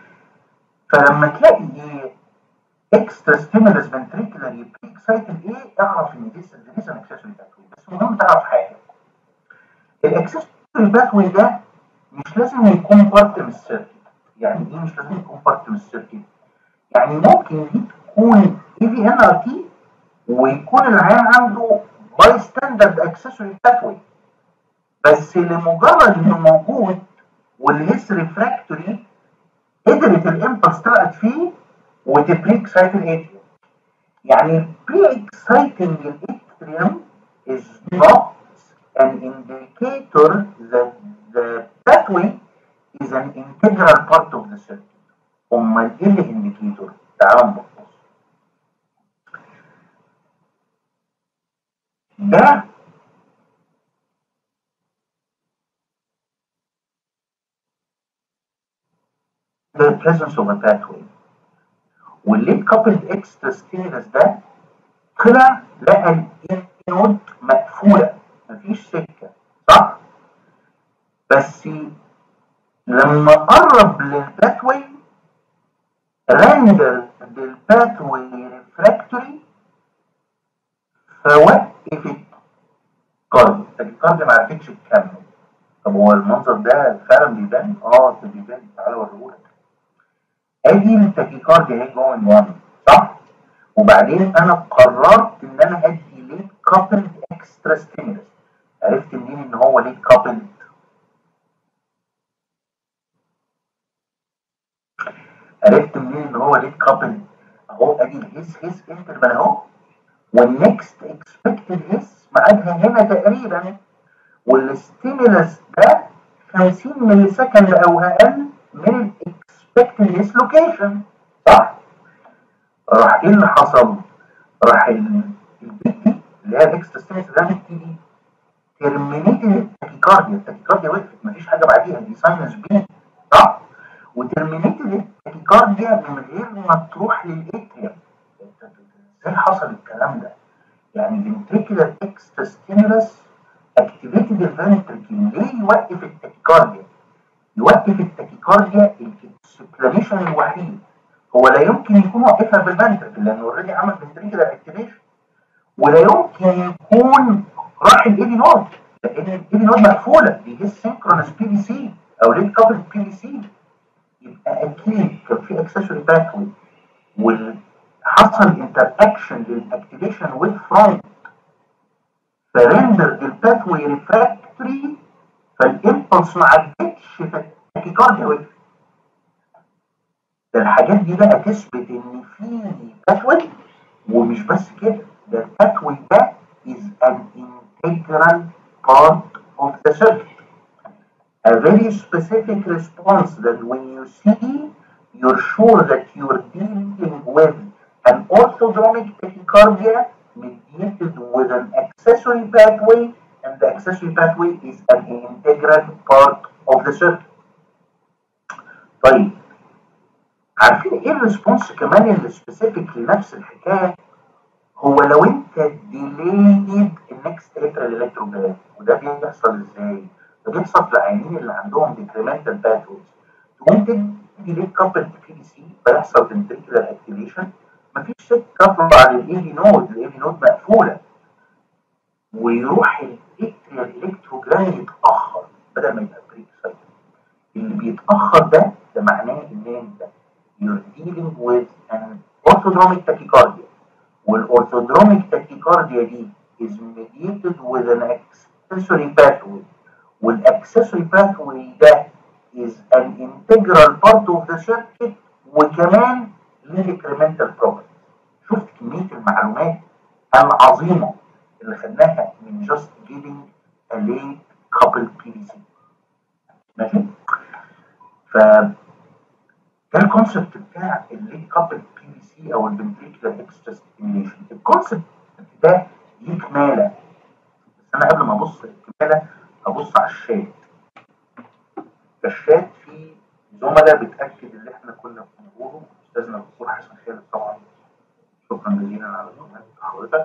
فلما تلاقي ايه اكسترا ستيمولس فنتريكولار يبقى اكسايتد ايه اعرف ان دي دي ان اكسسوري باثوي بس مهم تعرف حاجه الاكسسوري باثوي ده مش لازم يكون بارت من السيركت يعني ايه مش لازم يكون بارت من السيركت يعني ممكن دي تكون اي في ان ار تي ويكون العيان عنده باي ستاندرد اكسسوري باثوي بس لمجرد انه موجود والهيس ريفراكتوري قدرت الامبلس طلعت فيه وتبري اكسايت الاتريوم يعني بري اكسايتنج الاتريوم is not an indicator that the pathway is an integral part of the circuit امال ايه اللي indicator تعالوا نبص ده the presence of a pathway والليت كابلد اكسترا ستيمولس ده طلع لقى النود مقفوله مفيش سكه صح؟ بس لما قرب للباثوي رندر الباثوي ريفراكتوري فوقفت الكارد الكارد ما عرفتش تكمل طب هو المنظر ده فعلا بيبان؟ اه ده بيبان تعالى اوريهولك ادي التاكيكارديا اهي جوه 1 صح؟ وبعدين انا قررت ان انا ادي ليه كابلد اكسترا ستيمولس عرفت منين ان هو ليه كابلد؟ عرفت منين ان هو ليه كابلد؟ اهو ادي الهيس هيس انترفال اهو والنكست اكسبكتد هيس ميعادها هنا تقريبا والستيمولس ده 50 ملي سكند او اقل من الاكسبكتد هيس لوكيشن صح؟ راح ايه اللي حصل؟ راح البي تي اللي هي الاكسترا ستيمولس ده التي دي ترمينيتد التاكيكارديا التاكيكارديا وقفت مفيش حاجه بعديها دي ساينس بي صح؟ وترمينيتد التاكيكارديا من غير ما تروح للاتريوم ازاي حصل الكلام ده؟ يعني ventricular extra stimulus activated the ventricle ليه يوقف التاكيكارديا؟ يوقف التاكيكارديا الاكسبلانيشن الوحيد هو لا يمكن يكون وقفها بالفنتركل لانه اوريدي عمل ventricular activation ولا يمكن يكون راح الايدي نود لان الايدي نود مقفوله دي هي سينكرونس بي بي سي او ليد كابل بي بي سي يبقى اكيد كان في اكسسوري باثوي وحصل انتر اكشن للاكتيفيشن ويز فرونت فرندر الباثوي ريفراكتوري فالامبلس ما عدتش فالتاكيكارديا وقفت ده الحاجات دي بقى تثبت ان في باثوي ومش بس كده ده الباثوي ده is an integral part of the circuit a very specific response that when you see you're sure that you're dealing with an orthodromic tachycardia mediated with an accessory pathway and the accessory pathway is an integral part of the circuit طيب عارفين ايه الريسبونس كمان اللي سبيسيفيك لنفس الحكايه هو لو انت ديليد النكست اترال الكتروجرام وده بيحصل ازاي؟ ده بيحصل في العيانين اللي عندهم ديكريمنتال باثويز تقوم تدي ليه كابل بي بي سي فيحصل فنتريكولار اكتيفيشن مفيش سكه تطلع للاي في نود الاي في نود مقفوله ويروح الاتريال الكتروجرام يتاخر بدل ما يبقى بريك سايكل اللي بيتاخر ده ده معناه ان انت you're dealing with an orthodromic tachycardia والاورثودروميك تاكيكارديا دي is mediated with an accessory pathway والاكسسوري pathway ده is an integral part of the circuit وكمان ليه incremental properties شفت كمية المعلومات العظيمة اللي خدناها من just giving a late couple PVC ماشي ف ده الكونسبت بتاع الليد كابل بي في سي او الفنتريكولار اكسترا ستيميوليشن الكونسبت ده ليه كماله بس انا قبل ما ابص الكماله ابص على الشات الشات فيه زملاء بتاكد اللي احنا كنا بنقوله استاذنا الدكتور حسن خالد طبعا شكرا جزيلا على زملائك حضرتك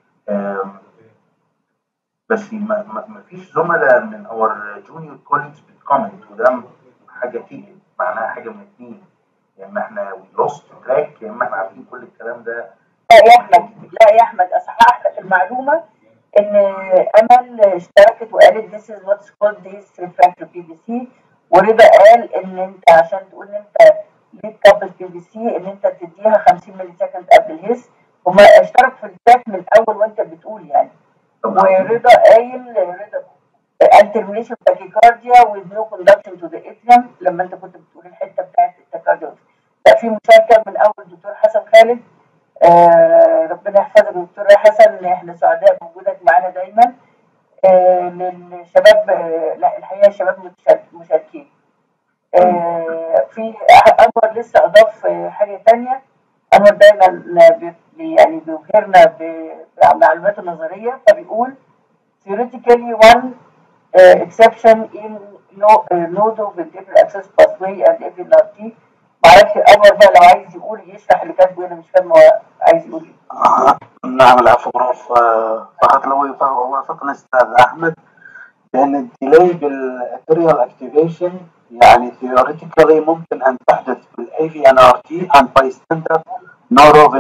بس ما, ما, ما فيش زملاء من اور جونيور كوليجز بتكومنت وده حاجه تيجي معناها حاجه من اتنين يا اما احنا وي لوست تراك يا اما احنا عارفين كل الكلام ده لا يا احمد لا يا احمد اصحح لك المعلومه ان امل اشتركت وقالت this is what's called this refractory PVC ورضا قال ان انت عشان تقول ان انت ليك كابل بي في سي ان انت تديها 50 ملي سكند قبل الهيس هما اشترك في التراك من الاول وانت بتقول يعني ورضا قايل رضا alternation tachycardia with no conduction to the atrium لما انت كنت بتقول الحته بتاعت التكارديا لا في مشاركه من اول الدكتور حسن خالد آه ربنا يحفظك دكتور حسن احنا سعداء بوجودك معانا دايما آه للشباب آه لا الحقيقه الشباب مشاركين آه في انور لسه اضاف حاجه ثانيه انور دايما بي يعني بيبهرنا بالمعلومات النظريه فبيقول theoretically one uh, exception in no, uh, node of ventricular access pathway and FNRT معرفش انور بقى لو عايز يقول يشرح اللي كاتبه انا مش فاهم هو عايز يقول ايه آه نعم العفو بروف آه فقط لو وافقنا استاذ احمد بان الديلي بالاتريال اكتيفيشن يعني ثيوريتيكالي ممكن ان تحدث بالاي في ان ار تي and by standard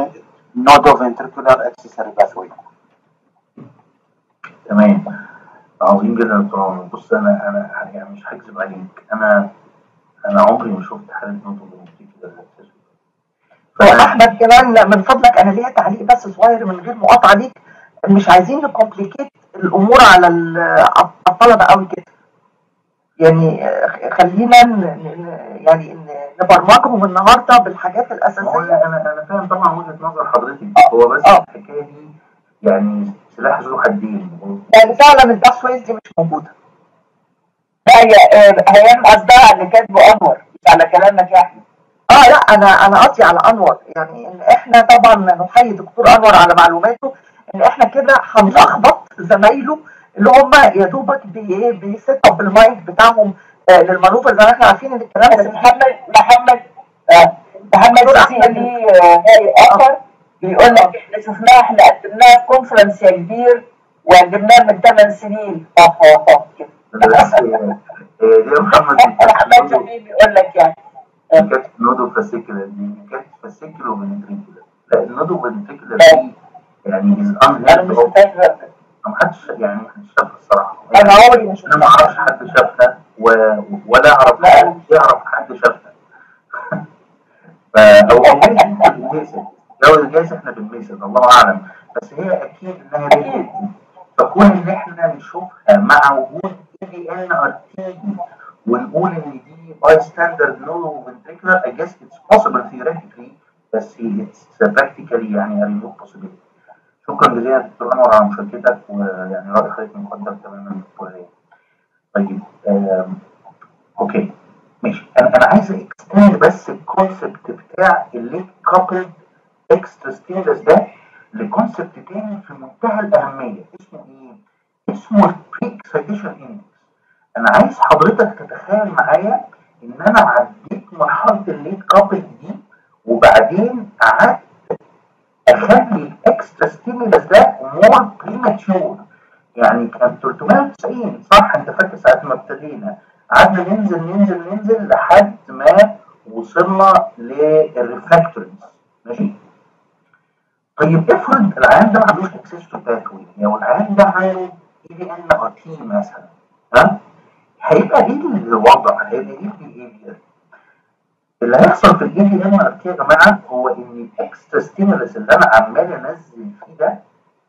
nodoventricular accessory pathway تمام عظيم جدا يا دكتور عمر بص انا انا يعني مش هكذب عليك انا انا عمري ما شفت حاله نوتو كده واحمد كمان من فضلك انا ليا تعليق بس صغير من غير مقاطعه ليك مش عايزين نكومبليكيت الامور على ال- الطلبه قوي كده يعني آه، خلينا ن- ن- يعني ن- نبرمجهم النهارده بالحاجات ما هو الاساسيه انا انا فاهم طبعا وجهه نظر حضرتك هو بس آه. الحكايه دي يعني سلاح ذو حدين يعني فعلا الباس ويز دي مش موجوده لا هي آه، هيام قصدها اللي كاتبه انور مش على كلامك يا احمد اه لا انا انا قصدي على انور يعني ان احنا طبعا نحيي دكتور انور على معلوماته ان احنا كده هنلخبط زمايله اللي هم يا دوبك بي بيست اب المايند بتاعهم آه للمانوفر زي ما احنا عارفين ان الكلام بس ده محمد محمد آه، محمد دكتور سيسي أحمد. ليه آه، رأي اخر بيقول لك احنا شفناها احنا قدمناها في كونفرنس يا كبير وقدمناها من 8 سنين اه اه اه كده بس هي هي دي يا محمد احمد شفيق بيقول لك يعني دي كانت نودو فاسيكولا دي كانت فاسيكولو فنتريكولا لا النودو فنتريكولا دي يعني از انا مش ان فاكره ما حدش يعني ما حدش شافها الصراحه انا عمري ما انا ما شفتها اعرفش حد شافها و... ولا اعرف لا. حد يعرف حد شافها ف او بالميسد لو الجايز احنا بالميسد الله اعلم بس هي اكيد انها أكيد. فكون ان احنا نشوفها مع وجود اي دي ان ار تي ونقول ان دي باي ستاندرد نو فنتريكولار I guess it's possible theoretically بس it's practically يعني a remote possibility شكرا جزيلا دكتور انور على مشاركتك ويعني راي حضرتك مقدر تماما دكتور هيام طيب آم، اوكي ماشي انا انا عايز اكستند بس الكونسبت بتاع الليت كابل اكسترا ستيمولس ده لكونسبت تاني في منتهى الاهميه اسمه ايه؟ اسمه البري اكسايتيشن اندكس انا عايز حضرتك تتخيل معايا ان انا عديت مرحله الليت كابل دي وبعدين قعدت اخلي الاكسترا ستيمولس ده مور بريماتشور يعني كان 390 صح انت فاكر ساعه ما ابتدينا قعدنا ننزل ننزل ننزل لحد ما وصلنا للريفراكتوريز ماشي طيب افرض العيان ده ما عندوش اكسس تو باثوي لو العيان ده عنده اي دي ان ار تي مثلا ها هيبقى ايه الوضع هيبقى ايه البيهيفير اللي هيحصل في الاي دي ان ار تي يا جماعه هو ان الاكسترا ستيمولس اللي انا عمال انزل فيه ده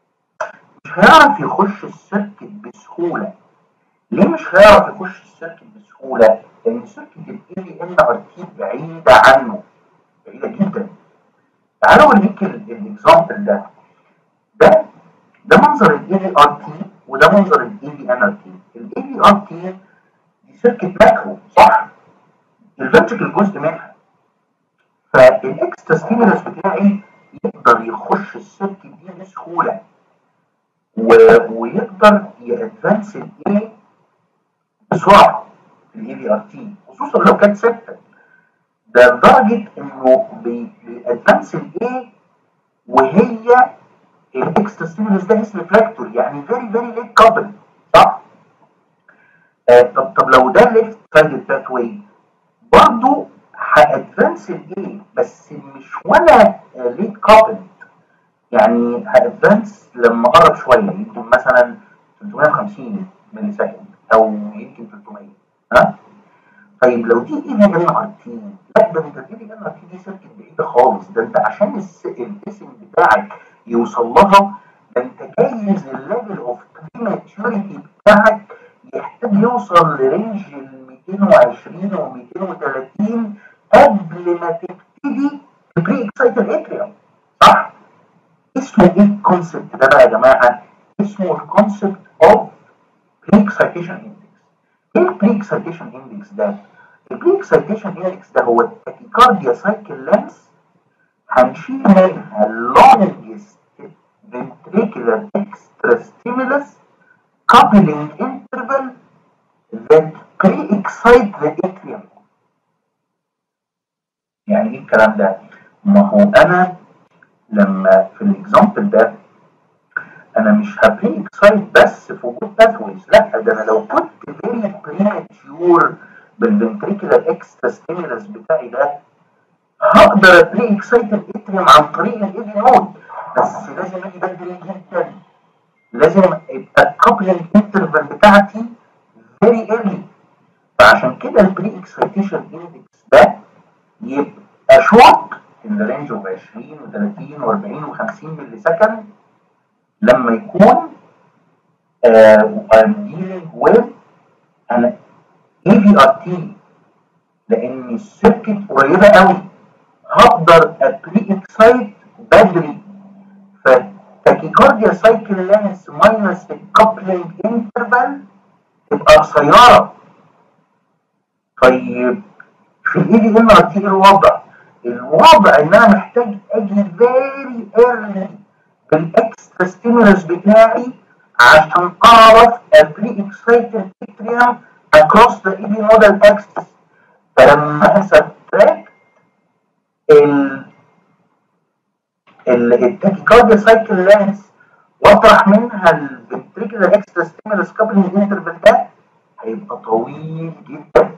مش هيعرف يخش السيركت بسهوله ليه مش هيعرف يخش السيركت بسهوله؟ لان سيركت الاي دي ان ار تي بعيده عنه بعيده جدا تعالوا اوريك الاكزامبل ده ده ده منظر الاي دي ار تي وده منظر الاي دي ان ار تي الاي دي ار تي دي سيركت ماكرو صح الفنتركل جزء منها فالاكسترا ستيمولس بتاعي يقدر يخش السيركت دي بسهوله و... ويقدر يادفانس الايه بسرعه في الاي بي ار تي خصوصا لو كانت ثابته ده لدرجه انه بي- بيادفانس الايه وهي الاكسترا ستيمولس ده اسمه ريفراكتور يعني فيري فيري ليت كابل صح؟ آه طب طب لو ده ليفت سايد باث واي برضه هادفانس الايه بس مش ولا ليت كابل يعني هادفانس لما قرب شويه يمكن مثلا 350 ملي سكند او يمكن 300 ها طيب لو دي ايه ان ار تي لا ده انت دي ان ار تي دي سيركت بعيده خالص ده انت عشان الس- الاسم بتاعك يوصل لها ده انت جايز الليفل اوف بريماتشوريتي بتاعك يحتاج يوصل لرينج ال 220 و 230 قبل ما تبتدي بري اكسايتد اتريوم صح؟ اسمه ايه الكونسبت ده بقى يا جماعه؟ اسمه الكونسبت اوف بري اكسايتيشن اندكس. ايه البري اكسايتيشن اندكس ده؟ البري اكسايتيشن اندكس ده هو التاكيكارديا سايكل لينس هنشيل منها اللونجست ventricular extra stimulus coupling interval that pre-excite the atrium. يعني ايه الكلام ده؟ ما هو انا لما في الاكزامبل ده انا مش هبري اكسايت بس في وجود باثويز لا ده انا لو كنت فيري بريماتيور بالفنتريكولار اكسترا ستيمولس بتاعي ده هقدر ابري اكسايت الاتريوم عن طريق الايدي نود بس لازم اجي بدري جدا لازم يبقى الكابلنج انترفال بتاعتي فيري ايرلي فعشان كده البري اكسايتيشن اندكس ده يبقى شورت ان ذا رينج اوف 20 و30 و40 و50 ملي سكند لما يكون uh, I'm dealing with an AVRT لان السيركت قريبه قوي هقدر ابري اكسايت بدري فتاكيكارديا سايكل لينس ماينس الكابلنج انترفال تبقى قصيره طيب في الاي دي ام ار تي الوضع الوضع ان انا محتاج اجي فيري ايرلي بالاكسترا ستيمولس بتاعي عشان اعرف ابري اكسايت الاتريوم across the ED nodal axis فلما سبتراكت ال ال التاكيكارديا سايكل لينس واطرح منها الفنتريكولار اكسترا ستيمولس كابلنج انترفال ده هيبقى طويل جدا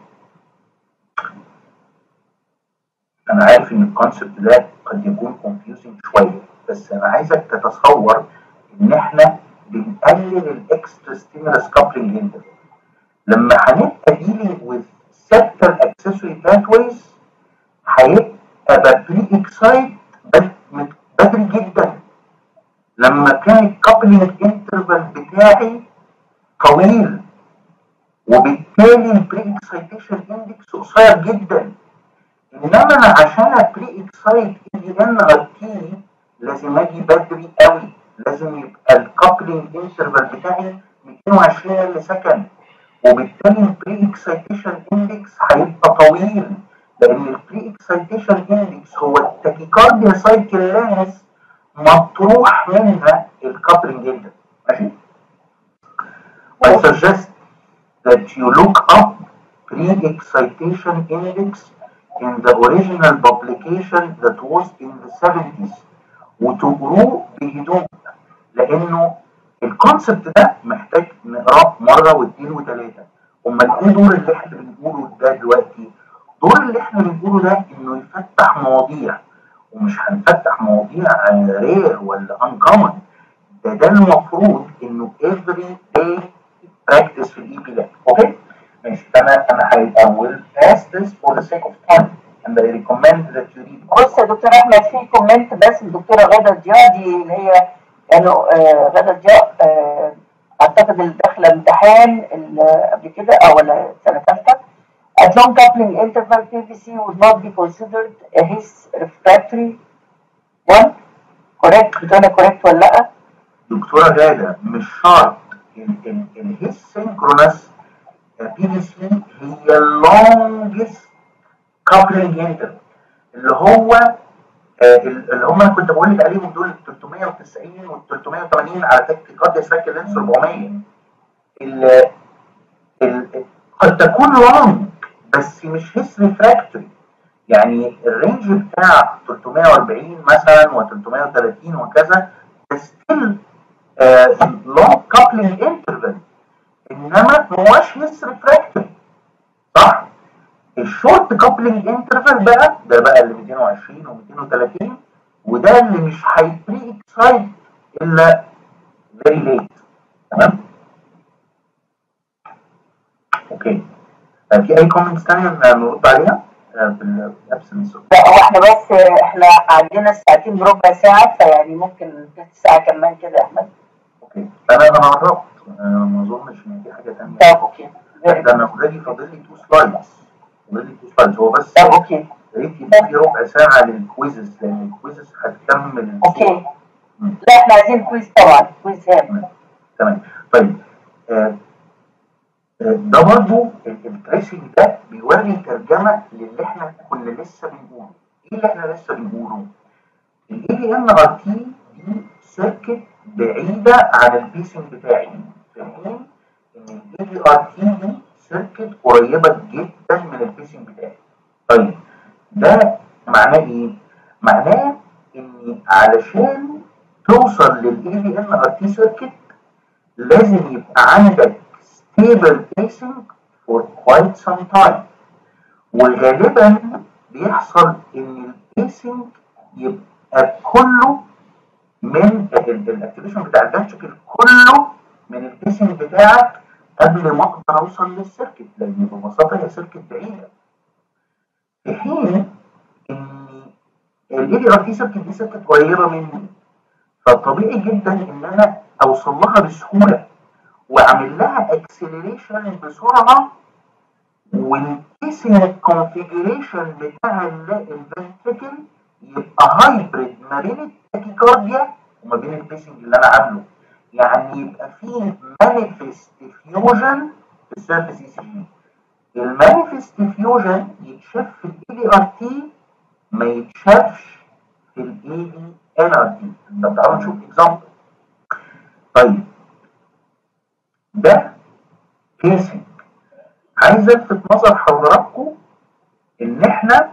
انا عارف ان الكونسبت ده قد يكون confusing شويه بس انا عايزك تتصور ان احنا بنقلل الاكسترا ستيمولس كابلنج انترفال لما هنبقى dealing with septal accessory pathways هيبقى ببري اكسايت بدري جدا لما كان الكابلنج انترفال بتاعي طويل وبالتالي البري اكسايتيشن اندكس قصير جدا انما انا عشان ابري اكسايت اي ان ار تي لازم اجي بدري قوي لازم يبقى الكابلنج انترفال بتاعي 220 ملي سكند وبالتالي البري اكسايتيشن اندكس هيبقى طويل لان البري اكسايتيشن اندكس هو التاكيكارديا سايكل لينس مطروح منها الكابلنج انترفال ماشي I suggest that you look up pre-excitation index in the original publication that was in the 70s وتقروه بهدوء لانه الكونسبت ده محتاج نقراه مره واثنين وثلاثه امال ايه دور اللي احنا بنقوله ده دلوقتي دور اللي احنا بنقوله ده انه يفتح مواضيع ومش هنفتح مواضيع رير ولا uncommon ده ده المفروض انه every day practice في الاي بي لاب اوكي ماشي انا انا I will pass this for the sake of time and I recommend that you read بص يا دكتور احمد في كومنت بس الدكتوره غاده ضياء دي اللي هي كانوا آه غاده ضياء آه اعتقد اللي داخله امتحان ال- قبل كده او ولا سنه ثالثه At long coupling interval PVC would not be considered a his refractory one correct بتقول correct ولا لا؟ دكتوره غاده مش شرط الهيس سينكرونس بي في سي هي اللونجست كابلنج انتر اللي هو آه، اللي هم انا كنت بقول لك عليهم دول 390 وال 380 على تكتيكات سايكل لينس 400 ال ال قد تكون لونج بس مش هيس ريفراكتوري يعني الرينج بتاع 340 مثلا و330 وكذا ده ستيل لونج كابلنج انترفال انما ما هوش هيس ريفراكتوري صح؟ الشورت كابلنج انترفال بقى ده بقى اللي 220 و230 وده اللي مش هيبري اكسايت الا فيري ليت تمام؟ اوكي آه، في اي كومنتس ثانيه نرد عليها آه، بالابسنس لا هو احنا بس احنا عندنا ساعتين بربع ساعه فيعني ممكن تلت ساعه كمان كده يا احمد اوكي انا انا قربت آه، ما اظنش ان في حاجه ثانيه طب اوكي ده انا اوريدي فاضل لي تو سلايدز فاضل لي تو سلايدز هو بس طب اوكي يا ريت يبقى في ربع ساعه للكويزز لان الكويزز هتكمل اوكي مم. لا احنا عايزين كويز طبعا كويز هام تمام طيب آه، آه، ده برضو ال- التريسنج ده بيوري ترجمه للي احنا كنا لسه بنقوله ايه اللي احنا لسه بنقوله الاي بي ام ار تي دي سيركت بعيده عن البيسنج بتاعي في حين ان الاي بي ار تي دي سيركت قريبه جدا من البيسنج بتاعي طيب ده معناه ايه معناه ان علشان توصل للاي بي ام ار تي سيركت لازم يبقى عندك stable pacing for quite some time وغالبا بيحصل ان البيسنج يبقى كله من الاكتيفيشن بتاع الفنتركل كله من البيسنج بتاعك قبل ما اقدر اوصل للسيركت لان ببساطه هي سيركت بعيده في حين ان الاي دي ار تي سيركت دي سيركت قريبه مني فطبيعي جدا ان انا اوصل لها بسهوله واعمل لها اكسلريشن بسرعه والبيسنج كونفيجريشن بتاع الفنتركل يبقى هايبريد ما بين التاكيكارديا وما بين البيسنج اللي انا عامله يعني يبقى فيه مانيفست فيوجن في السيرفيس اي سي جي المانيفست فيوجن يتشاف في الاي دي ار تي ما يتشافش في الاي دي ان ار تي طب تعالوا نشوف اكزامبل طيب ده بيسنج عايز الفت نظر حضراتكم ان احنا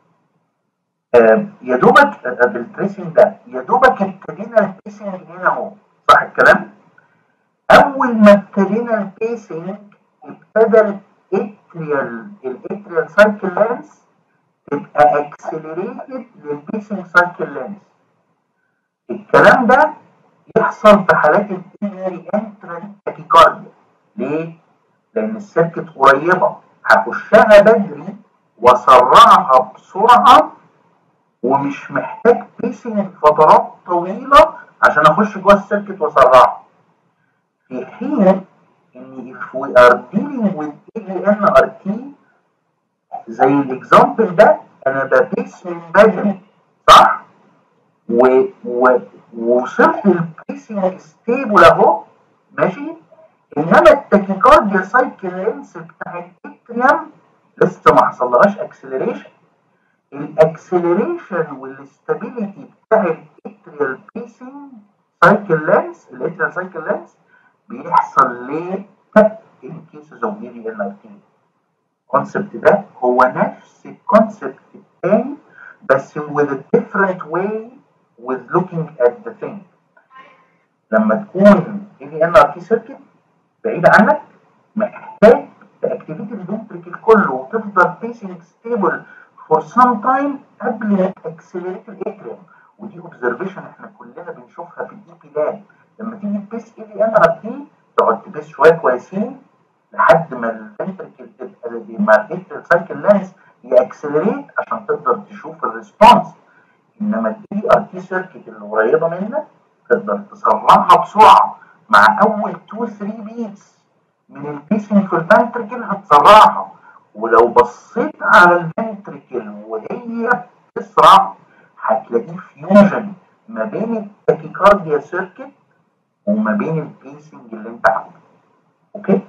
آه يا دوبك آه بالتريسنج ده يا دوبك ابتدينا البيسنج هنا اهو صح الكلام؟ اول ما ابتدينا البيسنج ابتدى الاتريال الاتريال سايكل لينس تبقى اكسلريتد للبيسنج سايكل لينس الكلام ده يحصل في حالات البينري انترنت تاكيكارديا ليه؟ لان السيركت قريبه هخشها بدري واسرعها بسرعه ومش محتاج بيسنج فترات طويله عشان اخش جوه السيركت واسرعها في حين ان if we are dealing with AVNRT زي الاكزامبل ده انا ببيس من بدري صح؟ و و ووصلت للبيسنج ستيبل اهو ماشي انما التاكيكارديا سايكل لينس بتاع الاتريوم لسه ما حصلهاش اكسلريشن الاكسلريشن والاستابيليتي بتاع الاتريال بيسنج سايكل لينس الاتريال سايكل لينس بيحصل ليه ان كيسز اوف اي في ال اي تي الكونسبت ده هو نفس الكونسبت الثاني بس with a different way with looking at the thing لما تكون اي في ان ار تي سيركت بعيد عنك محتاج تاكتيفيت الفنتريكل كله وتفضل بيسنج ستيبل فور سام تايم قبل ما تاكسلريت الاتريوم ودي اوبزرفيشن احنا كلنا بنشوفها في الاي بي لاب لما تيجي تبيس اي في ان ار تي تقعد تبيس شويه كويسين لحد ما الفنتريكل تبقى مع الاتريال سايكل لانس ياكسلريت عشان تقدر تشوف الريسبونس انما الاي ار تي سيركت اللي قريبه منك تقدر تسرعها بسرعه مع اول 2 3 بيتس من البيسنج في الفنتركل هتسرعها ولو بصيت على الفنتركل وهي بتسرع هتلاقيه فيوجن ما بين التاكيكارديا سيركت وما بين البيسنج اللي انت عامله اوكي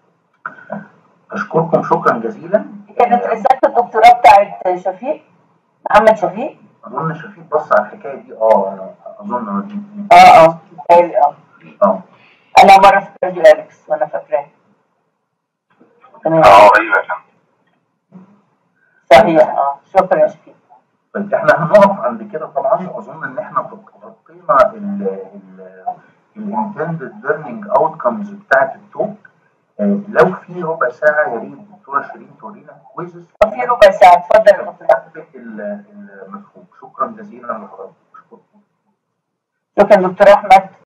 اشكركم شكرا جزيلا كانت رسالة الدكتوراه بتاعت شفيق محمد شفيق اظن شفيق بص على الحكايه دي اه انا اظن دي اه اه بيتهيألي اه اه انا مرة في كارديو اليكس وانا فاكراه تمام اه ايوه يا فندم صحيح اه شكرا يا شفيق طيب احنا هنقف عند كده طبعا واظن ان احنا غطينا الانتندد ليرنينج اوتكمز بتاعت التوك آه، لو في ربع ساعه يا ريت الدكتوره شيرين تورينا كويزز في ربع ساعة اتفضل يا دكتور المفهوم شكرا جزيلا لحضرتك شكرا دكتور احمد